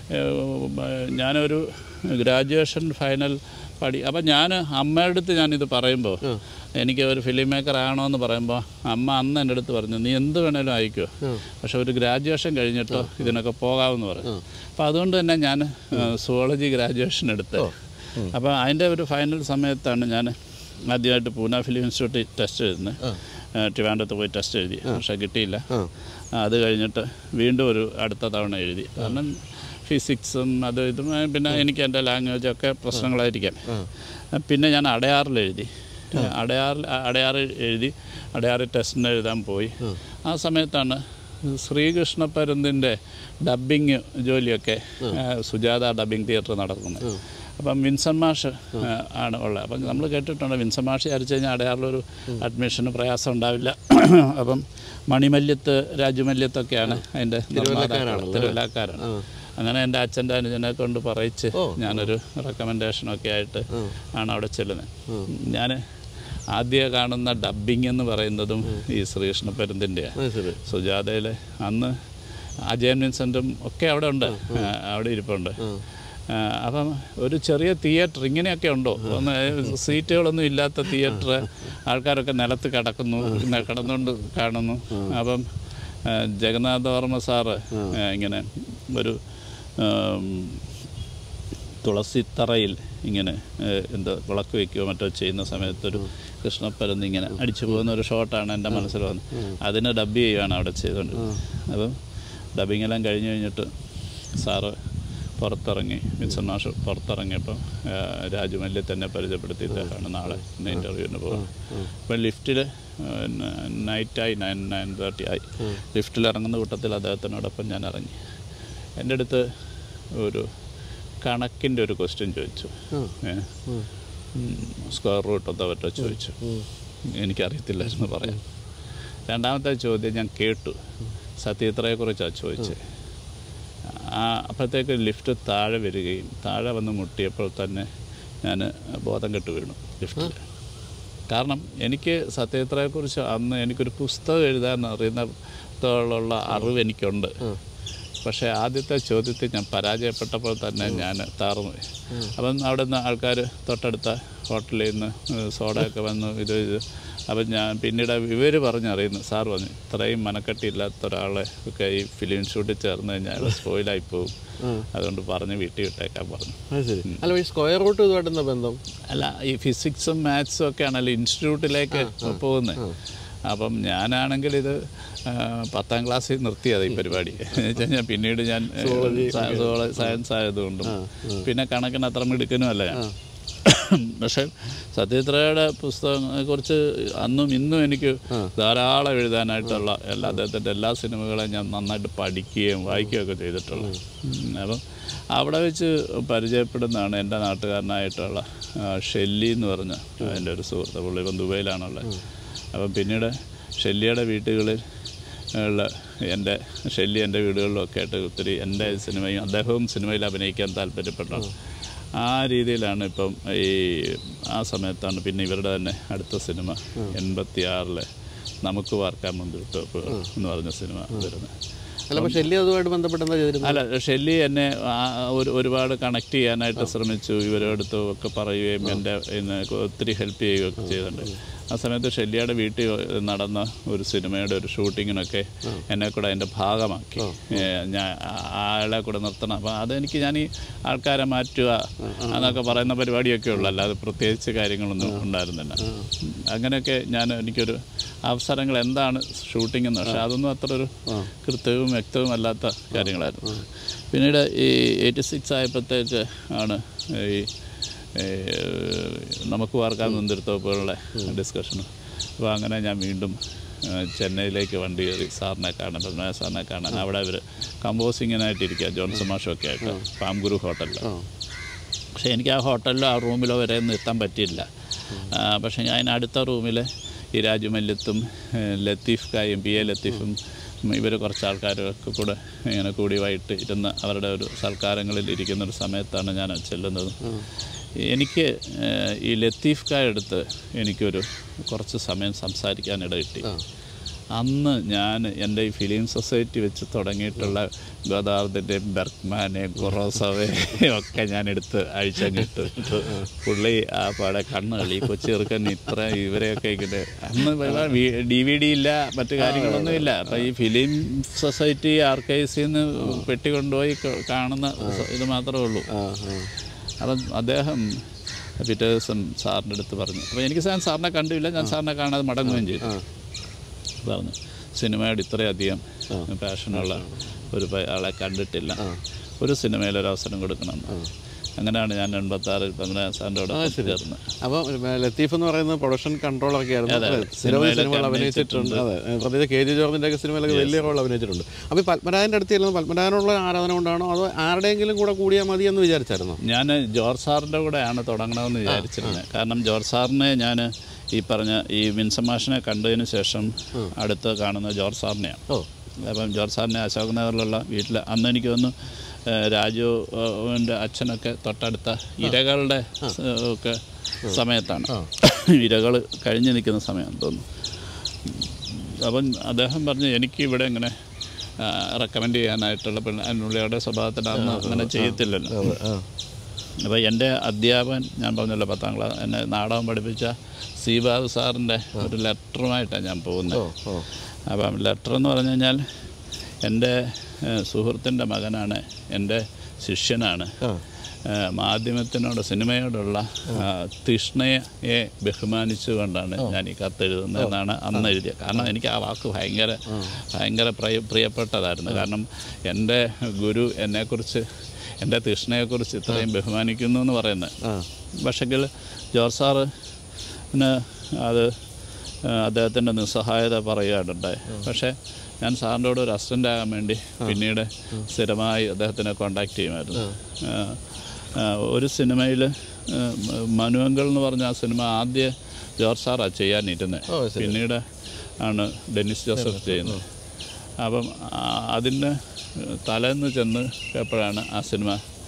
ഏഹ്, ഞാനൊരു ഗ്രാജുവേഷൻ ഫൈനൽ പഠി അപ്പം ഞാൻ അമ്മയുടെ അടുത്ത് ഞാനിത് പറയുമ്പോൾ എനിക്ക് ഒരു ഫിലിം മേക്കർ ആണോ എന്ന് പറയുമ്പോൾ അമ്മ അന്ന് എൻ്റെ അടുത്ത് പറഞ്ഞു നീ എന്ത് വേണേലും അയക്കുമോ പക്ഷെ ഒരു ഗ്രാജുവേഷൻ കഴിഞ്ഞിട്ടോ ഇതിനൊക്കെ പോകാമെന്ന് പറഞ്ഞു അപ്പോൾ അതുകൊണ്ട് തന്നെ ഞാൻ സുവോളജി ഗ്രാജുവേഷൻ എടുത്ത് അപ്പോൾ അതിൻ്റെ ഒരു ഫൈനൽ സമയത്താണ് ഞാൻ ആദ്യമായിട്ട് പൂന ഫിലിം ഇൻസ്റ്റിറ്റ്യൂട്ടിൽ ടെസ്റ്റ് എഴുതുന്നത് ട്രിവാൻഡ്രത്ത് പോയി ടെസ്റ്റ് എഴുതി പക്ഷേ കിട്ടിയില്ല അത് കഴിഞ്ഞിട്ട് വീണ്ടും ഒരു അടുത്ത തവണ എഴുതി കാരണം ഫിസിക്സും അത് ഇതും ഏ, പിന്നെ എനിക്ക് എൻ്റെ ലാംഗ്വേജൊക്കെ പ്രശ്നങ്ങളായിരിക്കാം പിന്നെ ഞാൻ അടയാറിൽ എഴുതി അടയാറിൽ അടയാറിൽ എഴുതി അടയാറിൽ ടെസ്റ്റിന് എഴുതാൻ പോയി ആ സമയത്താണ് ശ്രീകൃഷ്ണ പരുന്തിൻ്റെ ഡബ്ബിങ് ജോലിയൊക്കെ ആ, സുജാത ഡബ്ബിങ് തിയേറ്റർ നടക്കുന്നത് അപ്പം വിൻസൻ മാഷ് ആ, ആണ് ഉള്ളത് അപ്പം നമ്മൾ കേട്ടിട്ടുണ്ട് വിൻസൻ മാഷ് വിചാരിച്ചു കഴിഞ്ഞാൽ അടയാറിലൊരു അഡ്മിഷന് പ്രയാസം ഉണ്ടാവില്ല അപ്പം മണിമല്യത്ത് രാജുമല്യത്തൊക്കെയാണ് അതിൻ്റെ നിർമ്മാതാക്കൾ തിരുവല്ലക്കാരാണ് അങ്ങനെ എൻ്റെ അച്ഛൻ്റെ അനുജനെ കൊണ്ട് പറയിച്ച് ഞാനൊരു റെക്കമെൻഡേഷനൊക്കെ ആയിട്ട് ആണ് അവിടെ ചെല്ലുന്നത് ഞാൻ ആദ്യം കാണുന്ന ഡബ്ബിംഗ് എന്ന് പറയുന്നതും ഈ ശ്രീകൃഷ്ണ പരുന്തിൻ്റെയാണ് അത് ശരി സുജാതയിൽ അന്ന് അജയൻ വിൻസെൻറ്റും ഒക്കെ അവിടെ ഉണ്ട് ആ, അവിടെ ഇരിപ്പുണ്ട് ആ, അപ്പം ഒരു ചെറിയ തിയേറ്റർ ഇങ്ങനെയൊക്കെ ഉണ്ടോ ഒന്ന് സീറ്റുകളൊന്നും ഇല്ലാത്ത തിയേറ്റർ ആൾക്കാരൊക്കെ നിലത്ത് കിടക്കുന്നു ന- കിടന്നുകൊണ്ട് കാണുന്നു അപ്പം ആ, ജഗന്നാഥ വർമ്മ സാറ് ആ, ഇങ്ങനെ ഒരു ആം, തുളസിത്തറയിൽ ഇങ്ങനെ ഏഹ്, എന്താ വിളക്ക് വയ്ക്കുകയോ മറ്റോ ചെയ്യുന്ന സമയത്തൊരു കൃഷ്ണപ്പരുന്ന് ഇങ്ങനെ അടിച്ചു പോകുന്ന ഒരു ഷോട്ടാണ് എൻ്റെ മനസ്സിൽ വന്നത് അതിന് ഡബ് ചെയ്യുകയാണ് അവിടെ ചെയ്തുകൊണ്ടിരുന്നത് അപ്പം ഡബിങ് എല്ലാം കഴിഞ്ഞ് കഴിഞ്ഞിട്ട് സാറ് പുറത്തിറങ്ങി വിൻസൺ മാഷ് പുറത്തിറങ്ങിയപ്പോൾ രാജമല്ലി തന്നെ പരിചയപ്പെടുത്തിയിട്ടാണ് നാളെ ഇന്ന് ഇൻ്റർവ്യൂവിന് പോകുന്നത് അപ്പം ലിഫ്റ്റിൽ നൈറ്റായി നയൻ നയൻ തേർട്ടി ആയി ലിഫ്റ്റിൽ ഇറങ്ങുന്ന കൂട്ടത്തിൽ അദ്ദേഹത്തിനോടൊപ്പം ഞാൻ ഇറങ്ങി എൻ്റെ അടുത്ത് ഒരു കണക്കിൻ്റെ ഒരു ക്വസ്റ്റ്യൻ ചോദിച്ചു സ്ക്വയർ റൂട്ട് എന്താ പറ്റോ ചോദിച്ചു എനിക്കറിയത്തില്ലായിരുന്നു പറയാൻ രണ്ടാമത്തെ ചോദ്യം ഞാൻ കേട്ടു സത്യത്രയെക്കുറിച്ചാണ് ചോദിച്ചത് ആ അപ്പോഴത്തേക്ക് ലിഫ്റ്റ് താഴെ വരികയും താഴെ വന്ന് മുട്ടിയപ്പോൾ തന്നെ ഞാൻ ബോധം കെട്ട് വീണു ലിഫ്റ്റിൽ കാരണം എനിക്ക് സത്യത്രയെക്കുറിച്ച് അന്ന് എനിക്കൊരു പുസ്തകം എഴുതാൻ അറിയുന്നത്തോളുള്ള അറിവ് എനിക്കുണ്ട് പക്ഷേ ആദ്യത്തെ ചോദ്യത്തിൽ ഞാൻ പരാജയപ്പെട്ടപ്പോൾ തന്നെ ഞാൻ താറുപോയി അപ്പം അവിടെ നിന്ന് ആൾക്കാർ തൊട്ടടുത്ത ഹോട്ടലിൽ നിന്ന് സോഡയൊക്കെ വന്നു ഇത് ഇത് അപ്പം ഞാൻ പിന്നീട് ഇവർ പറഞ്ഞറിയുന്നു സാർ പറഞ്ഞു ഇത്രയും മനക്കെട്ടില്ലാത്ത ഒരാളെ ഒക്കെ ഈ ഫിലിം ഷൂട്ടിൽ ചേർന്ന് കഴിഞ്ഞാൽ സ്പോയിലായി പോകും അതുകൊണ്ട് പറഞ്ഞ് വീട്ടിൽ വിട്ടേക്കാൻ പറഞ്ഞു അത് ശരി അല്ല ഈ സ്ക്വയർ റൂട്ട് ഇതുമായിട്ട് എന്താ ബന്ധം അല്ല ഈ ഫിസിക്സും മാത്സും ഒക്കെ ആണല്ലോ ഇൻസ്റ്റിറ്റ്യൂട്ടിലേക്ക് പോകുന്നത് അപ്പം ഞാനാണെങ്കിൽ ഇത് ആ, പത്താം ക്ലാസ്സിൽ നിർത്തിയത് ഈ പരിപാടി എന്നുവെച്ചാൽ ഞാൻ പിന്നീട് ഞാൻ സയൻസ് ആയതുകൊണ്ടും പിന്നെ കണക്കിന് അത്ര മിടുക്കനുമല്ല ഞാൻ പക്ഷേ സത്യത്രയുടെ പുസ്തകത്തെക്കുറിച്ച് അന്നും ഇന്നും എനിക്ക് ധാരാളം എഴുതാനായിട്ടുള്ള എല്ലാ അദ്ദേഹത്തിൻ്റെ എല്ലാ സിനിമകളെയും ഞാൻ നന്നായിട്ട് പഠിക്കുകയും വായിക്കുകയൊക്കെ ചെയ്തിട്ടുള്ളൂ ഉം, അപ്പം അവിടെ വെച്ച് പരിചയപ്പെടുന്നതാണ് എൻ്റെ നാട്ടുകാരനായിട്ടുള്ള ആ, ഷെല്ലി എന്ന് പറഞ്ഞ എൻ്റെ ഒരു സുഹൃത്ത് പുള്ളി ഇപ്പം ദുബൈയിലാണുള്ളത് അപ്പം പിന്നീട് ഷെല്ലിയുടെ വീട്ടുകളിൽ ഉള്ള എൻ്റെ ഷെല്ലി എൻ്റെ വീടുകളിലൊക്കെ ആയിട്ട് ഒത്തിരി എൻ്റെ സിനിമയും അദ്ദേഹവും സിനിമയിൽ അഭിനയിക്കാൻ താല്പര്യപ്പെട്ടു ആ രീതിയിലാണ് ഇപ്പം ഈ ആ സമയത്താണ് പിന്നെ ഇവരുടെ തന്നെ അടുത്ത സിനിമ എൺപത്തി ആറിലെ നമുക്ക് വാർക്കാൻ മുന്തിട്ട് എന്ന് പറഞ്ഞ സിനിമ വരുന്നത് അല്ല പക്ഷെ ഷെല്ലി അതുമായിട്ട് ബന്ധപ്പെട്ട് എന്താ ചെയ്തിരുന്നത് അല്ല ഷെല്ലി എന്നെ ആ ഒരു ഒരുപാട് കണക്ട് ചെയ്യാനായിട്ട് ശ്രമിച്ചു ഇവരോടത്ത് ഒക്കെ പറയുകയും എൻ്റെ എന്നെ ഒത്തിരി ഹെൽപ്പ് ചെയ്യുകയൊക്കെ ചെയ്തിട്ടുണ്ട് ആ സമയത്ത് ഷെല്ലിയുടെ വീട്ടിൽ നടന്ന ഒരു സിനിമയുടെ ഒരു ഷൂട്ടിങ്ങിനൊക്കെ എന്നെ കൂടെ അതിൻ്റെ ഭാഗമാക്കി ഏ, ഞാൻ ആ- ആളെ കൂടെ നിർത്തണം അപ്പോൾ അതെനിക്ക് ഞാൻ ഈ ആൾക്കാരെ മാറ്റുക എന്നൊക്കെ പറയുന്ന പരിപാടിയൊക്കെ ഉള്ളൂ അല്ലാതെ പ്രത്യേകിച്ച് കാര്യങ്ങളൊന്നും ഉണ്ടായിരുന്നില്ല അങ്ങനെയൊക്കെ ഞാൻ എനിക്കൊരു അവസരങ്ങൾ എന്താണ് ഷൂട്ടിംഗ് എന്ന് പക്ഷേ അതൊന്നും അത്ര ഒരു കൃത്യവും വ്യക്തവും അല്ലാത്ത കാര്യങ്ങളായിരുന്നു പിന്നീട് ഈ എയ്റ്റി സിക്സ് ആയപ്പോഴത്തേക്ക് ആണ് ഈ ഈ, നമുക്ക് വാർക്കാൻ നിന്നിരുത്തോപ്പോഴുള്ള ഡിസ്കഷനും അപ്പോൾ അങ്ങനെ ഞാൻ വീണ്ടും ആ, ചെന്നൈയിലേക്ക് വണ്ടി കയറി സാറിനെ കാണാൻ പത്മനാഭ സാറിനെ കാണാൻ അവിടെ അവർ കമ്പോസിങ്ങിനായിട്ടിരിക്കുക ജോൺസൺ മാഷൊക്കെ ആയിട്ട് പാംഗുരു ഹോട്ടലിൽ പക്ഷേ എനിക്ക് ആ ഹോട്ടലിലോ ആ റൂമിലോ വരെ ഒന്നും എത്താൻ പറ്റിയില്ല ആ, പക്ഷേ ഞാൻ അതിന് അടുത്ത റൂമിൽ ഈ രാജുമല്യത്തും ഏഹ്, ലത്തീഫ് കായും പി എ ലത്തീഫും ഇവർ കുറച്ച് ആൾക്കാരൊക്കെ കൂടെ ഇങ്ങനെ കൂടി വൈകിട്ട് ഇരുന്ന് അവരുടെ ഒരു സൽക്കാരങ്ങളിൽ ഇരിക്കുന്ന ഒരു സമയത്താണ് ഞാൻ ചെല്ലുന്നത് എനിക്ക് ഏഹ്, ഈ ലത്തീഫ് കായ എടുത്ത് എനിക്കൊരു കുറച്ച് സമയം സംസാരിക്കാനിട കിട്ടി അന്ന് ഞാൻ എൻ്റെ ഈ ഫിലിം സൊസൈറ്റി വെച്ച് തുടങ്ങിയിട്ടുള്ള ഗോദാവറിൻ്റെയും ബെർഗ്മാനെയും കൊറോസവയും ഒക്കെ ഞാൻ എടുത്ത് അഴിച്ചങ്ങിട്ട് പുള്ളി ആ പാടെ കണ്ണ് കളി കൊച്ചു ചെറുക്കൻ ഇത്ര ഇവരെയൊക്കെ ഇങ്ങനെ അന്ന് ഡി വി ഡി ഇല്ല മറ്റു കാര്യങ്ങളൊന്നും ഇല്ല അപ്പം ഈ ഫിലിം സൊസൈറ്റി ആർക്കൈവ്സിൽ നിന്ന് പെട്ടി കൊണ്ടുപോയി ക- കാണുന്ന സ- ഇത് മാത്രമേ ഉള്ളൂ ആ ആ അപ്പം അദ്ദേഹം പിറ്റേ ദിവസം സാറിൻ്റെ അടുത്ത് പറഞ്ഞു അപ്പോൾ എനിക്ക് ഞാൻ സാറിനെ കണ്ടില്ല ഞാൻ സാറിനെ കാണാതെ മടങ്ങുകയും ചെയ്തു പറഞ്ഞു സിനിമയോട് ഇത്രയധികം പാഷനുള്ള ഒരു പ- ആളെ കണ്ടിട്ടില്ല ഒരു സിനിമയിൽ ഒരു അവസരം കൊടുക്കണം അങ്ങനെയാണ് ഞാൻ എൺപത്തി ആറിൽ പതിനാറ് സാറിൻ്റെ കൂടെ ചേർന്ന് അപ്പോൾ ലത്തീഫ് എന്ന് പറയുന്നത് പ്രൊഡക്ഷൻ കൺട്രോളൊക്കെ ആയിരുന്നു അതെ, അല്ലേ? നിരവധി സിനിമയിലൊക്കെ സിനിമകൾ അഭിനയിച്ചിട്ടുണ്ട് അതെ പ്രത്യേകിച്ച് കെ ജി ജോർജിൻ്റെ ഒക്കെ സിനിമയിലൊക്കെ വലിയ റോൾ അഭിനയിച്ചിട്ടുണ്ട് അപ്പോൾ ഈ പത്മരാജൻ്റെ അടുത്ത് ചെല്ലുന്നത് പത്മരാജനുള്ള ആരാധന കൊണ്ടാണോ അതോ ആരുടെയെങ്കിലും കൂടെ കൂടിയാൽ മതി എന്ന് വിചാരിച്ചായിരുന്നോ ഞാൻ ജോർജ് സാറിൻ്റെ കൂടെയാണ് തുടങ്ങണമെന്ന് വിചാരിച്ചിരുന്നത് കാരണം ജോർജ് സാറിനെ ഞാൻ ഈ പറഞ്ഞ ഈ വിൻസൻ മാഷിനെ കണ്ടതിന് ശേഷം അടുത്ത് കാണുന്ന ജോർജ് സാറിനെയാണ് ഓ അപ്പം ജോർജ് സാറിനെ അശോക് നഗറിലുള്ള വീട്ടിൽ അന്ന് എനിക്ക് തോന്നുന്നു രാജുവിൻ്റെ അച്ഛനൊക്കെ തൊട്ടടുത്ത ഇരകളുടെ സ് ഒക്കെ സമയത്താണ് ഇരകൾ കഴിഞ്ഞ് നിൽക്കുന്ന സമയം തോന്നുന്നു അപ്പം അദ്ദേഹം പറഞ്ഞു എനിക്ക് ഇവിടെ ഇങ്ങനെ റെക്കമെൻഡ് ചെയ്യാനായിട്ടുള്ള പിന്നെ അതിനുള്ളിയുടെ സ്വഭാവത്തിലന്ന് അങ്ങനെ ചെയ്യത്തില്ലല്ലോ ആ അപ്പോൾ എൻ്റെ അധ്യാപകൻ ഞാൻ പറഞ്ഞല്ലോ പത്താം ക്ലാസ് എന്നെ നാടകം പഠിപ്പിച്ച സീബാബു സാറിൻ്റെ ഒരു ലെറ്ററുമായിട്ടാണ് ഞാൻ പോകുന്നത് ഓ ഓ അപ്പം ലെറ്റർ എന്ന് പറഞ്ഞു കഴിഞ്ഞാൽ എൻ്റെ സുഹൃത്തിൻ്റെ മകനാണ് എൻ്റെ ശിഷ്യനാണ് ആ ഏഹ് മാധ്യമത്തിനോട് സിനിമയോടുള്ള ആ, തൃഷ്ണയെ ബഹുമാനിച്ചുകൊണ്ടാണ് ഞാൻ ഈ കത്തെഴുതുന്നത് എന്നാണ് അന്ന് എഴുതിയത് കാരണം എനിക്ക് ആ വാക്ക് ഭയങ്കര ഭയങ്കര പ്രിയ പ്രിയപ്പെട്ടതായിരുന്നു കാരണം എൻ്റെ ഗുരു എന്നെക്കുറിച്ച് എൻ്റെ തൃഷ്ണയെക്കുറിച്ച് ഇത്രയും ബഹുമാനിക്കുന്നു എന്ന് പറയുന്നത് ആ പക്ഷെങ്കിൽ ജോർജ് സാറിന് അത് അദ്ദേഹത്തിൻ്റെ നിസ്സഹായത പറയുകയുണ്ടായി പക്ഷേ ഞാൻ സാറിൻ്റെ കൂടെ ഒരു അസിസ്റ്റൻ്റ് ആകാൻ വേണ്ടി പിന്നീട് സ്ഥിരമായി അദ്ദേഹത്തിനെ കോണ്ടാക്ട് ചെയ്യുമായിരുന്നു ആ, ആ, ഒരു സിനിമയിൽ മനുവങ്കൽ എന്ന് പറഞ്ഞ ആ സിനിമ ആദ്യ ജോർജ് സാറാണ് ചെയ്യാനിരുന്നത് ഓ ശരി പിന്നീട് ആണ് ഡെന്നിസ് ജോസഫ് ചെയ്യുന്നത് അപ്പം ആ, അതിന് തലേന്ന് ചെന്ന് എപ്പോഴാണ് ആ സിനിമ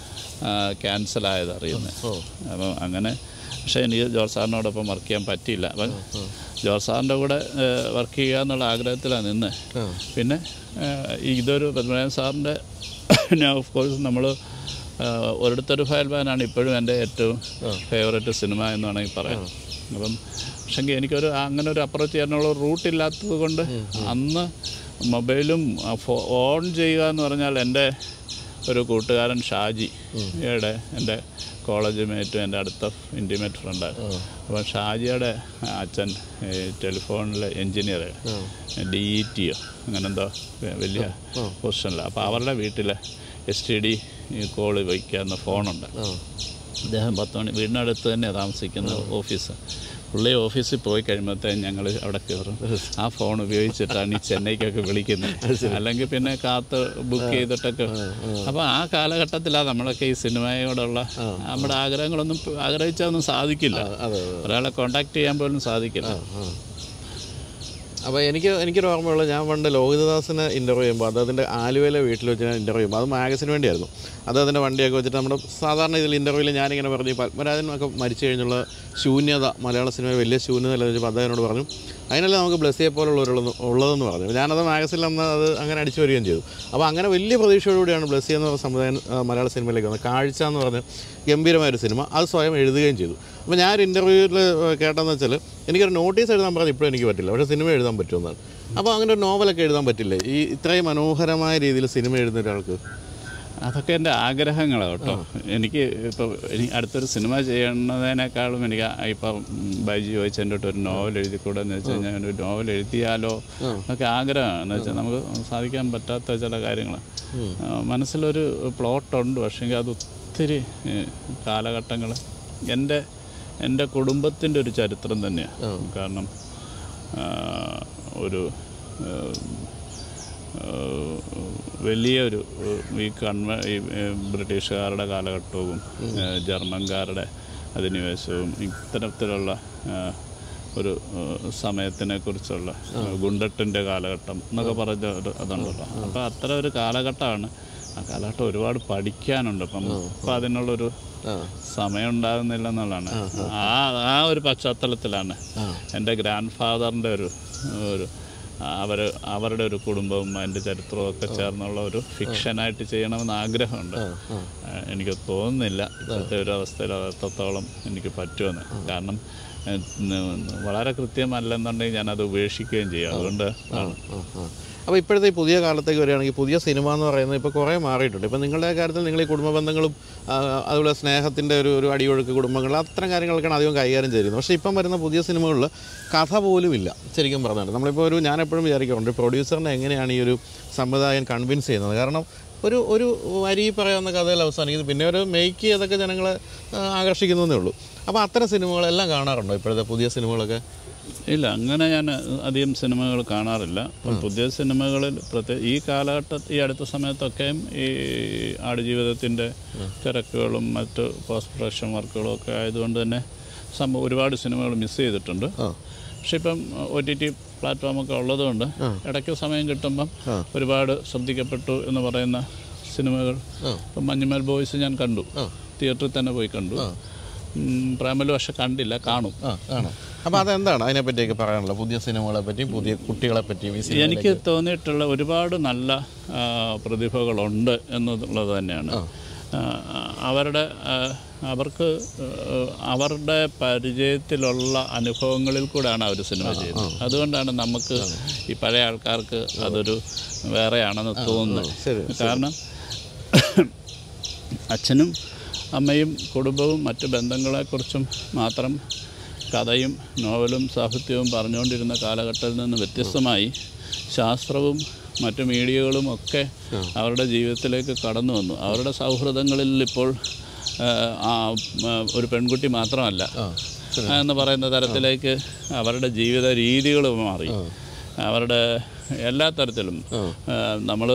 ക്യാൻസലായത് അറിയുന്നത് ഓ അപ്പം അങ്ങനെ പക്ഷേ എനിക്ക് ജോർജ് സാറിനോടൊപ്പം വർക്ക് ചെയ്യാൻ പറ്റിയില്ല അപ്പം ജോർജ് സാറിൻ്റെ കൂടെ വർക്ക് ചെയ്യുക എന്നുള്ള ആഗ്രഹത്തിലാണ് നിന്ന് ആ പിന്നെ ഏഹ്, ഇതൊരു പത്മനാഭൻ സാറിൻ്റെ ഓഫ് കോഴ്സ് നമ്മൾ ഒരിടത്തൊരു ഫയൽ ബാനാണ് ഇപ്പോഴും എൻ്റെ ഏറ്റവും ഫേവറേറ്റ് സിനിമ എന്ന് വേണമെങ്കിൽ പറയാം അപ്പം പക്ഷെങ്കിൽ എനിക്കൊരു അങ്ങനെ ഒരു അപ്രോച്ച് ചെയ്യാനുള്ള റൂട്ട് ഇല്ലാത്തത് കൊണ്ട് അന്ന് മൊബൈലും ആ, ഫോ ഓൺ ചെയ്യുക എന്ന് പറഞ്ഞാൽ എൻ്റെ ഒരു കൂട്ടുകാരൻ ഷാജി യുടെ എൻ്റെ കോളേജ് മേറ്റും എൻ്റെ അടുത്ത ഇൻറ്റിമേറ്റ് ഫ്രണ്ടാണ് അപ്പോൾ ഷാജിയുടെ അച്ഛൻ ടെലിഫോണിൽ എൻജിനീയർ ഡി ഇ ടിയോ അങ്ങനെ എന്തോ വ- വലിയ പൊസിഷനിലാണ് അപ്പോൾ അവരുടെ വീട്ടിൽ എസ് ടി ഡി കോള് വയ്ക്കാവുന്ന ഫോണുണ്ട് ആ അദ്ദേഹം പത്ത് മണി വീടിനടുത്ത് തന്നെ താമസിക്കുന്ന ഓഫീസ് പുള്ളി ഓഫീസിൽ പോയി കഴിയുമ്പോഴത്തേക്കും ഞങ്ങൾ അവിടെ കയറും ആ ഫോൺ ഉപയോഗിച്ചിട്ടാണ് ഈ ചെന്നൈക്കൊക്കെ വിളിക്കുന്നത് അല്ലെങ്കിൽ പിന്നെ കാത്ത് ബുക്ക് ചെയ്തിട്ടൊക്കെ അപ്പോൾ ആ കാലഘട്ടത്തിലാണ് നമ്മളൊക്കെ ഈ സിനിമയോടുള്ള നമ്മുടെ ആഗ്രഹങ്ങളൊന്നും ആഗ്രഹിച്ചാൽ സാധിക്കില്ല അതെ ഒരാളെ കോണ്ടാക്ട് ചെയ്യാൻ പോലും സാധിക്കില്ല ആ അപ്പോൾ എനിക്ക് എനിക്കൊരു ഓർമ്മയുള്ളത് ഞാൻ പണ്ട് ലോഹിതദാസിനെ ഇൻ്റർവ്യൂ ചെയ്യുമ്പോൾ അദ്ദേഹത്തിൻ്റെ ആലുവയിലെ വീട്ടിൽ വെച്ച് ഞാൻ ഇൻ്റർവ്യൂ ചെയ്യുമ്പോൾ അത് മാഗസിന് വേണ്ടിയായിരുന്നു അദ്ദേഹത്തിൻ്റെ വണ്ടിയൊക്കെ വെച്ചിട്ട് നമ്മുടെ സാധാരണ ഇതിൽ ഇൻ്റർവ്യൂവിൽ ഞാനിങ്ങനെ പറഞ്ഞു ഈ പത്മരാജൻ ഒക്കെ മരിച്ചു കഴിഞ്ഞുള്ള ശൂന്യത മലയാള സിനിമയിൽ വലിയ ശൂന്യത അല്ലെന്ന് വെച്ചപ്പോൾ അദ്ദേഹത്തിനോട് പറഞ്ഞു അതിനല്ല നമുക്ക് ബ്ലസ്സിയെ പോലുള്ളവരുള്ളതെന്ന് ഉള്ളതെന്ന് പറഞ്ഞു ഞാനത് മാഗസിനിൽ അന്ന് അത് അങ്ങനെ അടിച്ചു വരികയും ചെയ്തു അപ്പോൾ അങ്ങനെ വലിയ പ്രതീക്ഷയോടുകൂടിയാണ് ബ്ലസ്സി എന്ന് പറഞ്ഞ സമുദായം ആ, മലയാള സിനിമയിലേക്ക് വന്നത് കാഴ്ച എന്ന് പറഞ്ഞ ഗംഭീരമായൊരു സിനിമ അത് സ്വയം എഴുതുകയും ചെയ്തു അപ്പോൾ ഞാൻ ഒരു ഇൻ്റർവ്യൂവിൽ കേട്ടതെന്ന് വെച്ചാൽ എനിക്കൊരു നോട്ടീസ് എഴുതാൻ പറഞ്ഞാൽ ഇപ്പോഴും എനിക്ക് പറ്റില്ല പക്ഷേ സിനിമ എഴുതാൻ പറ്റുമെന്നാണ് അപ്പോൾ അങ്ങനെ ഒരു നോവലൊക്കെ എഴുതാൻ പറ്റില്ലേ ഈ ഇത്രയും മനോഹരമായ രീതിയിൽ സിനിമ എഴുതുന്ന ഒരാൾക്ക് അതൊക്കെ എൻ്റെ ആഗ്രഹങ്ങളാണ് കേട്ടോ എനിക്ക് ഇപ്പോൾ ഇനി അടുത്തൊരു സിനിമ ചെയ്യണതിനേക്കാളും എനിക്ക് ഇപ്പം ബൈജി ചോദിച്ച എൻ്റെ അടുത്ത് ഒരു നോവൽ എഴുതിക്കൂടെ എന്ന് വെച്ച് കഴിഞ്ഞാൽ ഒരു നോവൽ എഴുതിയാലോ എന്നൊക്കെ ആഗ്രഹമാണ് എന്ന് വെച്ചാൽ നമുക്ക് സാധിക്കാൻ പറ്റാത്ത ചില കാര്യങ്ങൾ മനസ്സിലൊരു പ്ലോട്ടുണ്ട് പക്ഷേങ്കിൽ അത് ഒത്തിരി കാലഘട്ടങ്ങൾ എൻ്റെ എൻ്റെ കുടുംബത്തിൻ്റെ ഒരു ചരിത്രം തന്നെയാണ് കാരണം ആ, ഒരു ആ, ഏഹ് വലിയൊരു ഏഹ് ഈ കൺവ ഈ ഏഹ് ബ്രിട്ടീഷുകാരുടെ കാലഘട്ടവും ഏഹ് ജർമ്മൻകാരുടെ അധിനിവേശവും ഇത്തരത്തിലുള്ള ഏഹ് ഒരു ഏഹ് സമയത്തിനെ കുറിച്ചുള്ള ഗുണ്ടട്ടിൻ്റെ കാലഘട്ടം എന്നൊക്കെ പറഞ്ഞ ഒരു അതുണ്ടല്ലോ അപ്പോൾ അത്തരം ഒരു കാലഘട്ടമാണ് ആ കാലഘട്ടം ഒരുപാട് പഠിക്കാനുണ്ട് അപ്പം അപ്പം അതിനുള്ളൊരു ആ സമയം ഉണ്ടാകുന്നില്ല എന്നുള്ളതാണ് ആ ആ ഒരു പശ്ചാത്തലത്തിലാണ് എൻ്റെ ഗ്രാൻഡ് ഫാദറിൻ്റെ ഒരു ഒരു അവർ അവരുടെ ഒരു കുടുംബവും അതിൻ്റെ ചരിത്രവും ഒക്കെ ചേർന്നുള്ള ഒരു ഫിക്ഷനായിട്ട് ചെയ്യണമെന്ന് ആഗ്രഹമുണ്ട് ആ, എനിക്ക് തോന്നുന്നില്ല ഇപ്പോഴത്തെ ഒരു അവസ്ഥയിൽ അത് എത്രത്തോളം എനിക്ക് പറ്റുമെന്ന് കാരണം ഏഹ്, ന- വളരെ കൃത്യമല്ലെന്നുണ്ടെങ്കിൽ ഞാനത് ഉപേക്ഷിക്കുകയും ചെയ്യും അതുകൊണ്ട് ആണ്. അപ്പോൾ ഇപ്പോഴത്തെ ഈ പുതിയ കാലത്തേക്ക് വരികയാണെങ്കിൽ പുതിയ സിനിമ എന്ന് പറയുന്നത് ഇപ്പോൾ കുറേ മാറിയിട്ടുണ്ട് ഇപ്പോൾ നിങ്ങളുടെ കാര്യത്തിൽ നിങ്ങൾ ഈ കുടുംബ ബന്ധങ്ങളും ആ, അതുപോലെ സ്നേഹത്തിൻ്റെ ഒരു ഒരു അടിയൊഴുക്ക് കുടുംബങ്ങൾ അത്തരം കാര്യങ്ങളൊക്കെയാണ് അധികം കൈകാര്യം ചെയ്യുന്നത് പക്ഷേ ഇപ്പം വരുന്ന പുതിയ സിനിമകളിൽ കഥ പോലും ഇല്ല ശരിക്കും പറഞ്ഞാൽ നമ്മളിപ്പോൾ ഒരു ഞാൻ എപ്പോഴും വിചാരിക്കാറുണ്ട് ഒരു പ്രൊഡ്യൂസറിനെ എങ്ങനെയാണ് ഈ ഒരു സംവിധായകൻ കൺവിൻസ് ചെയ്യുന്നത് കാരണം ഒരു ഒരു വരി പറയാവുന്ന കഥയിൽ അവസാനിക്കുന്നത് പിന്നെ ഒരു മേക്ക് ചെയ്തൊക്കെ ജനങ്ങളെ ആ, ആകർഷിക്കുന്നതേ ഉള്ളൂ അപ്പോൾ അത്തരം സിനിമകളെല്ലാം കാണാറുണ്ടോ ഇപ്പോഴത്തെ പുതിയ സിനിമകളൊക്കെ ഇല്ല അങ്ങനെ ഞാൻ അധികം സിനിമകൾ കാണാറില്ല അപ്പം പുതിയ സിനിമകളിൽ പ്രത്യേക ഈ കാലഘട്ട ഈ അടുത്ത സമയത്തൊക്കെയും ഈ ആടുജീവിതത്തിൻ്റെ തിരക്കുകളും മറ്റ് പോസ്റ്റ് പ്രൊഡക്ഷൻ വർക്കുകളും ഒക്കെ ആയതുകൊണ്ട് തന്നെ സംഭവം ഒരുപാട് സിനിമകൾ മിസ് ചെയ്തിട്ടുണ്ട് ആ പക്ഷെ ഇപ്പം ഒ ടി ടി പ്ലാറ്റ്ഫോമൊക്കെ ഉള്ളതുകൊണ്ട് ഇടയ്ക്ക് സമയം കിട്ടുമ്പം ഒരുപാട് ശ്രദ്ധിക്കപ്പെട്ടു എന്ന് പറയുന്ന സിനിമകൾ ആ. ഇപ്പം മഞ്ഞുമൽ ബോയ്സ് ഞാൻ കണ്ടു ആ. തിയേറ്ററിൽ തന്നെ പോയി കണ്ടു ഉം, പ്രേമലു പക്ഷെ കണ്ടില്ല കാണും ആ ആണ് അപ്പോൾ അതെന്താണ് അതിനെപ്പറ്റിയൊക്കെ പറയാനുള്ളത് പുതിയ സിനിമകളെ പറ്റിയും പുതിയ കുട്ടികളെ പറ്റിയും ഈ സിനിമ എനിക്ക് തോന്നിയിട്ടുള്ള ഒരുപാട് നല്ല ആ, പ്രതിഭകളുണ്ട് എന്നുള്ളത് തന്നെയാണ് ആ, അവരുടെ ആ, അവർക്ക് ആ, അവരുടെ പരിചയത്തിലുള്ള അനുഭവങ്ങളിൽ കൂടെയാണ് അവർ സിനിമ ചെയ്യുന്നത് അതുകൊണ്ടാണ് നമുക്ക് ഈ പഴയ ആൾക്കാർക്ക് അതൊരു വേറെയാണെന്ന് തോന്നുന്നത് ശരി കാരണം അച്ഛനും അമ്മയും കുടുംബവും മറ്റ് ബന്ധങ്ങളെക്കുറിച്ചും മാത്രം കഥയും നോവലും സാഹിത്യവും പറഞ്ഞുകൊണ്ടിരുന്ന കാലഘട്ടത്തിൽ നിന്ന് വ്യത്യസ്തമായി ശാസ്ത്രവും മറ്റു മീഡിയകളും ഒക്കെ അവരുടെ ജീവിതത്തിലേക്ക് കടന്നു വന്നു അവരുടെ സൗഹൃദങ്ങളിൽ ഇപ്പോൾ ആ, ആ, ആ, ഒരു പെൺകുട്ടി മാത്രമല്ല എന്ന് പറയുന്ന തരത്തിലേക്ക് അവരുടെ ജീവിത രീതികൾ മാറി അവരുടെ എല്ലാ തരത്തിലും നമ്മൾ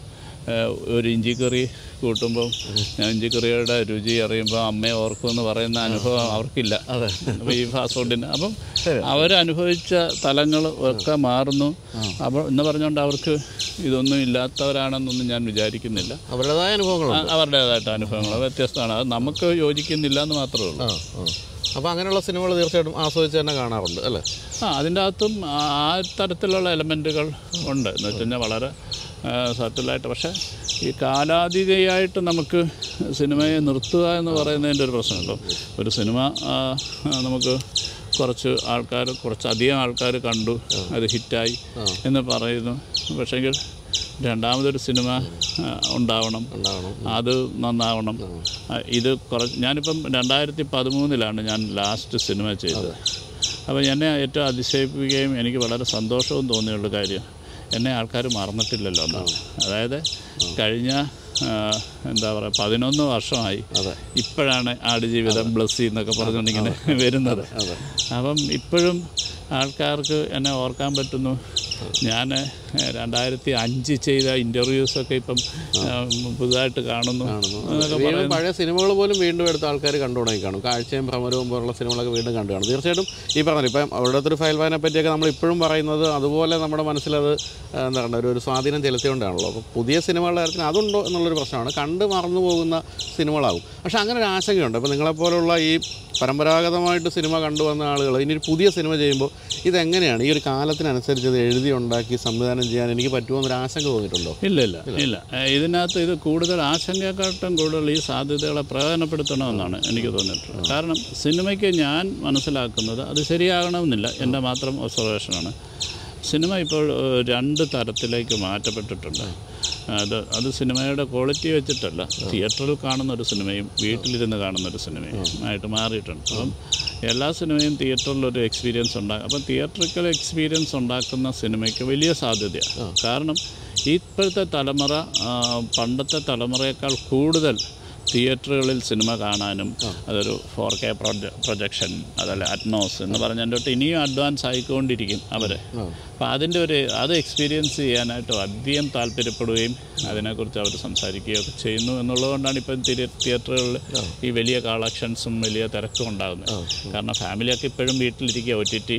ഒരു ഇഞ്ചിക്കറി കൂട്ടുമ്പോൾ ഇഞ്ചിക്കറിയുടെ രുചി അറിയുമ്പോൾ അമ്മയെ ഓർക്കുമെന്ന് പറയുന്ന അനുഭവം അവർക്കില്ല അപ്പോൾ ഈ ഫാസ്റ്റ് ഫുഡിന് അപ്പം അവരനുഭവിച്ച തലങ്ങൾ ഒക്കെ മാറുന്നു അപ്പോൾ എന്ന് പറഞ്ഞുകൊണ്ട് അവർക്ക് ഇതൊന്നും ഇല്ലാത്തവരാണെന്നൊന്നും ഞാൻ വിചാരിക്കുന്നില്ല അവരുടേതായ അനുഭവങ്ങളുണ്ട് ആ, അവരുടേതായിട്ട് അനുഭവങ്ങൾ വ്യത്യസ്തമാണ് അത് നമുക്ക് യോജിക്കുന്നില്ല എന്ന് മാത്രമേ ഉള്ളൂ ആ ആ അപ്പോൾ അങ്ങനെയുള്ള സിനിമകൾ തീർച്ചയായിട്ടും ആസ്വദിച്ച് തന്നെ കാണാറുണ്ട് അല്ലേ ആ അതിൻ്റെ അകത്തും ആ ആ തരത്തിലുള്ള എലമെൻറ്റുകൾ ഉണ്ട് എന്ന് വെച്ച് കഴിഞ്ഞാൽ വളരെ സറ്റിലായിട്ട് പക്ഷേ ഈ കാലാതീതയായിട്ട് നമുക്ക് സിനിമയെ നിർത്തുക എന്ന് പറയുന്നതിൻ്റെ ഒരു പ്രശ്നമുണ്ടോ ഒരു സിനിമ ആ, ആ, നമുക്ക് കുറച്ച് ആൾക്കാർ കുറച്ചധികം ആൾക്കാർ കണ്ടു അത് ഹിറ്റായി എന്ന് പറയുന്നു പക്ഷേങ്കിൽ രണ്ടാമതൊരു സിനിമ ആ, ഉണ്ടാവണം ഉണ്ടാവണം അത് നന്നാവണം ആ, ഇത് കുറച്ച് ഞാനിപ്പം രണ്ടായിരത്തി പതിമൂന്നിലാണ് ഞാൻ ലാസ്റ്റ് സിനിമ ചെയ്തത് അപ്പോൾ എന്നെ ഏറ്റവും അതിശയിപ്പിക്കുകയും എനിക്ക് വളരെ സന്തോഷവും തോന്നിയുള്ള കാര്യം എന്നെ ആൾക്കാർ മറന്നിട്ടില്ലല്ലോ എന്നാണ് അതായത് കഴിഞ്ഞ ആ, എന്താ പറയുക പതിനൊന്ന് വർഷമായി അതെ ഇപ്പോഴാണ് ആടുജീവിതം ബ്ലസ്സി എന്നൊക്കെ പറഞ്ഞുകൊണ്ട് ഇങ്ങനെ വരുന്നത് അപ്പം ഇപ്പോഴും ആൾക്കാർക്ക് എന്നെ ഓർക്കാൻ പറ്റുന്നു ഞാൻ രണ്ടായിരത്തി അഞ്ച് ചെയ്ത ഇൻ്റർവ്യൂസൊക്കെ ഇപ്പം ആ, പുതുതായിട്ട് കാണുന്നു എന്നൊക്കെ വീണ്ടും പഴയ സിനിമകൾ പോലും വീണ്ടും എടുത്ത ആൾക്കാർ കണ്ടു തുടങ്ങി കാണും കാഴ്ചയും ഭ്രമരവും പോലുള്ള സിനിമകളൊക്കെ വീണ്ടും കണ്ടു കാണും തീർച്ചയായിട്ടും ഈ പറഞ്ഞത് ഇപ്പം അവിടുത്തെ ഒരു ഫയൽ വായനെ പറ്റിയൊക്കെ നമ്മൾ ഇപ്പോഴും പറയുന്നത് അതുപോലെ നമ്മുടെ മനസ്സിലത് ആ, എന്താ പറയുക ഒരു ഒരു സ്വാധീനം ചെലുത്തിയോണ്ടാണല്ലോ അപ്പോൾ പുതിയ സിനിമകളുടെ കാര്യത്തിൽ അതുണ്ടോ എന്നുള്ളൊരു പ്രശ്നമാണ് കണ്ട് മറന്നു പോകുന്ന സിനിമകളാകും പക്ഷേ അങ്ങനെ ഒരു ആശങ്കയുണ്ട് അപ്പോൾ നിങ്ങളെപ്പോലുള്ള ഈ പരമ്പരാഗതമായിട്ട് സിനിമ കണ്ടുവന്ന ആളുകൾ ഇനി ഒരു പുതിയ സിനിമ ചെയ്യുമ്പോൾ ഇതെങ്ങനെയാണ് ഈ ഒരു കാലത്തിനനുസരിച്ച് ഇത് എഴുതി ഉണ്ടാക്കി സംവിധാനം ചെയ്യാൻ എനിക്ക് പറ്റുമോ എന്നൊരു ആശങ്ക തോന്നിയിട്ടുണ്ടോ ഇല്ല ഇല്ല ഇല്ല ഏ, ഇതിനകത്ത് ഇത് കൂടുതൽ ആശങ്കയെക്കാട്ടും കൂടുതൽ ഈ സാധ്യതകളെ പ്രയോജനപ്പെടുത്തണമെന്നാണ് എനിക്ക് തോന്നിയിട്ടുള്ളത് കാരണം സിനിമയ്ക്ക് ഞാൻ മനസ്സിലാക്കുന്നത് അത് ശരിയാകണമെന്നില്ല എൻ്റെ മാത്രം ഒബ്സർവേഷനാണ് സിനിമ ഇപ്പോൾ ഏ, രണ്ട് തരത്തിലേക്ക് മാറ്റപ്പെട്ടിട്ടുണ്ട് അത് അത് സിനിമയുടെ ക്വാളിറ്റി വെച്ചിട്ടല്ല തിയേറ്ററിൽ കാണുന്ന ഒരു സിനിമയും വീട്ടിലിരുന്ന് കാണുന്ന ഒരു സിനിമയും ആയിട്ട് മാറിയിട്ടുണ്ട് അപ്പം എല്ലാ സിനിമയും തിയേറ്ററിൽ ഒരു എക്സ്പീരിയൻസ് ഉണ്ടാകും അപ്പം തിയേറ്ററിക്കൽ എക്സ്പീരിയൻസ് ഉണ്ടാക്കുന്ന സിനിമയ്ക്ക് വലിയ സാധ്യതയാണ് കാരണം ഇപ്പോഴത്തെ തലമുറ ആ, പണ്ടത്തെ തലമുറയേക്കാൾ കൂടുതൽ തിയേറ്ററുകളിൽ സിനിമ കാണാനും അതൊരു ഫോർ കെ പ്രൊജക്ഷൻ അതല്ല അറ്റ്മോസ് എന്ന് പറഞ്ഞതിൻ്റെ തൊട്ട് ഇനിയും അഡ്വാൻസ് ആയിക്കൊണ്ടിരിക്കും അവർ അപ്പോൾ അതിൻ്റെ ഒരു അത് എക്സ്പീരിയൻസ് ചെയ്യാനായിട്ട് അധികം താല്പര്യപ്പെടുകയും അതിനെക്കുറിച്ച് അവർ സംസാരിക്കുകയൊക്കെ ചെയ്യുന്നു എന്നുള്ളതുകൊണ്ടാണ് ഇപ്പം തിയേറ്ററുകളിൽ ഈ വലിയ കളക്ഷൻസും വലിയ തിരക്കും ഉണ്ടാകുന്നത് കാരണം ഫാമിലിയൊക്കെ ഇപ്പോഴും വീട്ടിലിരിക്കുക ഒ ടി ടി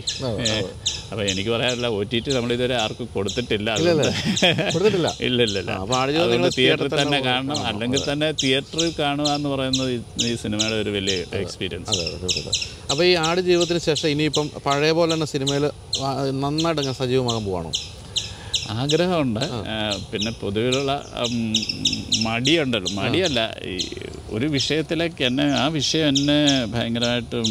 അപ്പോൾ എനിക്ക് പറയാനില്ല ഒ ടി ടി നമ്മളിതുവരെ ആർക്കും കൊടുത്തിട്ടില്ല അതുകൊണ്ട് കൊടുത്തിട്ടില്ല ഇല്ല ഇല്ല ഇല്ല അപ്പോൾ ആടുജീവിതം അതുകൊണ്ട് നിങ്ങൾ തിയേറ്ററിൽ theatre തന്നെ തന്നെ കാണണം അല്ലെങ്കിൽ തന്നെ തിയേറ്ററിൽ കാണുക എന്ന് പറയുന്നത് ഈ- ഈ സിനിമയുടെ ഒരു വലിയ എക്സ്പീരിയൻസ് അതെ അതെ തീർച്ചയായിട്ടും അപ്പോൾ ഈ ആട് ജീവിതത്തിന് ശേഷം ഇനിയിപ്പം പഴയ പോലെ തന്നെ സിനിമയിൽ നന്നായിട്ട് അങ്ങ് സജീവമാകാൻ പോവാണോ ആഗ്രഹമുണ്ട് ആ, പിന്നെ പൊതുവിലുള്ള ഉം, മടിയുണ്ടല്ലോ മടിയല്ല ഈ ഒരു വിഷയത്തിലേക്ക് എന്നെ ആ വിഷയം എന്നെ ഭയങ്കരമായിട്ടും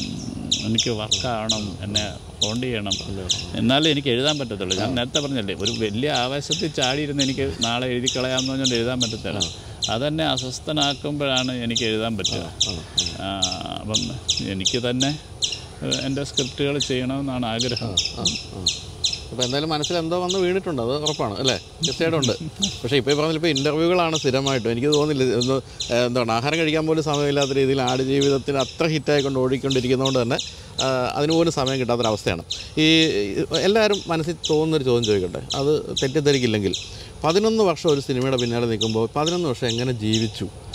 എനിക്ക് വർക്കാവണം എന്നെ ഫോണ്ട് ചെയ്യണം എന്നാലേ എനിക്ക് എഴുതാൻ പറ്റത്തുള്ളൂ ഞാൻ നേരത്തെ പറഞ്ഞല്ലേ ഒരു വലിയ ആവേശത്തിൽ ചാടിയിരുന്ന് എനിക്ക് നാളെ എഴുതി കളയാമെന്ന് പറഞ്ഞുകൊണ്ട് എഴുതാൻ പറ്റത്തില്ല അതെന്നെ അസ്വസ്ഥനാക്കുമ്പോഴാണ് എനിക്ക് എഴുതാൻ പറ്റുക ആ, അപ്പം എനിക്ക് തന്നെ ഏഹ്, എൻ്റെ സ്ക്രിപ്റ്റുകൾ ചെയ്യണമെന്നാണ് ആഗ്രഹം ആ ആ അപ്പോൾ എന്തായാലും മനസ്സിൽ എന്തോ വന്ന് വീണിട്ടുണ്ട് അത് ഉറപ്പാണ് അല്ലേ തീർച്ചയായിട്ടും ഉണ്ട് പക്ഷേ ഇപ്പോൾ ഈ പറഞ്ഞില്ല ഇപ്പോൾ ഇൻ്റർവ്യൂകളാണ് സ്ഥിരമായിട്ടും എനിക്ക് തോന്നുന്നില്ല ഒന്ന് ഏഹ്, എന്താണ് ആഹാരം കഴിക്കാൻ പോലും സമയമില്ലാത്ത രീതിയിൽ ആട് ജീവിതത്തിന് അത്ര ഹിറ്റായിക്കൊണ്ട് ഓടിക്കൊണ്ടിരിക്കുന്നതുകൊണ്ട് തന്നെ ആ, അതിന് പോലും സമയം കിട്ടാത്തൊരവസ്ഥയാണ് ഈ എല്ലാവരും മനസ്സിൽ തോന്നുന്നൊരു ചോദ്യം ചോദിക്കട്ടെ അത് തെറ്റിദ്ധരിക്കില്ലെങ്കിൽ പതിനൊന്ന് വർഷം ഒരു സിനിമയുടെ പിന്നാലെ നിൽക്കുമ്പോൾ പതിനൊന്ന് വർഷം എങ്ങനെ ജീവിച്ചു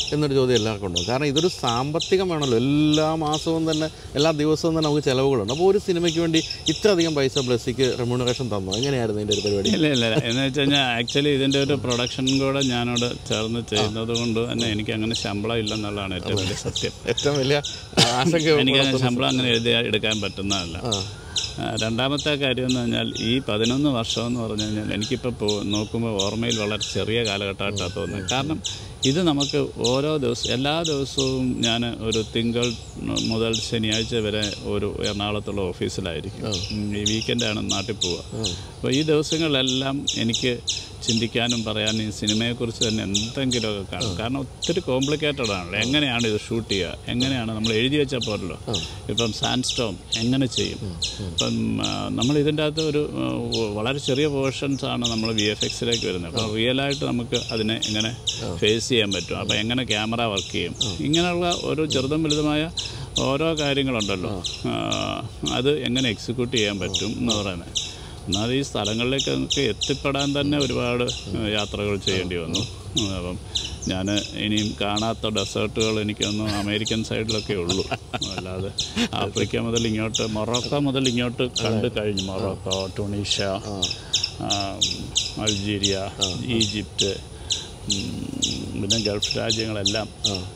എന്നൊരു ചോദ്യം എല്ലാവർക്കും ഉണ്ടാവും കാരണം ഇതൊരു സാമ്പത്തികം വേണമല്ലോ എല്ലാ മാസവും തന്നെ എല്ലാ ദിവസവും തന്നെ നമുക്ക് ചിലവുകളുണ്ട് അപ്പോൾ ഒരു സിനിമയ്ക്ക് വേണ്ടി ഇത്രയധികം പൈസ ബ്ലസ്സിക്ക് റെമ്യൂണറേഷൻ തന്നു എങ്ങനെയായിരുന്നു ഇതിൻ്റെ ഒരു പരിപാടി ഇല്ല ഇല്ല ഇല്ല. എന്ന് വെച്ച് കഴിഞ്ഞാൽ ആക്ച്വലി ഇതിൻ്റെ ഒരു പ്രൊഡക്ഷൻ കൂടെ ഞാനോട് ചേർന്ന് ചെയ്യുന്നത് കൊണ്ട് തന്നെ എനിക്ക് അങ്ങനെ ശമ്പളം ഇല്ലെന്നുള്ളതാണ് ഏറ്റവും വലിയ സത്യം ഏറ്റവും വലിയ ആശങ്ക എനിക്ക് അങ്ങനെ ശമ്പളം അങ്ങനെ എഴുതി എടുക്കാൻ പറ്റുന്നതല്ല ആ, രണ്ടാമത്തെ കാര്യം എന്ന് പറഞ്ഞാൽ ഈ പതിനൊന്ന് വർഷം എന്ന് പറഞ്ഞു കഴിഞ്ഞാൽ എനിക്കിപ്പോൾ പോ നോക്കുമ്പോൾ ഓർമ്മയിൽ വളരെ ചെറിയ കാലഘട്ടമായിട്ടാണ് തോന്നുന്നത് കാരണം ഇത് നമുക്ക് ഓരോ ദിവസം എല്ലാ ദിവസവും ഞാൻ ഒരു തിങ്കൾ മുതൽ ശനിയാഴ്ച വരെ ഒരു എറണാകുളത്തുള്ള ഓഫീസിലായിരിക്കും ഉം, ഈ വീക്കെൻഡാണ് നാട്ടിൽ പോവുക അപ്പോൾ ഈ ദിവസങ്ങളിലെല്ലാം എനിക്ക് ചിന്തിക്കാനും പറയാനും ഈ സിനിമയെക്കുറിച്ച് തന്നെ എന്തെങ്കിലുമൊക്കെ കാണും കാരണം ഒത്തിരി കോംപ്ലിക്കേറ്റഡ് ആണല്ലോ എങ്ങനെയാണ് ഇത് ഷൂട്ട് ചെയ്യുക എങ്ങനെയാണ് നമ്മൾ എഴുതി വെച്ചാൽ പോരല്ലോ ഇപ്പം സാൻഡ് സ്റ്റോം എങ്ങനെ ചെയ്യും ഇപ്പം ആ, നമ്മൾ ഇതിൻ്റെ അകത്ത് ഒരു ആ, വളരെ ചെറിയ പോർഷൻസ് ആണ് നമ്മൾ വി എഫ് എക്സിലേക്ക് വരുന്നത് അപ്പോൾ റിയലായിട്ട് നമുക്ക് അതിനെ എങ്ങനെ ഫേസ് ചെയ്യാൻ പറ്റും അപ്പോൾ എങ്ങനെ ക്യാമറ വർക്ക് ചെയ്യും ഇങ്ങനെയുള്ള ഒരു ചെറുതും വലുതുമായ ഓരോ കാര്യങ്ങളുണ്ടല്ലോ ആ, അത് എങ്ങനെ എക്സിക്യൂട്ട് ചെയ്യാൻ പറ്റും എന്ന് പറയുന്നത് എന്നാൽ ഈ സ്ഥലങ്ങളിലേക്ക് നമുക്ക് എത്തിപ്പെടാൻ തന്നെ ഒരുപാട് ഏഹ്, യാത്രകൾ ചെയ്യേണ്ടി വന്നു ഉം, അപ്പം ഞാൻ ഇനിയും കാണാത്ത ഡെസേർട്ടുകൾ എനിക്കൊന്നും അമേരിക്കൻ സൈഡിലൊക്കെ ഉള്ളൂ അല്ലാതെ ആഫ്രിക്ക മുതൽ ഇങ്ങോട്ട് മൊറോക്കോ മുതൽ ഇങ്ങോട്ട് കണ്ടു കഴിഞ്ഞു മൊറോക്കോ ടുണീഷ്യ ആ, അൾജീരിയ ഈജിപ്റ്റ് ഉം, പിന്നെ ഗൾഫ് രാജ്യങ്ങളെല്ലാം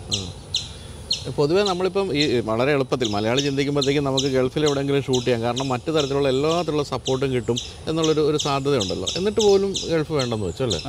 പൊതുവേ നമ്മളിപ്പം ഈ വളരെ എളുപ്പത്തിൽ മലയാളി ചിന്തിക്കുമ്പോഴത്തേക്കും നമുക്ക് ഗൾഫിൽ എവിടെയെങ്കിലും ഷൂട്ട് ചെയ്യാം കാരണം മറ്റു തരത്തിലുള്ള എല്ലാ തരത്തിലുള്ള സപ്പോർട്ടും കിട്ടും എന്നുള്ളൊരു ഒരു സാധ്യതയുണ്ടല്ലോ എന്നിട്ട് പോലും ഗൾഫ് വേണ്ടെന്ന് വെച്ചു അല്ലേ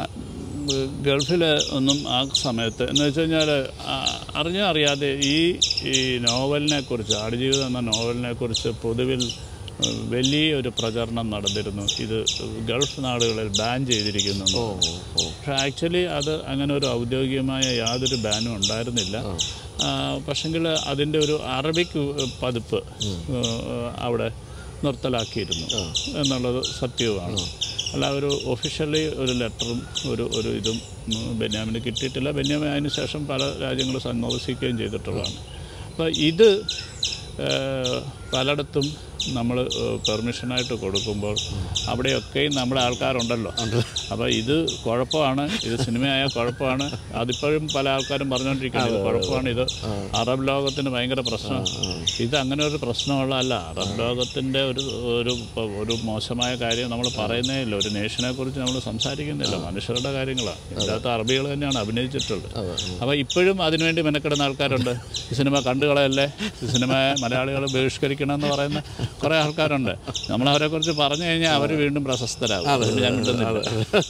ഗൾഫിൽ ഒന്നും ആ സമയത്ത് എന്ന് വെച്ച് കഴിഞ്ഞാൽ അറിഞ്ഞോ അറിയാതെ ഈ ഈ നോവലിനെ കുറിച്ച് ആടുജീവിതം എന്ന നോവലിനെ കുറിച്ച് പൊതുവിൽ ഏഹ്, വലിയൊരു പ്രചരണം നടന്നിരുന്നു ഇത് ഗൾഫ് നാടുകളിൽ ബാൻ ചെയ്തിരിക്കുന്നു എന്ന്. പക്ഷേ ആക്ച്വലി അത് അങ്ങനെ ഒരു ഔദ്യോഗികമായ യാതൊരു ബാനും ഉണ്ടായിരുന്നില്ല പക്ഷെങ്കിൽ അതിൻ്റെ ഒരു അറബിക് പതിപ്പ് ഏഹ്, അവിടെ നിർത്തലാക്കിയിരുന്നു എന്നുള്ളത് സത്യവുമാണ് അല്ല ഒരു ഒഫീഷ്യലി ഒരു ലെറ്ററും ഒരു ഒരു ഇതും ഉം, ബെന്യാമിന് കിട്ടിയിട്ടില്ല ബെന്യാമിൻ അതിന് ശേഷം പല രാജ്യങ്ങൾ സന്ദർശിക്കുകയും ചെയ്തിട്ടുള്ളതാണ് അപ്പോൾ ഇത് ഏഹ്, പലയിടത്തും നമ്മൾ പെർമിഷനായിട്ട് കൊടുക്കുമ്പോൾ അവിടെയൊക്കെയും നമ്മുടെ ആൾക്കാരുണ്ടല്ലോ അപ്പോൾ ഇത് കുഴപ്പമാണ് ഇത് സിനിമയായ കുഴപ്പമാണ് അതിപ്പോഴും പല ആൾക്കാരും പറഞ്ഞുകൊണ്ടിരിക്കുന്നത് ഇത് കുഴപ്പമാണ് ഇത് അറബ് ലോകത്തിന് ഭയങ്കര പ്രശ്നം ഇത് അങ്ങനെ ഒരു പ്രശ്നമുള്ളതല്ല അറബ് ലോകത്തിൻ്റെ ഒരു ഒരു ഒരു മോശമായ കാര്യം നമ്മൾ പറയുന്നേ ഇല്ല ഒരു നേഷനെ കുറിച്ച് നമ്മൾ സംസാരിക്കുന്നില്ല മനുഷ്യരുടെ കാര്യങ്ങളാണ് ഇതിനകത്ത് അറബികൾ തന്നെയാണ് അഭിനയിച്ചിട്ടുള്ളത് അപ്പോൾ ഇപ്പോഴും അതിനുവേണ്ടി മെനക്കെടുന്ന ആൾക്കാരുണ്ട് ഈ സിനിമ കണ്ടുകളയല്ലേ ഈ സിനിമ മലയാളികൾ ബഹിഷ്കരിക്കണം എന്ന് പറയുന്ന കുറേ ആൾക്കാരുണ്ട് നമ്മൾ അവരെക്കുറിച്ച് പറഞ്ഞു കഴിഞ്ഞാൽ അവർ വീണ്ടും പ്രശസ്തരാകും അതുകൊണ്ട് ഞാൻ കിട്ടുന്നില്ല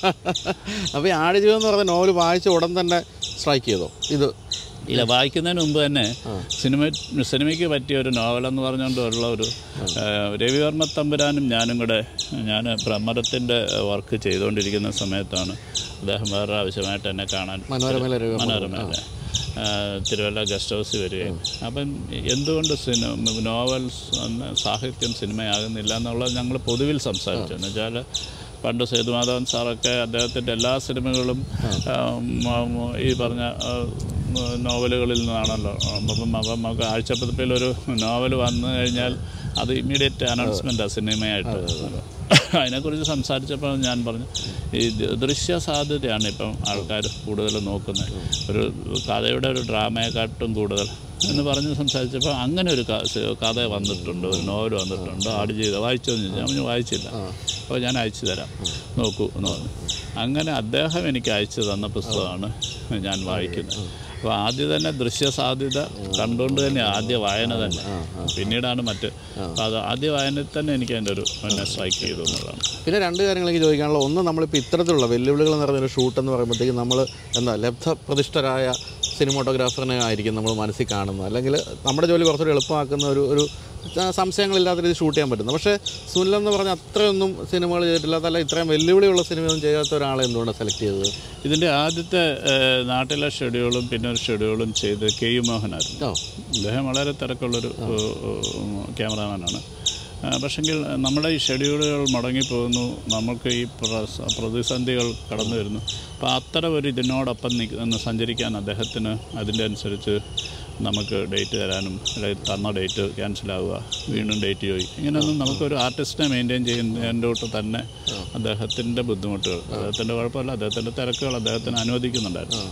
അപ്പോൾ ഈ ആടുജീവിതം എന്ന് പറഞ്ഞ നോവൽ വായിച്ച ഉടൻ തന്നെ സ്ട്രൈക്ക് ചെയ്തോ ഇത് ഇല്ല വായിക്കുന്നതിന് മുമ്പ് തന്നെ സിനിമ സിനിമയ്ക്ക് പറ്റിയ ഒരു നോവലെന്ന് പറഞ്ഞുകൊണ്ട് ഉള്ള ഒരു ആ, രവിവർമ്മ തമ്പുരാനും ഞാനും കൂടെ ഞാൻ ഭ്രമരത്തിൻ്റെ വർക്ക് ചെയ്തുകൊണ്ടിരിക്കുന്ന സമയത്താണ് അദ്ദേഹം വേറെ ആവശ്യമായിട്ട് എന്നെ കാണാൻ മനോരമയിലെ രവി മനോരമയല്ലേ ആ, തിരുവല്ല ഗസ്റ്റ് ഹൗസിൽ വരികയും അപ്പം എന്തുകൊണ്ട് സിനിമ നോവൽസ് എന്ന സാഹിത്യം സിനിമയാകുന്നില്ല എന്നുള്ളത് ഞങ്ങൾ പൊതുവിൽ സംസാരിച്ചു എന്ന് വെച്ചാൽ പണ്ട് സേതുമാധവൻ സാറൊക്കെ അദ്ദേഹത്തിൻ്റെ എല്ലാ സിനിമകളും ആ, മ- മ- ഈ പറഞ്ഞ ആ, മ- നോവലുകളിൽ നിന്നാണല്ലോ അപ്പം അപ്പം നമുക്ക് ആഴ്ചപ്പതിപ്പിലൊരു നോവൽ വന്നു കഴിഞ്ഞാൽ അത് ഇമ്മീഡിയറ്റ് അനൗൺസ്മെൻറ്റാണ് സിനിമയായിട്ട് അതിനെക്കുറിച്ച് സംസാരിച്ചപ്പോൾ ഞാൻ പറഞ്ഞു ഈ ദ- ദൃശ്യ സാധ്യതയാണ് ഇപ്പം ആൾക്കാർ കൂടുതൽ നോക്കുന്നത് ഒരു കഥയുടെ ഒരു ഡ്രാമയെക്കാട്ടും കൂടുതൽ എന്ന് പറഞ്ഞ് സംസാരിച്ചപ്പോൾ അങ്ങനെ ഒരു ക- സ- കഥ വന്നിട്ടുണ്ട് ഒരു നോവൽ വന്നിട്ടുണ്ട് ആട് ചെയ്ത് വായിച്ചോന്ന് ചോദിച്ചാൽ ഞാൻ വായിച്ചില്ല അപ്പോൾ ഞാൻ അയച്ചു തരാം നോക്കൂ എന്ന് പറഞ്ഞു അങ്ങനെ അദ്ദേഹം എനിക്ക് അയച്ചു തന്ന പുസ്തകമാണ് ഞാൻ വായിക്കുന്നത് അപ്പോൾ ആദ്യം തന്നെ ദൃശ്യ സാധ്യത കണ്ടുകൊണ്ട് തന്നെ ആദ്യ വായന തന്നെ പിന്നീടാണ് മറ്റ് അപ്പോൾ അത് ആദ്യ വായനയിൽ തന്നെ എനിക്ക് അതിൻ്റെ ഒരു എന്നെ സ്ട്രൈക്ക് ചെയ്തു എന്നുള്ളതാണ് പിന്നെ രണ്ട് കാര്യങ്ങൾ എനിക്ക് ചോദിക്കാനുള്ള ഒന്ന് നമ്മളിപ്പോൾ ഇത്തരത്തിലുള്ള വെല്ലുവിളികൾ നിറഞ്ഞൊരു ഷൂട്ട് എന്ന് പറയുമ്പോഴത്തേക്കും നമ്മൾ എന്താ ലബ്ധപ്രതിഷ്ഠരായ സിനിമാട്ടോഗ്രാഫറിനെ ആയിരിക്കും നമ്മൾ മനസ്സിൽ കാണുന്നത് അല്ലെങ്കിൽ നമ്മുടെ ജോലി കുറച്ചുകൂടി എളുപ്പമാക്കുന്ന ഒരു ഒരു ആ, സംശയങ്ങളില്ലാത്ത രീതിയിൽ ഷൂട്ട് ചെയ്യാൻ പറ്റുന്നത് പക്ഷേ സുനിൽ എന്ന് പറഞ്ഞാൽ അത്രയൊന്നും സിനിമകൾ ചെയ്തിട്ടില്ല അതല്ല ഇത്രയും വെല്ലുവിളിയുള്ള സിനിമയൊന്നും ചെയ്യാത്ത ഒരാളെ എന്തുകൊണ്ടാണ് സെലക്ട് ചെയ്തത് ഇതിൻ്റെ ആദ്യത്തെ ഏഹ്, നാട്ടിലെ ഷെഡ്യൂളും പിന്നെ ഒരു ഷെഡ്യൂളും ചെയ്ത് കെ യു മോഹനായിരുന്നു ഓ അദ്ദേഹം വളരെ തിരക്കുള്ളൊരു ഏഹ്, ക്യാമറാമാനാണ് ആ, പക്ഷെങ്കിൽ നമ്മുടെ ഈ ഷെഡ്യൂളുകൾ മുടങ്ങിപ്പോകുന്നു നമുക്ക് ഈ പ്രസ- പ്രതിസന്ധികൾ കടന്നു വരുന്നു അപ്പോൾ അത്തരം ഒരു ഇതിനോടൊപ്പം നിൽക്കുന്ന സഞ്ചരിക്കാൻ അദ്ദേഹത്തിന് അതിൻ്റെ അനുസരിച്ച് നമുക്ക് ഡേറ്റ് തരാനും അല്ലെങ്കിൽ തന്ന ഡേറ്റ് ക്യാൻസലാവുക വീണ്ടും ഡേറ്റ് ചോദിക്കും ഇങ്ങനെയൊന്നും നമുക്കൊരു ആർട്ടിസ്റ്റിനെ മെയിൻറ്റെയിൻ ചെയ്യുന്നതിൻ്റെ തൊട്ട് തന്നെ അദ്ദേഹത്തിൻ്റെ ബുദ്ധിമുട്ടുകൾ അദ്ദേഹത്തിൻ്റെ കുഴപ്പമില്ല അദ്ദേഹത്തിൻ്റെ തിരക്കുകൾ അദ്ദേഹത്തിന് അനുവദിക്കുന്നുണ്ടായിരുന്നു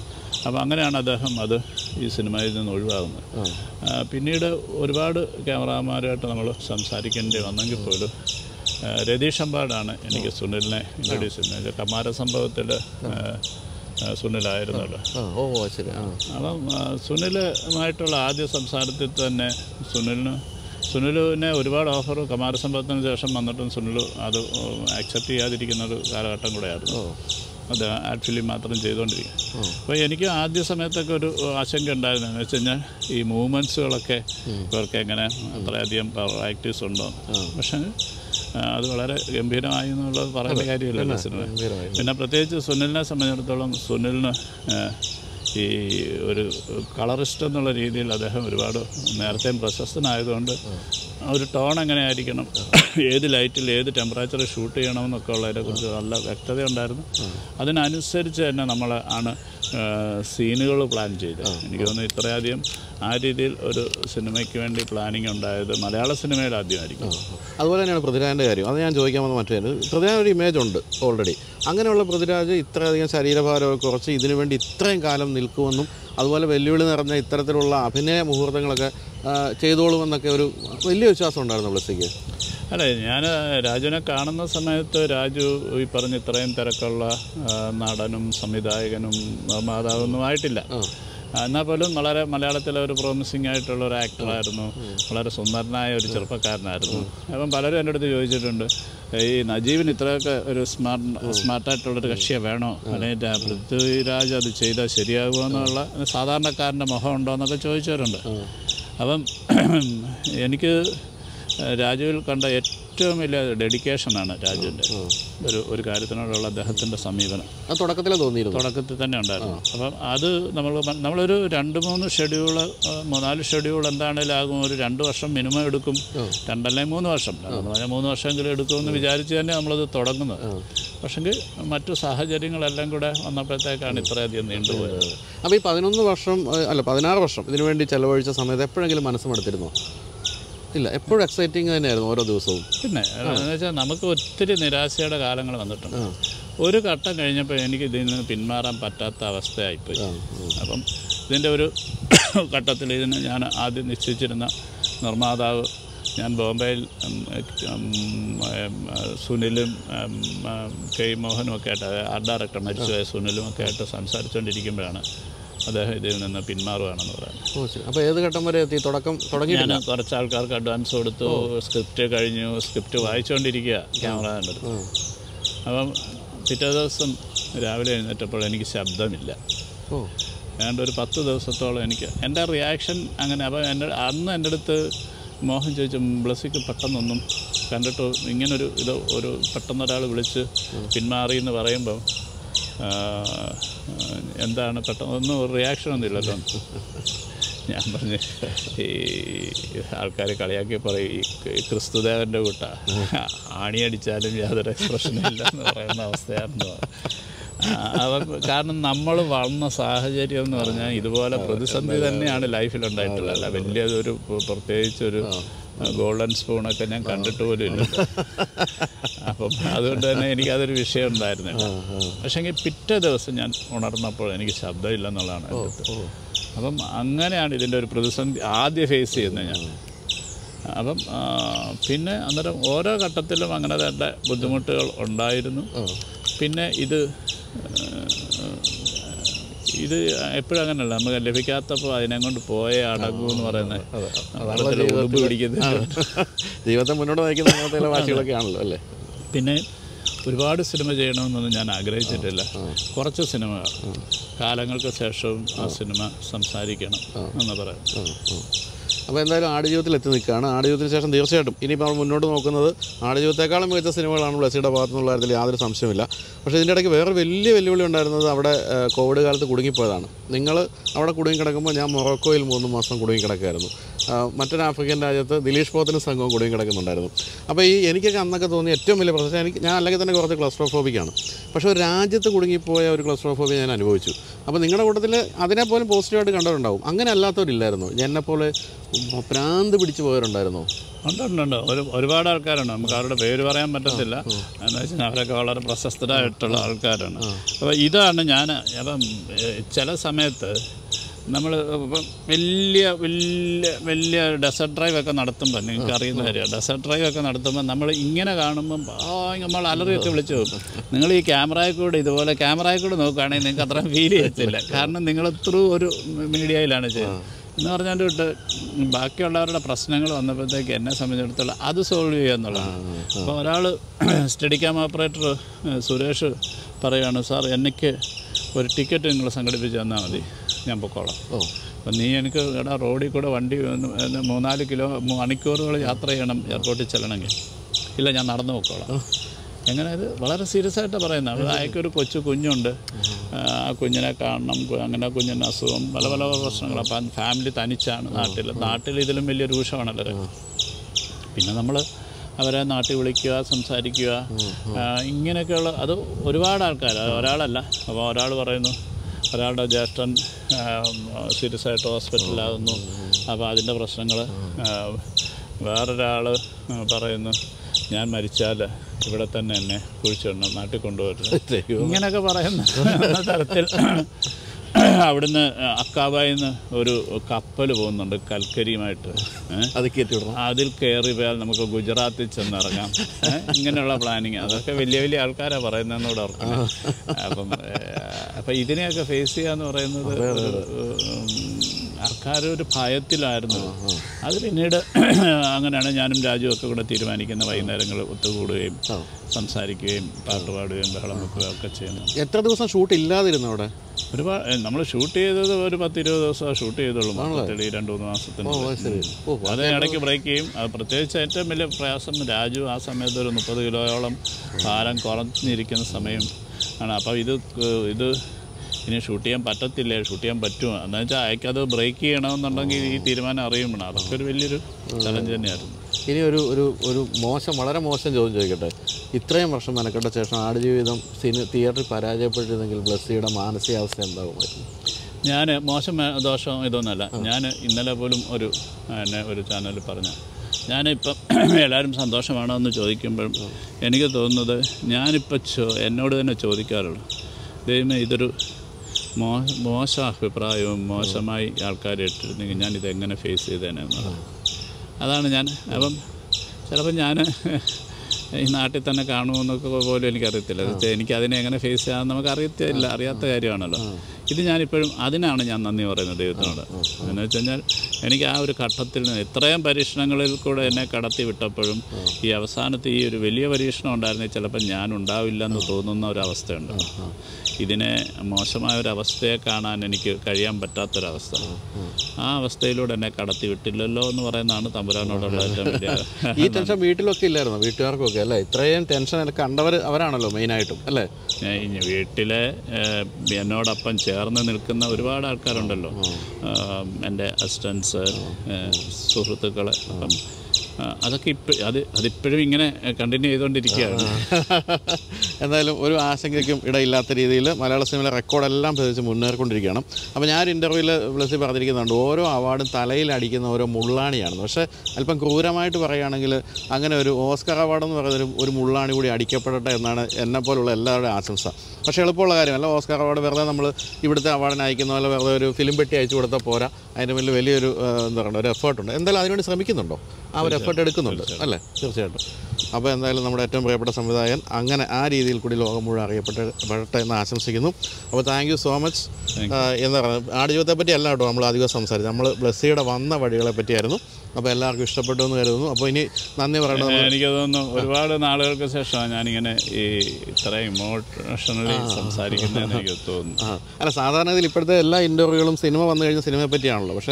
അപ്പോൾ അങ്ങനെയാണ് അദ്ദേഹം അത് ഈ സിനിമയിൽ നിന്ന് ഒഴിവാകുന്നത് ആ, പിന്നീട് ഒരുപാട് ക്യാമറാമാരുമായിട്ട് നമ്മൾ സംസാരിക്കേണ്ടി വന്നെങ്കിൽ പോലും ആ, രതീഷ് അമ്പാടാണ് എനിക്ക് സുനിലിനെ ഇൻട്രൊഡ്യൂസ് ചെയ്യുന്നത് കമാര സംഭവത്തിൽ സുനിലായിരുന്നല്ലോ ആ ഓ ഓ, ശരി ആ അപ്പം ആ, സുനിലുമായിട്ടുള്ള ആദ്യ സംസാരത്തിൽ തന്നെ സുനിലിന് സുനിലിനെ ഒരുപാട് ഓഫർ കമാരസംഭവത്തിന് ശേഷം വന്നിട്ടും സുനിൽ അത് അക്സെപ്റ്റ് ചെയ്യാതിരിക്കുന്ന ഒരു കാലഘട്ടം കൂടെയായിരുന്നു അത് ആഡ് ഫിലിം മാത്രം ചെയ്തുകൊണ്ടിരിക്കുക അപ്പോൾ എനിക്ക് ആദ്യ സമയത്തൊക്കെ ഒരു ആശങ്ക ഉണ്ടായിരുന്നു എന്ന് വെച്ച് കഴിഞ്ഞാൽ ഈ മൂവ്മെൻറ്റ്സുകളൊക്കെ ഇവർക്ക് എങ്ങനെ അത്രയധികം ആക്ടീവ്സ് ഉണ്ടോ പക്ഷേ ആ, അത് വളരെ ഗംഭീരമായി എന്നുള്ളത് പറയേണ്ട കാര്യമില്ലല്ലോ സിനിമ ഗംഭീരമായി. പിന്നെ പ്രത്യേകിച്ച് സുനിലിനെ സംബന്ധിച്ചിടത്തോളം സുനിലിന് ആ, ഈ ഒരു കളറിസ്റ്റ് എന്നുള്ള രീതിയിൽ അദ്ദേഹം ഒരുപാട് നേരത്തെയും പ്രശസ്തനായതുകൊണ്ട് ആ ഒരു ടോൺ എങ്ങനെ ആയിരിക്കണം ഏത് ലൈറ്റിൽ ഏത് ടെമ്പറേച്ചറിൽ ഷൂട്ട് ചെയ്യണമെന്നൊക്കെ ഉള്ളതിനെക്കുറിച്ച് നല്ല വ്യക്തത ഉണ്ടായിരുന്നു അതിനനുസരിച്ച് തന്നെ നമ്മൾ ആണ് സീനുകൾ പ്ലാൻ ചെയ്തത് എനിക്ക് തോന്നുന്നു ഇത്രയധികം ആ രീതിയിൽ ഒരു സിനിമയ്ക്ക് വേണ്ടി പ്ലാനിങ് ഉണ്ടായത് മലയാള സിനിമയിൽ ആദ്യമായിരിക്കും അതുപോലെ തന്നെയാണ് പൃഥ്വിരാജിൻ്റെ കാര്യം അത് ഞാൻ ചോദിക്കാൻ വന്ന മറ്റു കാര്യം പൃഥ്വിരാജ് ഒരു ഇമേജ് ഉണ്ട് ഓൾറെഡി അങ്ങനെയുള്ള പൃഥ്വിരാജ് ഇത്രയധികം ശരീരഭാരമൊക്കെ കുറച്ച് ഇതിനു വേണ്ടി ഇത്രയും കാലം നിൽക്കുമെന്നും അതുപോലെ വെല്ലുവിളി നിറഞ്ഞ ഇത്തരത്തിലുള്ള അഭിനയ മുഹൂർത്തങ്ങളൊക്കെ ആ, ചെയ്തോളുമെന്നൊക്കെ ഒരു വലിയ വിശ്വാസം ഉണ്ടായിരുന്നു ബ്ലസ്സിക്ക് അല്ല ഞാൻ രാജുവിനെ കാണുന്ന സമയത്ത് രാജു ഈ പറഞ്ഞ ഇത്രയും തിരക്കുള്ള ആ, നടനും സംവിധായകനും നിർമ്മാതാവൊന്നും ആയിട്ടില്ല എന്നാൽ പോലും വളരെ മലയാളത്തിലെ ഒരു പ്രോമിസിംഗ് ആയിട്ടുള്ള ഒരു ആക്ടറായിരുന്നു വളരെ സുന്ദരനായ ഒരു ചെറുപ്പക്കാരനായിരുന്നു അപ്പം പലരും എൻ്റെ അടുത്ത് ചോദിച്ചിട്ടുണ്ട് ഈ നജീബിന് ഇത്രയൊക്കെ ഒരു സ്മാർട്ട് സ്മാർട്ടായിട്ടുള്ളൊരു കക്ഷിയെ വേണോ അല്ലെങ്കിൽ പൃഥ്വിരാജ് അത് ചെയ്താൽ ശരിയാകുമോ എന്നുള്ള സാധാരണക്കാരൻ്റെ മുഖം ഉണ്ടോ എന്നൊക്കെ ചോദിച്ചവരുണ്ട് അപ്പം എനിക്ക് രാജുവിൽ കണ്ട ഏറ്റവും വലിയ ഡെഡിക്കേഷനാണ് രാജുവിൻ്റെ ഒരു ഒരു കാര്യത്തിനോടുള്ള അദ്ദേഹത്തിൻ്റെ സമീപനം അത് തുടക്കത്തിലേ തോന്നിയിരുന്നു തുടക്കത്തിൽ തന്നെ ഉണ്ടായിരുന്നു അപ്പം അത് നമ്മൾ നമ്മളൊരു രണ്ട് മൂന്ന് ഷെഡ്യൂൾ മൂന്നാല് ഷെഡ്യൂൾ എന്താണേലും ആകും ഒരു രണ്ട് വർഷം മിനിമം എടുക്കും രണ്ടല്ലേ മൂന്ന് വർഷം രണ്ടെന്ന് പറഞ്ഞാൽ മൂന്ന് വർഷമെങ്കിലും എടുക്കുമെന്ന് വിചാരിച്ച് തന്നെ നമ്മളത് തുടങ്ങുന്നത് പക്ഷെങ്കിൽ മറ്റു സാഹചര്യങ്ങളെല്ലാം കൂടെ വന്നപ്പോഴത്തേക്കാണ് ഇത്രയധികം നീണ്ടുപോയത് അപ്പോൾ ഈ പതിനൊന്ന് വർഷം ഏ, അല്ല പതിനാറ് വർഷം ഇതിനു വേണ്ടി ചെലവഴിച്ച സമയത്ത് എപ്പോഴെങ്കിലും മനസ്സ് മടുത്തിരുന്നോ ഇല്ല എപ്പോഴും എക്സൈറ്റിംഗ് തന്നെയായിരുന്നു ഓരോ ദിവസവും പിന്നെ എന്ന് വെച്ചാൽ നമുക്ക് ഒത്തിരി നിരാശയുടെ കാലങ്ങൾ വന്നിട്ടുണ്ട് ഒരു ഘട്ടം കഴിഞ്ഞപ്പോൾ എനിക്ക് ഇതിൽ നിന്ന് പിന്മാറാൻ പറ്റാത്ത അവസ്ഥയായിപ്പോയി അപ്പം ഇതിൻ്റെ ഒരു ഘട്ടത്തിൽ ഇതിന് ഞാൻ ആദ്യം നിശ്ചയിച്ചിരുന്ന നിർമ്മാതാവ് ഞാൻ ബോംബെയിൽ ഉം, ഉം, ഉം, സുനിലും ഉം, ഉം, കെ മോഹനും ഒക്കെ ആയിട്ട് ആർട്ട് ഡയറക്ടർ മരിച്ചുപോയ സുനിലും ഒക്കെ ആയിട്ട് സംസാരിച്ചുകൊണ്ടിരിക്കുമ്പോഴാണ് അദ്ദേഹം ഇതിൽ നിന്ന് പിന്മാറുകയാണെന്ന് പറയുന്നത് ഓ ശരി അപ്പോൾ ഏത് ഘട്ടം വരെ എത്തി തുടക്കം തുടങ്ങി ഞാൻ കുറച്ച് ആൾക്കാർക്ക് അഡ്വാൻസ് കൊടുത്തു സ്ക്രിപ്റ്റ് കഴിഞ്ഞു സ്ക്രിപ്റ്റ് വായിച്ചുകൊണ്ടിരിക്കുക ക്യാമറയുടെ അടുത്ത് അപ്പം പിറ്റേ ദിവസം രാവിലെ എഴുന്നേറ്റപ്പോൾ എനിക്ക് ശബ്ദമില്ല ഓ ഏതാണ്ട് ഒരു പത്ത് ദിവസത്തോളം എനിക്ക് എൻ്റെ റിയാക്ഷൻ അങ്ങനെ അപ്പോൾ എൻ്റെ അന്ന് എൻ്റെ അടുത്ത് മോഹൻ ചോദിച്ചു ബ്ലസ്സിക്ക് പെട്ടെന്നൊന്നും കണ്ടിട്ട് ഇങ്ങനൊരു ഇത് ഒരു പെട്ടെന്നൊരാൾ വിളിച്ച് പിന്മാറി എന്ന് പറയുമ്പം ആ, എന്താണ് പെട്ടെന്ന് ഒന്നും ഒരു റിയാക്ഷൻ ഒന്നും ഇല്ലല്ലോ ഞാൻ പറഞ്ഞു ഈ ആൾക്കാർ കളിയാക്കി പറയും ഈ ഈ ക്രിസ്തുദേവൻ്റെ കൂട്ട ആണിയടിച്ചാലും യാതൊരു എക്സ്പ്രഷനും ഇല്ല എന്ന് പറയുന്ന അവസ്ഥയായിരുന്നു അവൻ കാരണം നമ്മൾ വളർന്ന സാഹചര്യം എന്ന് പറഞ്ഞാൽ ഇതുപോലെ പ്രതിസന്ധി തന്നെയാണ് ലൈഫിൽ ഉണ്ടായിട്ടുള്ളത് അല്ല വലിയൊരു പ്രത്യേകിച്ചൊരു ഗോൾഡൻ സ്പൂണൊക്കെ ഞാൻ കണ്ടിട്ട് പോലും ഇല്ല അപ്പം അതുകൊണ്ട് തന്നെ എനിക്കതൊരു വിഷയം ഉണ്ടായിരുന്നില്ല പക്ഷേങ്കിൽ പിറ്റേ ദിവസം ഞാൻ ഉണർന്നപ്പോൾ എനിക്ക് ശബ്ദമില്ലെന്നുള്ളതാണ് എൻ്റെ അടുത്ത് അപ്പം അങ്ങനെയാണ് ഇതിൻ്റെ ഒരു പ്രതിസന്ധി ആദ്യം ഫേസ് ചെയ്യുന്നത് ഞാൻ അപ്പം ആ, പിന്നെ അന്നേരം ഓരോ ഘട്ടത്തിലും അങ്ങനെ തന്നെ ബുദ്ധിമുട്ടുകൾ ഉണ്ടായിരുന്നു പിന്നെ ഇത് ആ, ഇത് എപ്പോഴും അങ്ങനെയല്ല നമുക്ക് ലഭിക്കാത്തപ്പോൾ അതിനെ കൊണ്ട് പോയേ അടങ്ങൂ എന്ന് പറയുന്നത് വെള്ളത്തിൽ ഉടുമ്പ് പിടിക്കുന്നത് ജീവിതത്തെ മുന്നോട്ട് നയിക്കുന്ന അങ്ങനത്തെ ചില വാശികളൊക്കെ ആണല്ലോ അല്ലേ പിന്നെ ഒരുപാട് സിനിമ ചെയ്യണമെന്നൊന്നും ഞാൻ ആഗ്രഹിച്ചിട്ടില്ല കുറച്ച് സിനിമകൾ കാലങ്ങൾക്ക് ശേഷവും ആ സിനിമ സംസാരിക്കണം എന്ന് പറയാം അപ്പോൾ എന്തായാലും ആടുജീവിതത്തിൽ എത്തി നിൽക്കുകയാണ് ആടുജീവിതത്തിന് ശേഷം തീർച്ചയായിട്ടും ഇനിയിപ്പോൾ നമ്മൾ മുന്നോട്ട് നോക്കുന്നത് ആടുജീവിതത്തെക്കാളും മികച്ച സിനിമകളാണ് ബ്ലസ്സിയുടെ ഭാഗത്തു നിന്നുള്ള കാര്യത്തിൽ യാതൊരു സംശയമില്ല പക്ഷേ ഇതിൻ്റെ ഇടയ്ക്ക് വേറെ വലിയ വെല്ലുവിളി ഉണ്ടായിരുന്നത് അവിടെ ഏഹ്, കോവിഡ് കാലത്ത് കുടുങ്ങിപ്പോയതാണ് നിങ്ങൾ അവിടെ കുടുങ്ങി കിടക്കുമ്പോൾ ഞാൻ മൊറോക്കോയിൽ മൂന്ന് മാസം കുടുങ്ങി കിടക്കുകയായിരുന്നു ആ, മറ്റൊരു ആഫ്രിക്കൻ രാജ്യത്ത് ദിലീഷ് പോത്തിനും സംഘവും കുടുങ്ങി കിടക്കുന്നുണ്ടായിരുന്നു അപ്പോൾ ഈ എനിക്കൊക്കെ അന്നൊക്കെ തോന്നിയ ഏറ്റവും വലിയ പ്രശ്നം എനിക്ക് ഞാൻ അല്ലെങ്കിൽ തന്നെ കുറച്ച് ക്ലസ്ട്രോഫോബിക്കാണ് പക്ഷേ ഒരു രാജ്യത്ത് കുടുങ്ങിപ്പോയ ഒരു ക്ലസ്ട്രോഫോബിയ ഞാൻ അനുഭവിച്ചു അപ്പോൾ നിങ്ങളുടെ കൂട്ടത്തിൽ അതിനെ പോലും പോസിറ്റീവായിട്ട് കണ്ടവരുണ്ടാവും അങ്ങനെ അല്ലാത്തവരില്ലായിരുന്നോ എന്നെപ്പോലെ പ്രാന്ത് പിടിച്ചു പോയവരുണ്ടായിരുന്നോ ഉണ്ട് ഉണ്ട് ഉണ്ട് ഒരു ഒരുപാട് ആൾക്കാരുണ്ട് നമുക്ക് അവരുടെ പേര് പറയാൻ പറ്റത്തില്ല എന്ന് വെച്ചാൽ അവരൊക്കെ വളരെ പ്രശസ്തരായിട്ടുള്ള ആൾക്കാരാണ് അപ്പോൾ ഇതാണ് ഞാൻ അപ്പം ഏഹ്, ചില സമയത്ത് നമ്മൾ ഇപ്പം വലിയ വലിയ വലിയ ഡെസേർട്ട് ഡ്രൈവ് ഒക്കെ നടത്തുമ്പോൾ നിങ്ങൾക്ക് അറിയുന്ന കാര്യമാണ് ഡെസേർട്ട് ഡ്രൈവ് ഒക്കെ നടത്തുമ്പോൾ നമ്മൾ ഇങ്ങനെ കാണുമ്പം ആ നമ്മൾ അലറിയൊക്കെ വിളിച്ചു പോകും നിങ്ങൾ ഈ ക്യാമറയിൽ കൂടെ ഇതുപോലെ ക്യാമറയിൽ കൂടെ നോക്കുകയാണെങ്കിൽ നിങ്ങൾക്ക് അത്രയും ഫീൽ ചെയ്യത്തില്ല കാരണം നിങ്ങൾ ത്രൂ ഒരു മീഡിയയിലാണ് ചെയ്യുന്നത് എന്ന് പറഞ്ഞാൽ വിട്ട് ബാക്കിയുള്ളവരുടെ പ്രശ്നങ്ങൾ വന്നപ്പോഴത്തേക്ക് എന്നെ സംബന്ധിച്ചിടത്തോളം അത് സോൾവ് ചെയ്യുക എന്നുള്ളതാണ് അപ്പോൾ ഒരാൾ സ്റ്റഡി ക്യാം ഓപ്പറേറ്റർ സുരേഷ് പറയുകയാണ് സാർ എനിക്ക് ഒരു ടിക്കറ്റ് നിങ്ങൾ സംഘടിപ്പിച്ച് തന്നാൽ മതി ഞാൻ പൊക്കോളാം ഓ അപ്പം നീ എനിക്ക് എടാ റോഡിൽ കൂടെ വണ്ടി ഒന്ന് ഒന്ന് മൂന്നാല് കിലോ മണിക്കൂറുകൾ യാത്ര ചെയ്യണം എയർപോർട്ടിൽ ചെല്ലണമെങ്കിൽ ഇല്ല ഞാൻ നടന്നു പൊക്കോളാം എങ്ങനെ ഇത് വളരെ സീരിയസ് ആയിട്ട് പറയുന്നത് അത് അയാൾക്കൊരു കൊച്ചു കുഞ്ഞുണ്ട് ആ കുഞ്ഞിനെ കാണണം കു- അങ്ങനെ കുഞ്ഞിന് അസുഖം പല പല പ്രശ്നങ്ങൾ അപ്പം ഫാമിലി തനിച്ചാണ് നാട്ടിൽ നാട്ടിൽ ഇതിലും വലിയ രൂക്ഷമാണല്ലോ പിന്നെ നമ്മൾ അവരെ നാട്ടിൽ വിളിക്കുക സംസാരിക്കുക ആ, ഇങ്ങനെയൊക്കെയുള്ള അത് ഒരുപാട് ആൾക്കാർ അത് ഒരാളല്ല അപ്പോൾ ഒരാൾ പറയുന്നു ഒരാളുടെ ജ്യേഷ്ഠൻ സീരിയസ് ആയിട്ട് ഹോസ്പിറ്റലിലാകുന്നു അപ്പോൾ അതിൻ്റെ പ്രശ്നങ്ങൾ വേറൊരാൾ പറയുന്നു ഞാൻ മരിച്ചാൽ ഇവിടെ തന്നെ എന്നെ കുഴിച്ചിടണം നാട്ടിൽ കൊണ്ടുവരുന്നത് ഇങ്ങനെയൊക്കെ പറയുന്ന തരത്തിൽ അവിടുന്ന് അക്കാബായിന്ന് ഒരു കപ്പൽ പോകുന്നുണ്ട് കൽക്കരിയുമായിട്ട് ഏഹ് അത് കയറ്റി വിടണം അതിൽ കയറി പോയാൽ നമുക്ക് ഗുജറാത്തിൽ ചെന്നിറങ്ങാം ഏ? ഇങ്ങനെയുള്ള പ്ലാനിങ് അതൊക്കെ വലിയ വലിയ ആൾക്കാരാണ് പറയുന്നതെന്നൂടെ ഓർക്കണം അപ്പം ഏഹ്, അപ്പം ഇതിനെയൊക്കെ ഫേസ് ചെയ്യുക എന്ന് പറയുന്നത് ആൾക്കാർ ഒരു ഭയത്തിലായിരുന്നു അത് പിന്നീട് അങ്ങനെയാണ് ഞാനും രാജുവും ഒക്കെ കൂടെ തീരുമാനിക്കുന്ന വൈകുന്നേരങ്ങൾ ഒത്തുകൂടുകയും സംസാരിക്കുകയും പാട്ട് പാടുകയും ബഹളം വെക്കുകയും ഒക്കെ ചെയ്യുന്നു എത്ര ദിവസം ഷൂട്ട് ഇല്ലാതിരുന്നു അവിടെ ഒരുപാട് നമ്മൾ ഷൂട്ട് ചെയ്തത് ഒരു പത്ത് ഇരുപത് ദിവസം ഷൂട്ട് ചെയ്തുള്ളൂ മൊത്തത്തിൽ ഈ രണ്ട് മൂന്ന് മാസത്തിന് ഓ അത് ശരി ഓ അത് ഇടയ്ക്ക് ബ്രേക്ക് ചെയ്യും അത് പ്രത്യേകിച്ച് ഏറ്റവും വലിയ പ്രയാസം രാജു ആ സമയത്ത് ഒരു മുപ്പത് കിലോയോളം ഭാരം കുറഞ്ഞിരിക്കുന്ന സമയം ആണ് അപ്പോൾ ഇത് ക- ഇത് ഇനി ഷൂട്ട് ചെയ്യാൻ പറ്റത്തില്ല ഷൂട്ട് ചെയ്യാൻ പറ്റുമോ എന്ന് വെച്ചാൽ അയക്കത് ബ്രേക്ക് ചെയ്യണമെന്നുണ്ടെങ്കിൽ ഈ തീരുമാനം അറിയുമ്പോൾ അതൊക്കെ ഒരു വലിയൊരു ചലഞ്ച് തന്നെയായിരുന്നു ഇനി ഒരു ഒരു ഒരു മോശം വളരെ മോശം ചോദ്യം ചോദിക്കട്ടെ ഇത്രയും വർഷം മെനക്കെട്ട ശേഷം ആടുജീവിതം സിനി തിയേറ്ററിൽ പരാജയപ്പെട്ടിരുന്നെങ്കിൽ ബ്ലസ്സിയുടെ മാനസികാവസ്ഥ എന്താകുമായിരുന്നു ഞാൻ മോശം മേ- ദോഷം ഇതൊന്നുമല്ല ഞാൻ ഇന്നലെ പോലും ഒരു എന്നെ ഒരു ചാനലിൽ പറഞ്ഞു ഞാനിപ്പം എല്ലാവരും സന്തോഷമാണോ എന്ന് ചോദിക്കുമ്പോഴും എനിക്ക് തോന്നുന്നത് ഞാനിപ്പോൾ ചോ എന്നോട് തന്നെ ചോദിക്കാറുള്ളൂ ദൈവമേ ഇതൊരു മോ മോശം അഭിപ്രായവും മോശമായി ആൾക്കാർ ഇട്ടിരുന്നെങ്കിൽ ഞാൻ ഇതെങ്ങനെ ഫേസ് ചെയ്തേനെ എന്നുള്ളത് അതാണ് ഞാൻ അപ്പം ചിലപ്പോൾ ഞാൻ ഈ നാട്ടിൽ തന്നെ കാണുമെന്നൊക്കെ പോലും എനിക്കറിയത്തില്ല അത് എനിക്ക് അതിനെ എങ്ങനെ ഫേസ് ചെയ്യാമെന്ന് നമുക്ക് അറിയത്തില്ല അറിയാത്ത കാര്യമാണല്ലോ ഇത് ഞാനിപ്പോഴും അതിനാണ് ഞാൻ നന്ദി പറയുന്നത് ദൈവത്തിനോട് എന്ന് വെച്ച് കഴിഞ്ഞാൽ എനിക്ക് ആ ഒരു ഘട്ടത്തിൽ നിന്ന് ഇത്രയും പരീക്ഷണങ്ങളിൽ കൂടെ എന്നെ കടത്തി വിട്ടപ്പോഴും ഈ അവസാനത്തെ ഈ ഒരു വലിയ പരീക്ഷണം ഉണ്ടായിരുന്നെങ്കിൽ ചിലപ്പോൾ ഞാൻ ഉണ്ടാവില്ല എന്ന് തോന്നുന്ന ഒരു അവസ്ഥയുണ്ട് ഇതിനെ മോശമായ ഒരു അവസ്ഥയെ കാണാൻ എനിക്ക് കഴിയാൻ പറ്റാത്തൊരവസ്ഥ ആ അവസ്ഥയിലൂടെ എന്നെ കടത്തി വിട്ടില്ലല്ലോ എന്ന് പറയുന്നതാണ് തമ്പുരാനോടുള്ള ഏറ്റവും വലിയ ഈ ടെൻഷൻ വീട്ടിലൊക്കെ ഇല്ലായിരുന്നു വീട്ടുകാർക്കൊക്കെ അല്ലേ ഇത്രയും ടെൻഷൻ കണ്ടവർ അവരാണല്ലോ മെയിനായിട്ടും അല്ലേ ഞാൻ ഈ വീട്ടിലെ ഏഹ്, എന്നോടൊപ്പം ചേർന്ന് നിൽക്കുന്ന ഒരുപാട് ആൾക്കാരുണ്ടല്ലോ ആഹ്, എൻ്റെ അസിസ്റ്റൻസ് സുഹൃത്തുക്കൾ അപ്പം ആഹ്, അതൊക്കെ ഇപ്പം അത് അതിപ്പോഴും ഇങ്ങനെ കണ്ടിന്യൂ ചെയ്തുകൊണ്ടിരിക്കുകയാണ് എന്തായാലും ഒരു ആശങ്കയ്ക്കും ഇടയില്ലാത്ത രീതിയിൽ മലയാള സിനിമയിലെ റെക്കോർഡെല്ലാം ഭേദിച്ച് മുന്നേറിക്കൊണ്ടിരിക്കുകയാണ് അപ്പോൾ ഞാൻ ഒരു ഇൻ്റർവ്യൂവിൽ ബ്ലസ്സി പറഞ്ഞിരിക്കുന്നുണ്ട് ഓരോ അവാർഡും തലയിൽ അടിക്കുന്ന ഓരോ മുള്ളാണിയാണ് പക്ഷേ അല്പം ക്രൂരമായിട്ട് പറയുകയാണെങ്കിൽ അങ്ങനെ ഒരു ഓസ്കർ അവാർഡ് എന്ന് പറയുന്ന ഒരു ഒരു മുള്ളാണി കൂടി അടിക്കപ്പെടട്ടെ എന്നാണ് എന്നെപ്പോലുള്ള എല്ലാവരുടെയും ആശംസ പക്ഷേ എളുപ്പമുള്ള കാര്യമല്ല ഓസ്കർ അവാർഡ് വെറുതെ നമ്മൾ ഇവിടുത്തെ അവാർഡിന് അയക്കുന്ന പോലെ വെറുതെ ഒരു ഫിലിം പെട്ടി അയച്ചു കൊടുത്താൽ പോരാ അതിന് വലിയ വലിയൊരു ആ, എന്താ പറയുക ഒരു എഫേർട്ടുണ്ട് എന്തായാലും അതിനുവേണ്ടി ശ്രമിക്കുന്നുണ്ടോ ആ ഒരു എഫേർട്ട് എടുക്കുന്നുണ്ട് അല്ലേ തീർച്ചയായിട്ടും അപ്പോൾ എന്തായാലും നമ്മുടെ ഏറ്റവും പ്രിയപ്പെട്ട സംവിധായകൻ അങ്ങനെ ആ രീതിയിൽ കൂടി ലോകം മുഴുവൻ അറിയപ്പെട്ട് പെടട്ടെ എന്ന് ആശംസിക്കുന്നു അപ്പോൾ താങ്ക് യു സോ മച്ച് എന്താ പറയുക ആടുജീവിതത്തെ പറ്റി അല്ല കേട്ടോ നമ്മൾ അധികം സംസാരിച്ചു നമ്മൾ ബ്ലസ്സിയുടെ വന്ന വഴികളെ പറ്റിയായിരുന്നു അപ്പോൾ എല്ലാവർക്കും ഇഷ്ടപ്പെട്ടു എന്ന് കരുതുന്നു അപ്പോൾ ഇനി നന്ദി പറയണത് എനിക്ക് തോന്നുന്നു ഒരുപാട് നാളുകൾക്ക് ശേഷമാണ് ഞാനിങ്ങനെ ഈ ഇത്രയും ഇമോഷണലി സംസാരിക്കുന്നതെന്ന് എനിക്ക് തോന്നുന്നു ആ അല്ല സാധാരണ ഇതിൽ ഇപ്പോഴത്തെ എല്ലാ ഇൻ്റർവ്യൂകളും സിനിമ വന്നു കഴിഞ്ഞ സിനിമയെ പറ്റിയാണല്ലോ പക്ഷേ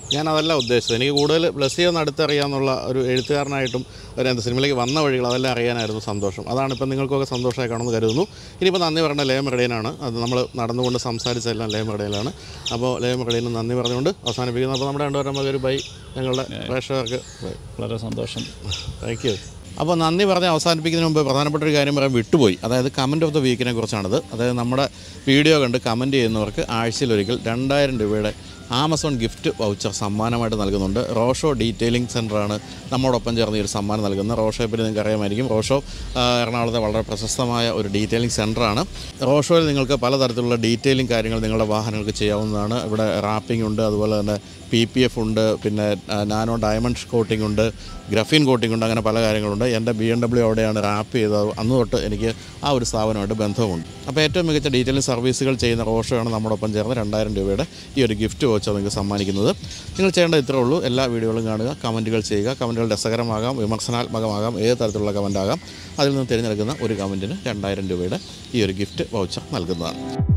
ഞാൻ അതല്ല ഉദ്ദേശിച്ചത് എനിക്ക് കൂടുതൽ ബ്ലസ്സിയെ ഒന്ന് അടുത്തറിയാന്നുള്ള ഒരു എഴുത്തുകാരനായിട്ടും ഒരു എന്താ സിനിമയിലേക്ക് വന്ന വഴികൾ അതെല്ലാം അറിയാനായിരുന്നു സന്തോഷം അതാണ് ഇപ്പം നിങ്ങൾക്കൊക്കെ സന്തോഷമായി കാണുമെന്ന് കരുതുന്നു ഇനിയിപ്പോൾ നന്ദി പറഞ്ഞ ലേമറടേനാണ് അത് നമ്മൾ നടന്നുകൊണ്ട് സംസാരിച്ചതെല്ലാം ലേമറടയിലാണ് അപ്പോൾ ലേമറടയിന് നന്ദി പറഞ്ഞുകൊണ്ട് അവസാനിപ്പിക്കുന്നു അപ്പോൾ നമ്മുടെ രണ്ടുപേരും നമുക്ക് ഒരു ബൈ ഞങ്ങളുടെ പ്രേക്ഷകർക്ക് ബൈ വളരെ സന്തോഷം താങ്ക് യു അപ്പോൾ നന്ദി പറഞ്ഞ് അവസാനിപ്പിക്കുന്നതിന് മുമ്പ് പ്രധാനപ്പെട്ട ഒരു കാര്യം പറയാൻ വിട്ടുപോയി അതായത് കമൻറ്റ് ഓഫ് ദ വീക്കിനെ കുറിച്ചാണത് അതായത് നമ്മുടെ വീഡിയോ കണ്ട് കമൻറ്റ് ചെയ്യുന്നവർക്ക് ആഴ്ചയിലൊരിക്കൽ രണ്ടായിരം രൂപയുടെ ആമസോൺ ഗിഫ്റ്റ് വൗച്ചർ സമ്മാനമായിട്ട് നൽകുന്നുണ്ട് റോഷോ ഡീറ്റെയിലിംഗ് സെൻ്ററാണ് നമ്മോടൊപ്പം ചേർന്ന് ഈ ഒരു സമ്മാനം നൽകുന്നത് റോഷോയെ പറ്റി നിങ്ങൾക്ക് അറിയാമായിരിക്കും റോഷോ ആ, എറണാകുളത്തെ വളരെ പ്രശസ്തമായ ഒരു ഡീറ്റെയിലിംഗ് സെൻ്ററാണ് റോഷോയിൽ നിങ്ങൾക്ക് പലതരത്തിലുള്ള ഡീറ്റെയിലിംഗ് കാര്യങ്ങൾ നിങ്ങളുടെ വാഹനങ്ങൾക്ക് ചെയ്യാവുന്നതാണ് ഇവിടെ റാപ്പിംഗ് ഉണ്ട് അതുപോലെ തന്നെ പി പി എഫ് ഉണ്ട് പിന്നെ ആ, നാനോ ഡയമണ്ട് കോട്ടിംഗ് ഉണ്ട് ഗ്രഫീൻ കോട്ടിംഗ് ഉണ്ട് അങ്ങനെ പല കാര്യങ്ങളുണ്ട് എൻ്റെ ബി എം ഡബ്ല്യു അവിടെയാണ് റാപ്പ് ചെയ്തത് അന്ന് തൊട്ട് എനിക്ക് ആ ഒരു സ്ഥാപനമായിട്ട് ബന്ധമുണ്ട് അപ്പോൾ ഏറ്റവും മികച്ച ഡീറ്റെയിലിംഗ് സർവീസുകൾ ചെയ്യുന്ന റോഷോയാണ് നമ്മോടൊപ്പം ചേർന്ന് രണ്ടായിരം രൂപയുടെ ഈ ഒരു ഗിഫ്റ്റ് വോച്ചർ നിങ്ങൾക്ക് സമ്മാനിക്കുന്നത് നിങ്ങൾ ചെയ്യേണ്ടത് ഇത്രേ ഉള്ളൂ എല്ലാ വീഡിയോകളും കാണുക കമൻറ്റുകൾ ചെയ്യുക കമൻറ്റുകൾ രസകരമാകാം വിമർശനാത്മകമാകാം ഏത് തരത്തിലുള്ള കമൻ്റ് ആകാം അതിൽ നിന്ന് തിരഞ്ഞെടുക്കുന്ന ഒരു കമൻറ്റിന് രണ്ടായിരം രൂപയുടെ ഈ ഒരു ഗിഫ്റ്റ് വൗച്ചർ നൽകുന്നതാണ്